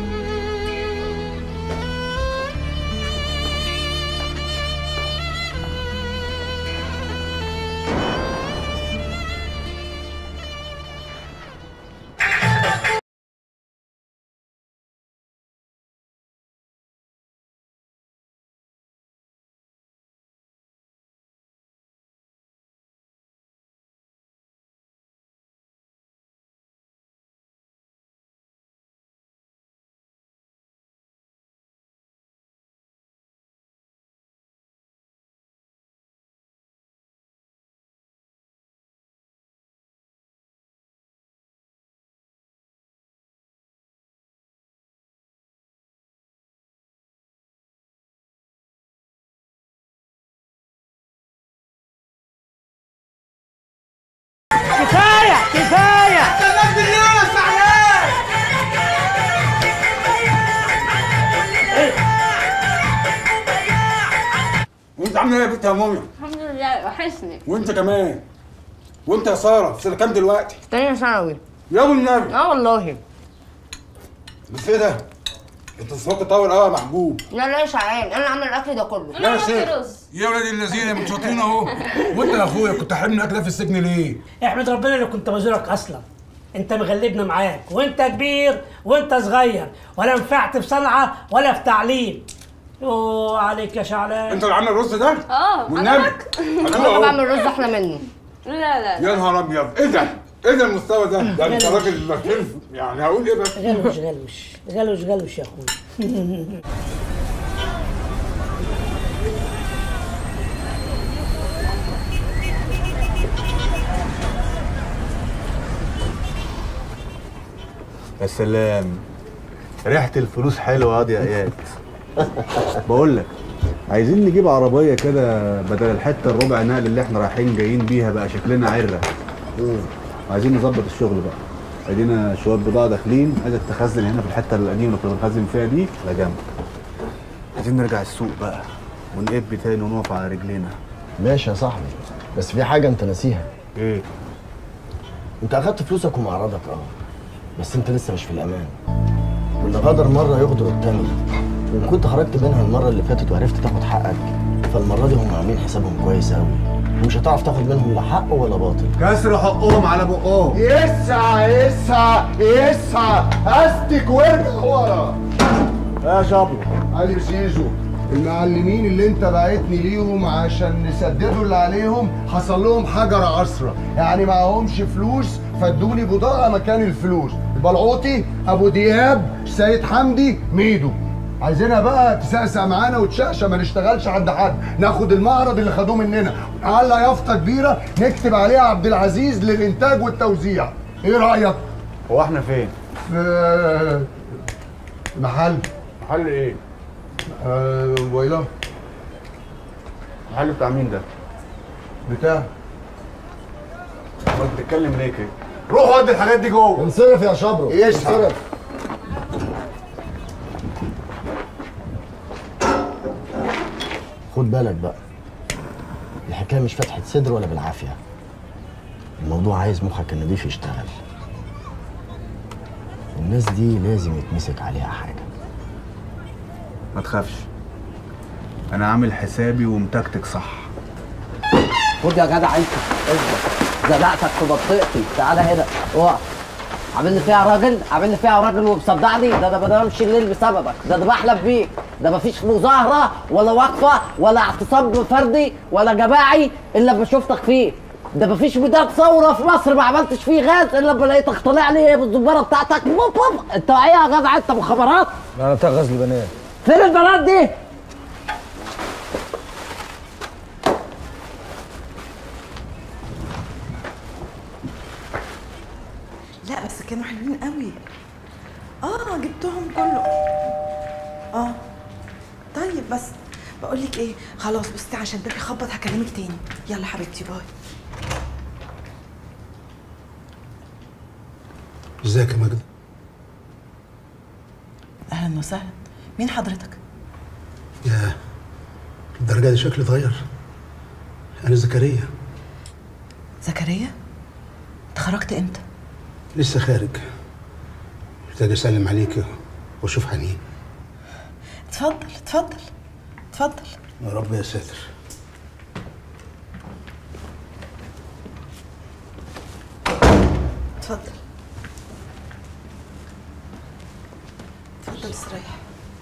Speaker 6: كفايه كفايه
Speaker 18: وانت عامله ايه يا بنت يا موميا
Speaker 14: الحمد لله وحشني
Speaker 18: وانت كمان وانت يا ساره في سنه كام دلوقتي
Speaker 15: تانية ثانوي
Speaker 18: يا ابو النبي
Speaker 15: اه والله
Speaker 18: بس ايه ده انت الصوت طول قوي يا محبوب
Speaker 15: لا لا يا شعران انا عامل الاكل ده كله
Speaker 18: لا يا شيخ يا ولاد الذين متشاطين اهو وانت يا اخويا كنت حارمني اكل في السجن ليه؟
Speaker 6: احمد ربنا اللي كنت بزورك اصلا انت مغلبنا معاك وانت كبير وانت صغير ولا نفعت في صنعه ولا في تعليم اوه عليك يا شعلان
Speaker 18: انت اللي عامل الرز ده؟
Speaker 14: اه
Speaker 18: والنبي
Speaker 15: انا
Speaker 18: أهو.
Speaker 15: بعمل رز احلى منه
Speaker 14: لا لا
Speaker 18: يا نهار ابيض ايه ده؟ ايه ده المستوى ده؟ ده انت راجل لطيف يعني هقول ايه بس؟
Speaker 6: غلوش غلوش غلوش غلوش يا اخويا
Speaker 8: يا سلام ريحة الفلوس حلوة يا دي ايات بقول لك عايزين نجيب عربية كده بدل الحتة الربع نقل اللي احنا رايحين جايين بيها بقى شكلنا عرة عايزين نظبط الشغل بقى ادينا شوية بضاعة داخلين عايزك تخزن هنا في الحتة القديمة اللي كنا بنخزن فيها دي على جنب عايزين نرجع السوق بقى ونقب تاني ونقف على رجلينا
Speaker 13: ماشي يا صاحبي بس في حاجة أنت ناسيها
Speaker 8: إيه؟
Speaker 13: أنت أخدت فلوسك ومعرضك أه بس أنت لسه مش في الأمان واللي غدر مرة يغدر التاني وإن كنت خرجت منها المرة اللي فاتت وعرفت تاخد حقك فالمرة دي هم عاملين حسابهم كويس أوي ومش هتعرف تاخد منهم لا حق ولا باطل
Speaker 8: كسر حقهم على بقهم
Speaker 19: يسع يسع يسع استك وارجع ورا
Speaker 8: يا شابو
Speaker 19: علي زيزو المعلمين اللي انت بعتني ليهم عشان نسددوا اللي عليهم حصل لهم حجر عصرة يعني معهمش فلوس فادوني بضاعة مكان الفلوس البلعوطي ابو دياب سيد حمدي ميدو عايزينها بقى تسقسق معانا وتشقشق ما نشتغلش عند حد ناخد المعرض اللي خدوه مننا ونعلق يافطه كبيره نكتب عليها عبد العزيز للانتاج والتوزيع ايه رايك
Speaker 8: هو احنا فين
Speaker 19: في محل
Speaker 18: محل ايه
Speaker 19: آه موبايلات
Speaker 8: المحل بتاع مين ده
Speaker 19: بتاع
Speaker 8: انت بتتكلم ليه كده
Speaker 19: روح ودي الحاجات دي جوه
Speaker 13: انصرف يا شبرو
Speaker 19: يسحب
Speaker 13: انصرف خد بالك بقى الحكاية مش فتحة صدر ولا بالعافية الموضوع عايز مخك النضيف يشتغل الناس دي لازم يتمسك عليها حاجة
Speaker 8: ما تخافش انا عامل حسابي ومتكتك صح
Speaker 17: خد يا جدع انت اصبر زنقتك في منطقتي تعالى هنا اقع عامل لي فيها راجل عامل لي فيها راجل ومصدعني ده انا بنامش الليل بسببك ده انا بحلم بيك ده مفيش مظاهره ولا وقفه ولا اعتصام فردي ولا جماعي الا لما شفتك فيه ده مفيش بدايه ثوره في مصر ما عملتش فيه غاز الا لما لقيتك طالع لي بالزباره بتاعتك بوب بوب انت ايه يا جدع انت مخابرات
Speaker 1: انا بتاع غزل بنات
Speaker 17: فين البنات دي؟
Speaker 24: لا بس كانوا حلوين قوي اه جبتهم كله اه طيب بس بقول لك ايه خلاص بصي عشان الباب يخبط هكلمك تاني يلا حبيبتي باي
Speaker 18: ازيك يا ماجدة
Speaker 24: اهلا وسهلا مين حضرتك
Speaker 21: يا الدرجة دي شكلي اتغير أنا زكريا
Speaker 24: زكريا انت خرجت امتى
Speaker 21: لسه خارج محتاج أسلم عليك وأشوف حنين
Speaker 24: اتفضل اتفضل اتفضل
Speaker 21: يا رب يا ساتر
Speaker 24: اتفضل اتفضل استريح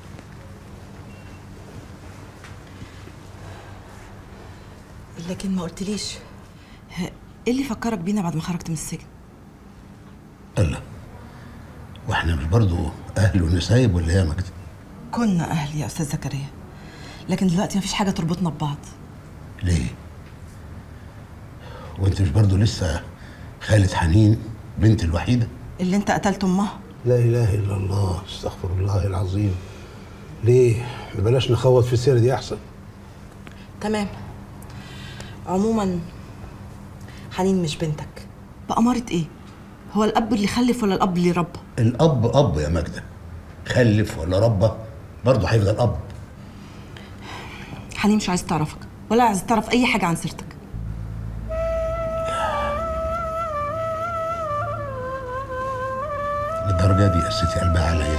Speaker 24: لكن ما قلتليش ه- ايه اللي فكرك بينا بعد ما خرجت من السجن
Speaker 21: الله واحنا مش برضو أهل ونسايب ولا إيه يا مجدي؟
Speaker 24: كنا اهل يا استاذ زكريا لكن دلوقتي مفيش حاجه تربطنا ببعض
Speaker 21: ليه؟ وأنت مش برضو لسه خالة حنين بنت الوحيدة؟
Speaker 24: اللي انت قتلت امها
Speaker 21: لا إله إلا الله استغفر الله العظيم ليه؟ بلاش نخوض في السيرة دي أحسن
Speaker 24: تمام عموما حنين مش بنتك بأمارة ايه هو الاب اللي خلف ولا الاب اللي ربى
Speaker 21: الأب أب يا ماجدة خلف ولا ربى برضه هيفضل أب
Speaker 24: حنين مش عايز تعرفك ولا عايز تعرف اي حاجه عن سيرتك
Speaker 21: للدرجة دي قستي قلبها عليا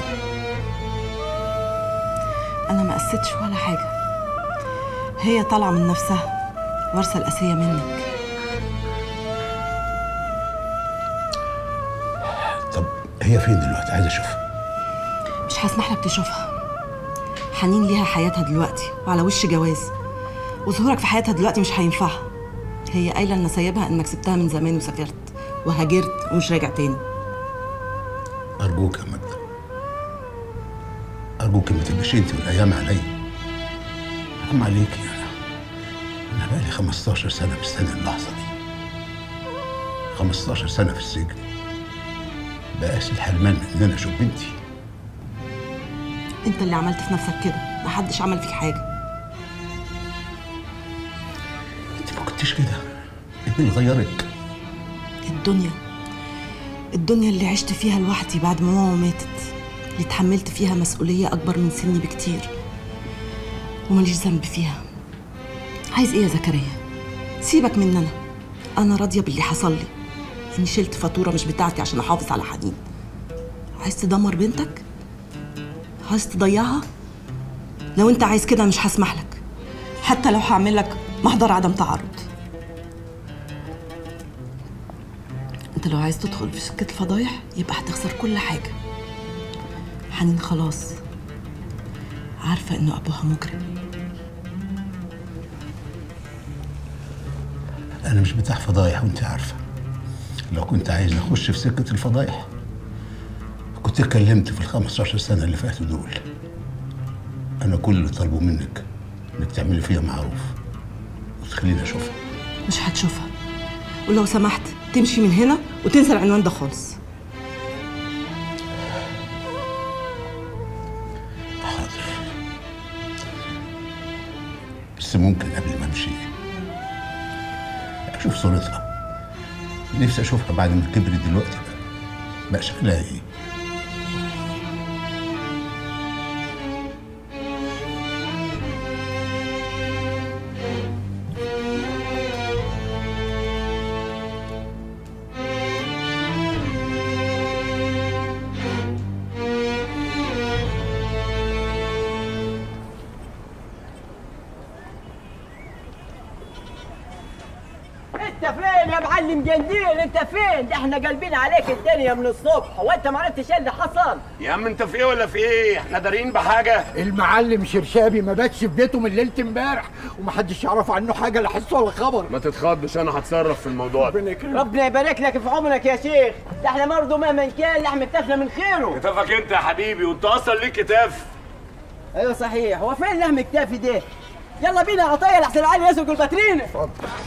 Speaker 24: انا ما قستش ولا حاجه هي طالعه من نفسها وارثه القاسيه منك
Speaker 21: طب هي فين دلوقتي عايز أشوفها
Speaker 24: مش هسمح لك تشوفها حنين ليها حياتها دلوقتي وعلى وش جواز وظهورك في حياتها دلوقتي مش هينفعها هي قايله ان سايبها انك سبتها من زمان وسافرت وهاجرت ومش راجع تاني
Speaker 21: أرجوك يا ماجدة أرجوك ما تبقيش أنت والأيام عليا حرام عليكي أنا أنا بقالي 15 سنة مستني اللحظة دي 15 سنة في السجن بقاسي الحرمان من إن أنا أشوف بنتي
Speaker 24: انت اللي عملت في نفسك كده محدش عمل فيك حاجه
Speaker 21: أنت ما كنتش كده إيه اللي غيرك؟
Speaker 24: الدنيا الدنيا اللي عشت فيها لوحدي بعد ما ماما ماتت اللي اتحملت فيها مسؤولية أكبر من سني بكتير وماليش ذنب فيها عايز إيه يا زكريا؟ سيبك من أنا أنا راضية باللي حصل لي إني شلت فاتورة مش بتاعتي عشان أحافظ على حنين عايز تدمر بنتك؟ عايز تضيعها؟ لو أنت عايز كده مش هسمح لك حتى لو هعمل لك محضر عدم تعرض انت لو عايز تدخل في سكة الفضايح يبقى هتخسر كل حاجة حنين خلاص عارفة انه ابوها مجرم
Speaker 21: أنا مش بتاع فضايح وأنت عارفة لو كنت عايز نخش في سكة الفضايح كنت اتكلمت في ال 15 سنة اللي فاتوا دول أنا كل اللي طالبه منك إنك تعملي فيها معروف وتخليني أشوفها
Speaker 24: مش هتشوفها ولو سمحت تمشي من هنا وتنسى العنوان ده خالص
Speaker 21: بس ممكن قبل ما أمشي أشوف صورتها نفسي أشوفها بعد ما كبرت دلوقتي بقى بقى شكلها إيه
Speaker 17: انت فين يا معلم جنديل انت فين ده احنا قلبين عليك الدنيا من الصبح وانت ما عرفتش ايه اللي حصل
Speaker 9: يا عم انت في ايه ولا في ايه احنا دارين بحاجه
Speaker 11: المعلم شرشابي ما باتش في بيته من ليله امبارح ومحدش يعرف عنه حاجه لا حس ولا خبر
Speaker 9: ما تتخضش انا هتصرف في الموضوع ده
Speaker 17: ربنا يبارك لك في عمرك يا شيخ ده احنا برضه مهما كان لحم كتافنا من خيره
Speaker 9: كتافك انت يا حبيبي وانت اصلا ليك كتاف
Speaker 17: ايوه صحيح هو فين لحم كتافي ده يلا بينا يا عطيه لحسن العالي يسرق الباترينا اتفضل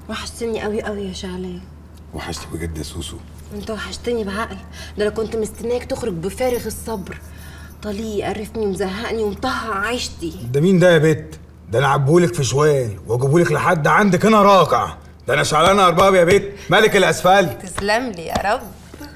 Speaker 15: وحشتني قوي قوي يا شعلان
Speaker 3: وحشتك بجد يا سوسو
Speaker 15: انت وحشتني بعقل ده انا كنت مستناك تخرج بفارغ الصبر طليق يقرفني ومزهقني ومطهق عيشتي
Speaker 3: ده مين ده يا بت ده انا عبهولك في شوال واجيبهولك لحد عندك هنا راقع ده انا شعلان ارباب يا بت ملك الاسفلت
Speaker 15: تسلم لي يا رب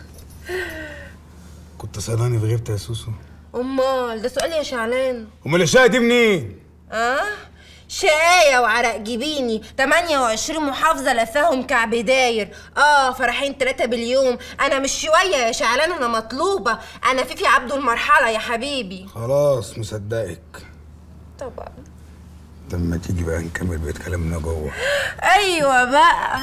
Speaker 3: كنت صيدلاني في غيبتي يا سوسو
Speaker 15: امال ده سؤال يا شعلان
Speaker 3: امال الشقه دي منين
Speaker 15: اه شقاية وعرق جبيني 28 محافظة لفاهم كعب داير اه فرحين ثلاثة باليوم انا مش شوية يا شعلان انا مطلوبة انا فيفي عبده المرحلة يا حبيبي
Speaker 3: خلاص مصدقك
Speaker 15: طبعا
Speaker 3: طب ما تيجي بقى نكمل بقية كلامنا جوه
Speaker 15: ايوه بقى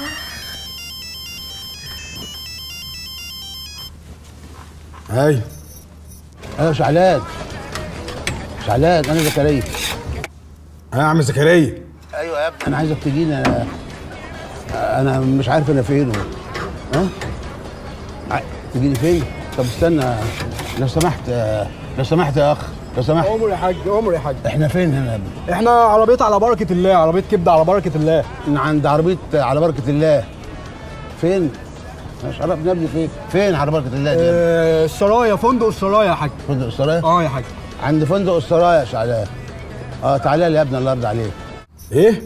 Speaker 3: هاي
Speaker 21: ايوه شعلان شعلان انا زكريا
Speaker 3: ها يا عم زكريا
Speaker 21: ايوه يا ابني انا عايزك تجيني انا انا مش عارف انا فين و... ها ع- تجيني فين طب استنى لو سمحت آه، لو سمحت يا اخ لو سمحت
Speaker 4: عمر يا حاج عمر يا حاج
Speaker 21: احنا فين هنا يا ابني
Speaker 4: احنا عربيه على بركه الله عربيه كبده على بركه الله
Speaker 21: من عند عربيه على بركه الله فين مش عرفنا يا ابني فين فين على بركه الله دي يا ابني؟
Speaker 4: آه، السرايا فندق السرايا يا حاج
Speaker 21: فندق السرايا
Speaker 4: اه يا حاج
Speaker 21: عند فندق السرايا يا شعلان اه تعالى لي يا ابني الله يرضى عليك
Speaker 3: ايه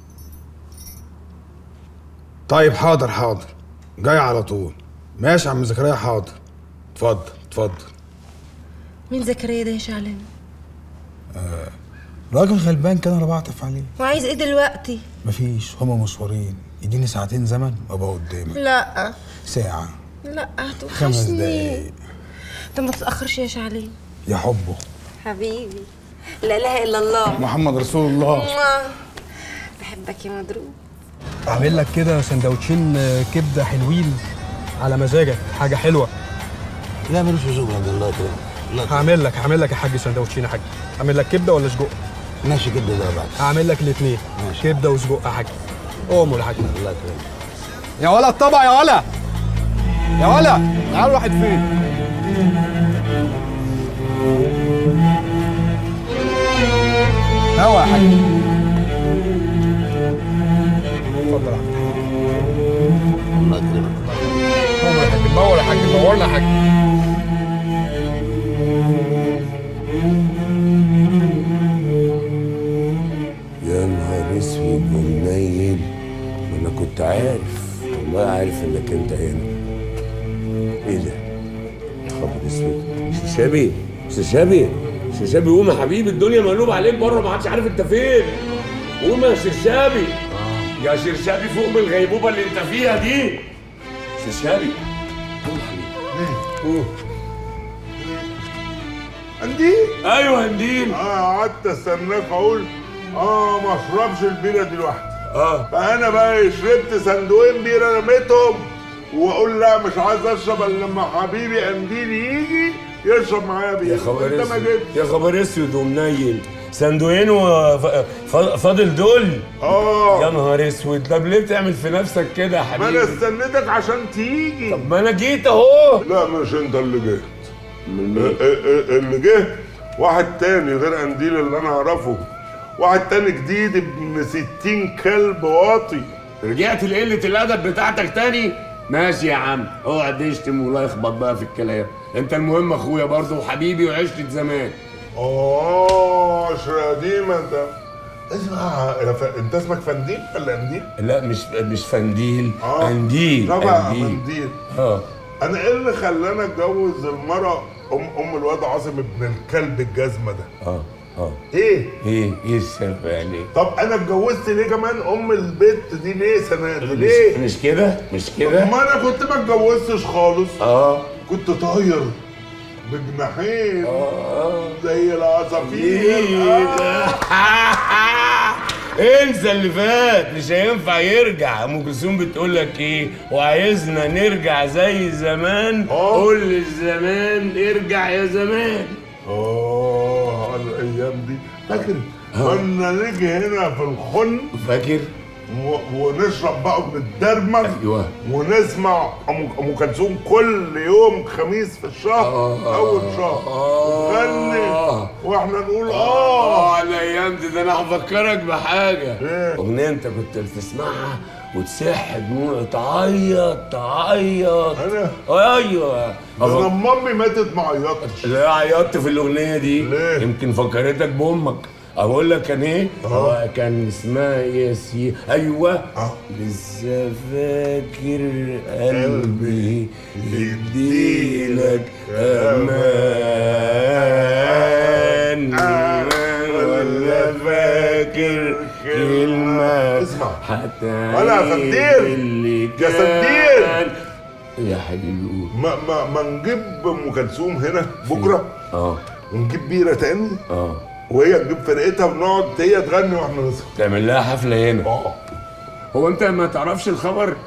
Speaker 3: طيب حاضر حاضر جاي على طول ماشي يا عم زكريا حاضر اتفضل اتفضل
Speaker 15: مين زكريا ده يا شعلان
Speaker 3: آه راجل غلبان كده انا بعطف عليه
Speaker 15: وعايز ايه دلوقتي
Speaker 3: مفيش هما مشوارين اديني ساعتين زمن وابقى قدامك
Speaker 15: لا
Speaker 3: ساعة
Speaker 15: لا
Speaker 3: خمس
Speaker 15: هتوحشني
Speaker 3: دقايق
Speaker 15: طب ما تتاخرش يا شعلان
Speaker 3: يا حبه
Speaker 15: حبيبي لا اله الا الله
Speaker 3: محمد رسول الله
Speaker 15: موah. بحبك يا مضروب
Speaker 4: اعمل لك كده سندوتشين آه، كبده حلوين على مزاجك حاجه حلوه
Speaker 21: لا ملوش لزوم يا ابني الله يكرمك
Speaker 4: هعمل لك هعمل لك يا حاج سندوتشين يا حاج اعمل لك كبده ولا سجق
Speaker 21: ماشي كده ده بعد
Speaker 4: هعمل لك الاثنين كبده وسجق يا حاج قوموا يا حاج
Speaker 21: الله يكرمك
Speaker 4: يا ولا الطبق يا ولا يا ولا تعال واحد فين هوا يا حاج اتفضل يا حاج
Speaker 21: الله يكرمك
Speaker 4: قوم يا حاج نور يا حاج نورنا يا حاج
Speaker 9: يا نهار اسود ومنيل ما انا كنت عارف والله عارف انك انت هنا ايه ده؟ يا خبر اسود شابي شابي شابي قوم يا حبيبي الدنيا مقلوبه عليك بره ما حدش عارف انت فين قوم يا شرشابي يا شرشابي فوق من الغيبوبه اللي انت فيها دي شرشابي قوم يا حبيبي قوم
Speaker 18: قنديل
Speaker 9: ايوه قنديل
Speaker 18: اه قعدت استناك اقول اه ما اشربش البيره دي لوحدي
Speaker 9: اه
Speaker 18: فانا بقى شربت صندوقين بيره رميتهم واقول لا مش عايز اشرب الا لما حبيبي قنديل يجي يشرب معايا بيره
Speaker 9: يا خبر
Speaker 18: وانت ما
Speaker 9: اسود
Speaker 18: جيتش
Speaker 9: يا خبر اسود ومنيل صندوقين وفاضل دول
Speaker 18: اه
Speaker 9: يا نهار اسود طب ليه بتعمل في نفسك كده يا
Speaker 18: ما انا
Speaker 9: حبيبي
Speaker 18: استنيتك عشان تيجي
Speaker 9: طب ما انا جيت اهو
Speaker 18: لا مش انت اللي جيت ا- ا- ا- اللي جه واحد تاني غير قنديل اللي انا اعرفه واحد تاني جديد ابن 60 كلب واطي
Speaker 9: رجعت لقلة الأدب بتاعتك تاني ماشي يا عم اقعد تشتم ولا يخبط بقى في الكلام انت المهم اخويا برضه وحبيبي وعشرة زمان
Speaker 18: اه عشرة قديمة انت اسمع يا ف... انت اسمك فنديل ولا قنديل؟
Speaker 9: لا مش مش فنديل
Speaker 18: اه
Speaker 9: قنديل
Speaker 18: لا بقى
Speaker 9: قنديل
Speaker 18: قنديل
Speaker 9: اه
Speaker 18: انا ايه اللي خلاني اتجوز المرة ام ام الواد عاصم ابن الكلب الجزمة ده؟
Speaker 9: اه اه
Speaker 18: ايه؟
Speaker 9: ايه ايه السبب يعني
Speaker 18: طب انا اتجوزت ليه كمان ام البت دي ليه سنة ليه؟
Speaker 9: مش كده مش كده
Speaker 18: ما انا كنت ما اتجوزتش خالص
Speaker 9: اه
Speaker 18: كنت طاير بجناحين
Speaker 9: اه
Speaker 18: زي العصافير
Speaker 9: ايه ده؟ انسى اللي فات مش هينفع يرجع ام كلثوم بتقول لك ايه وعايزنا نرجع زي زمان قول للزمان ارجع يا زمان
Speaker 18: اه على الايام دي فاكر كنا نيجي هنا في الخن
Speaker 9: فاكر
Speaker 18: و... ونشرب بقى وندرمغ
Speaker 9: ايوه
Speaker 18: ونسمع ام ام كلثوم كل يوم خميس في الشهر اول شهر وتغني واحنا نقول اه
Speaker 9: اه على الايام دي ده انا هفكرك بحاجه
Speaker 18: ايه
Speaker 9: اغنيه انت كنت بتسمعها وتسح دموع تعيط تعيط
Speaker 18: انا
Speaker 9: ايوه
Speaker 18: ده انا أما امي ماتت ما عيطتش
Speaker 9: لا عيطت في الاغنيه دي
Speaker 18: ليه؟
Speaker 9: يمكن فكرتك بامك اقول لك كان ايه هو كان اسمها ايه يا سي ايوه لسه فاكر قلبي يديلك امان ولا فاكر كلمه
Speaker 18: اسمع
Speaker 9: حتى
Speaker 18: ولا يا فندير
Speaker 9: اللي
Speaker 18: يا فندير
Speaker 9: كان يا حبيبي
Speaker 18: ما ما ما نجيب ام كلثوم هنا بكره
Speaker 9: اه
Speaker 18: ونجيب بيره تاني
Speaker 9: اه
Speaker 18: وهي تجيب فرقتها ونقعد هي تغني واحنا نسهر
Speaker 9: تعمل لها حفله هنا
Speaker 18: اه
Speaker 9: هو انت ما تعرفش الخبر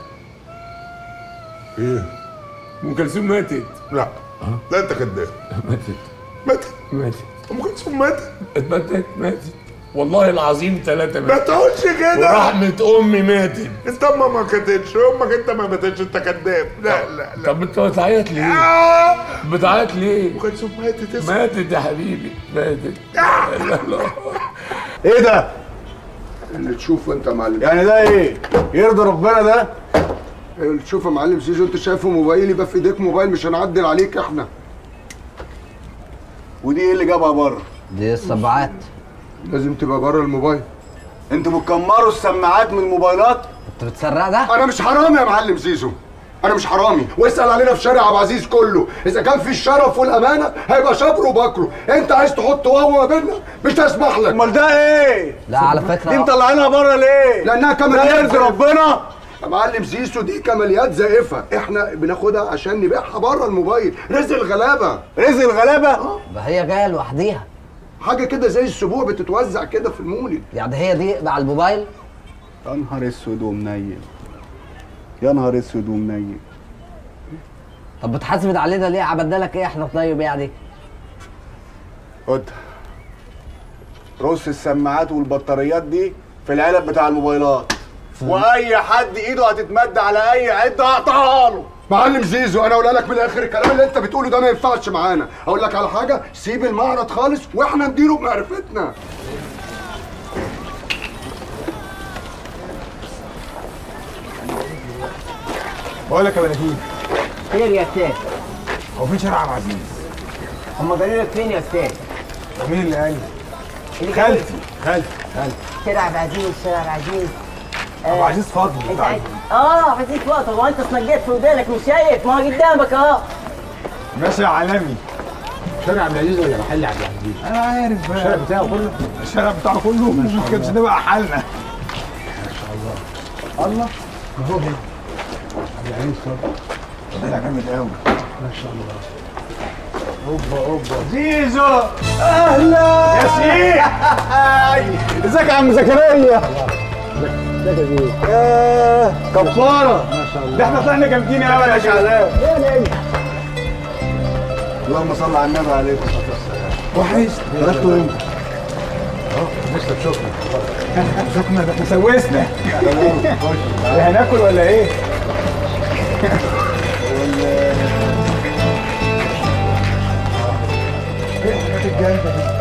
Speaker 18: ايه
Speaker 9: ام كلثوم ماتت
Speaker 18: لا لا انت كداب
Speaker 9: ماتت
Speaker 18: ماتت
Speaker 9: ماتت
Speaker 18: ام كلثوم ماتت
Speaker 9: ماتت ماتت والله العظيم ثلاثة
Speaker 18: ما تقولش كده
Speaker 9: ورحمة أمي ماتت
Speaker 18: انت امك ما كانتش امك انت ما ماتتش انت كداب لا لا لا
Speaker 9: طب انت بتعيط ليه؟
Speaker 18: آه.
Speaker 9: بتعيط ليه؟
Speaker 18: ام كلثوم ماتت اسمع.
Speaker 9: ماتت يا حبيبي ماتت لا لا
Speaker 8: ايه ده؟ اللي تشوفه انت يا معلم يعني ده ايه؟ يرضي ربنا ده؟ اللي تشوفه يا معلم سيزو انت شايفه موبايل يبقى في ايديك موبايل مش هنعدل عليك احنا ودي ايه اللي جابها بره؟
Speaker 1: دي السبعات
Speaker 8: لازم تبقى بره الموبايل انتوا بتكمروا السماعات من الموبايلات؟
Speaker 1: انت بتسرق ده؟
Speaker 8: انا مش حرامي يا معلم زيزو انا مش حرامي واسال علينا في شارع ابو عزيز كله اذا كان في الشرف والامانه هيبقى شبر وبكره انت عايز تحط واو ما بيننا مش هسمح لك امال ده ايه
Speaker 1: لا على فكرة
Speaker 8: دي مطلعينها بره ليه لانها كماليات يرضي ربنا يا معلم زيزو دي كماليات زائفه احنا بناخدها عشان نبيعها بره الموبايل رزق الغلابه رزق الغلابه اه
Speaker 1: ده هي جاية لوحديها
Speaker 8: حاجه كده زي السبوع بتتوزع كده في المولد
Speaker 1: يعني هي دي مع الموبايل
Speaker 8: يا نهار اسود ومنيل يا نهار اسود ومنيل
Speaker 1: طب بتحاسبد علينا ليه عبدنا ايه احنا طيب يعني
Speaker 8: خد رص السماعات والبطاريات دي في العلب بتاع الموبايلات واي حد ايده هتتمد على اي عده هقطعها له معلم زيزو انا اقول لك من الاخر الكلام اللي انت بتقوله ده ما ينفعش معانا اقول لك على حاجه سيب المعرض خالص واحنا نديره بمعرفتنا
Speaker 3: بقول لك يا بنادين
Speaker 6: خير يا استاذ
Speaker 3: هو فين شارع عبد العزيز؟
Speaker 6: هم قالوا لك فين يا استاذ؟
Speaker 3: مين اللي قال؟
Speaker 6: اللي
Speaker 3: خالتي خالتي خالتي
Speaker 6: شارع عبد العزيز شارع عبد العزيز
Speaker 3: ابو عزيز فاضل
Speaker 6: انت
Speaker 3: انت
Speaker 6: عايز اه عبد العزيز وقت هو انت سنجيت في ودانك مش شايف ما هو قدامك اهو
Speaker 3: ماشي يا عالمي شارع عبد العزيز ولا محل عبد العزيز؟ انا عارف بقى الشارع بتاعه كله الشارع بتاعه كله ما كانش ده بقى حالنا ما شاء الله الله ما هو هنا عبد العزيز فاضل طلع جامد قوي ما شاء الله اوبا اوبا زيزو اهلا يا شيخ ازيك يا عم زكريا ازيك يا زيزو ياه كفاره ما شاء الله ده احنا طلعنا جامدين قوي يا شعلان
Speaker 8: اللهم صل على النبي عليه الصلاه والسلام
Speaker 3: وحشت
Speaker 8: عرفتوا امتى؟
Speaker 3: اه لسه بشوفنا شفنا ده احنا سوسنا هناكل ولا ايه؟ ايه الحاجات الجامده دي؟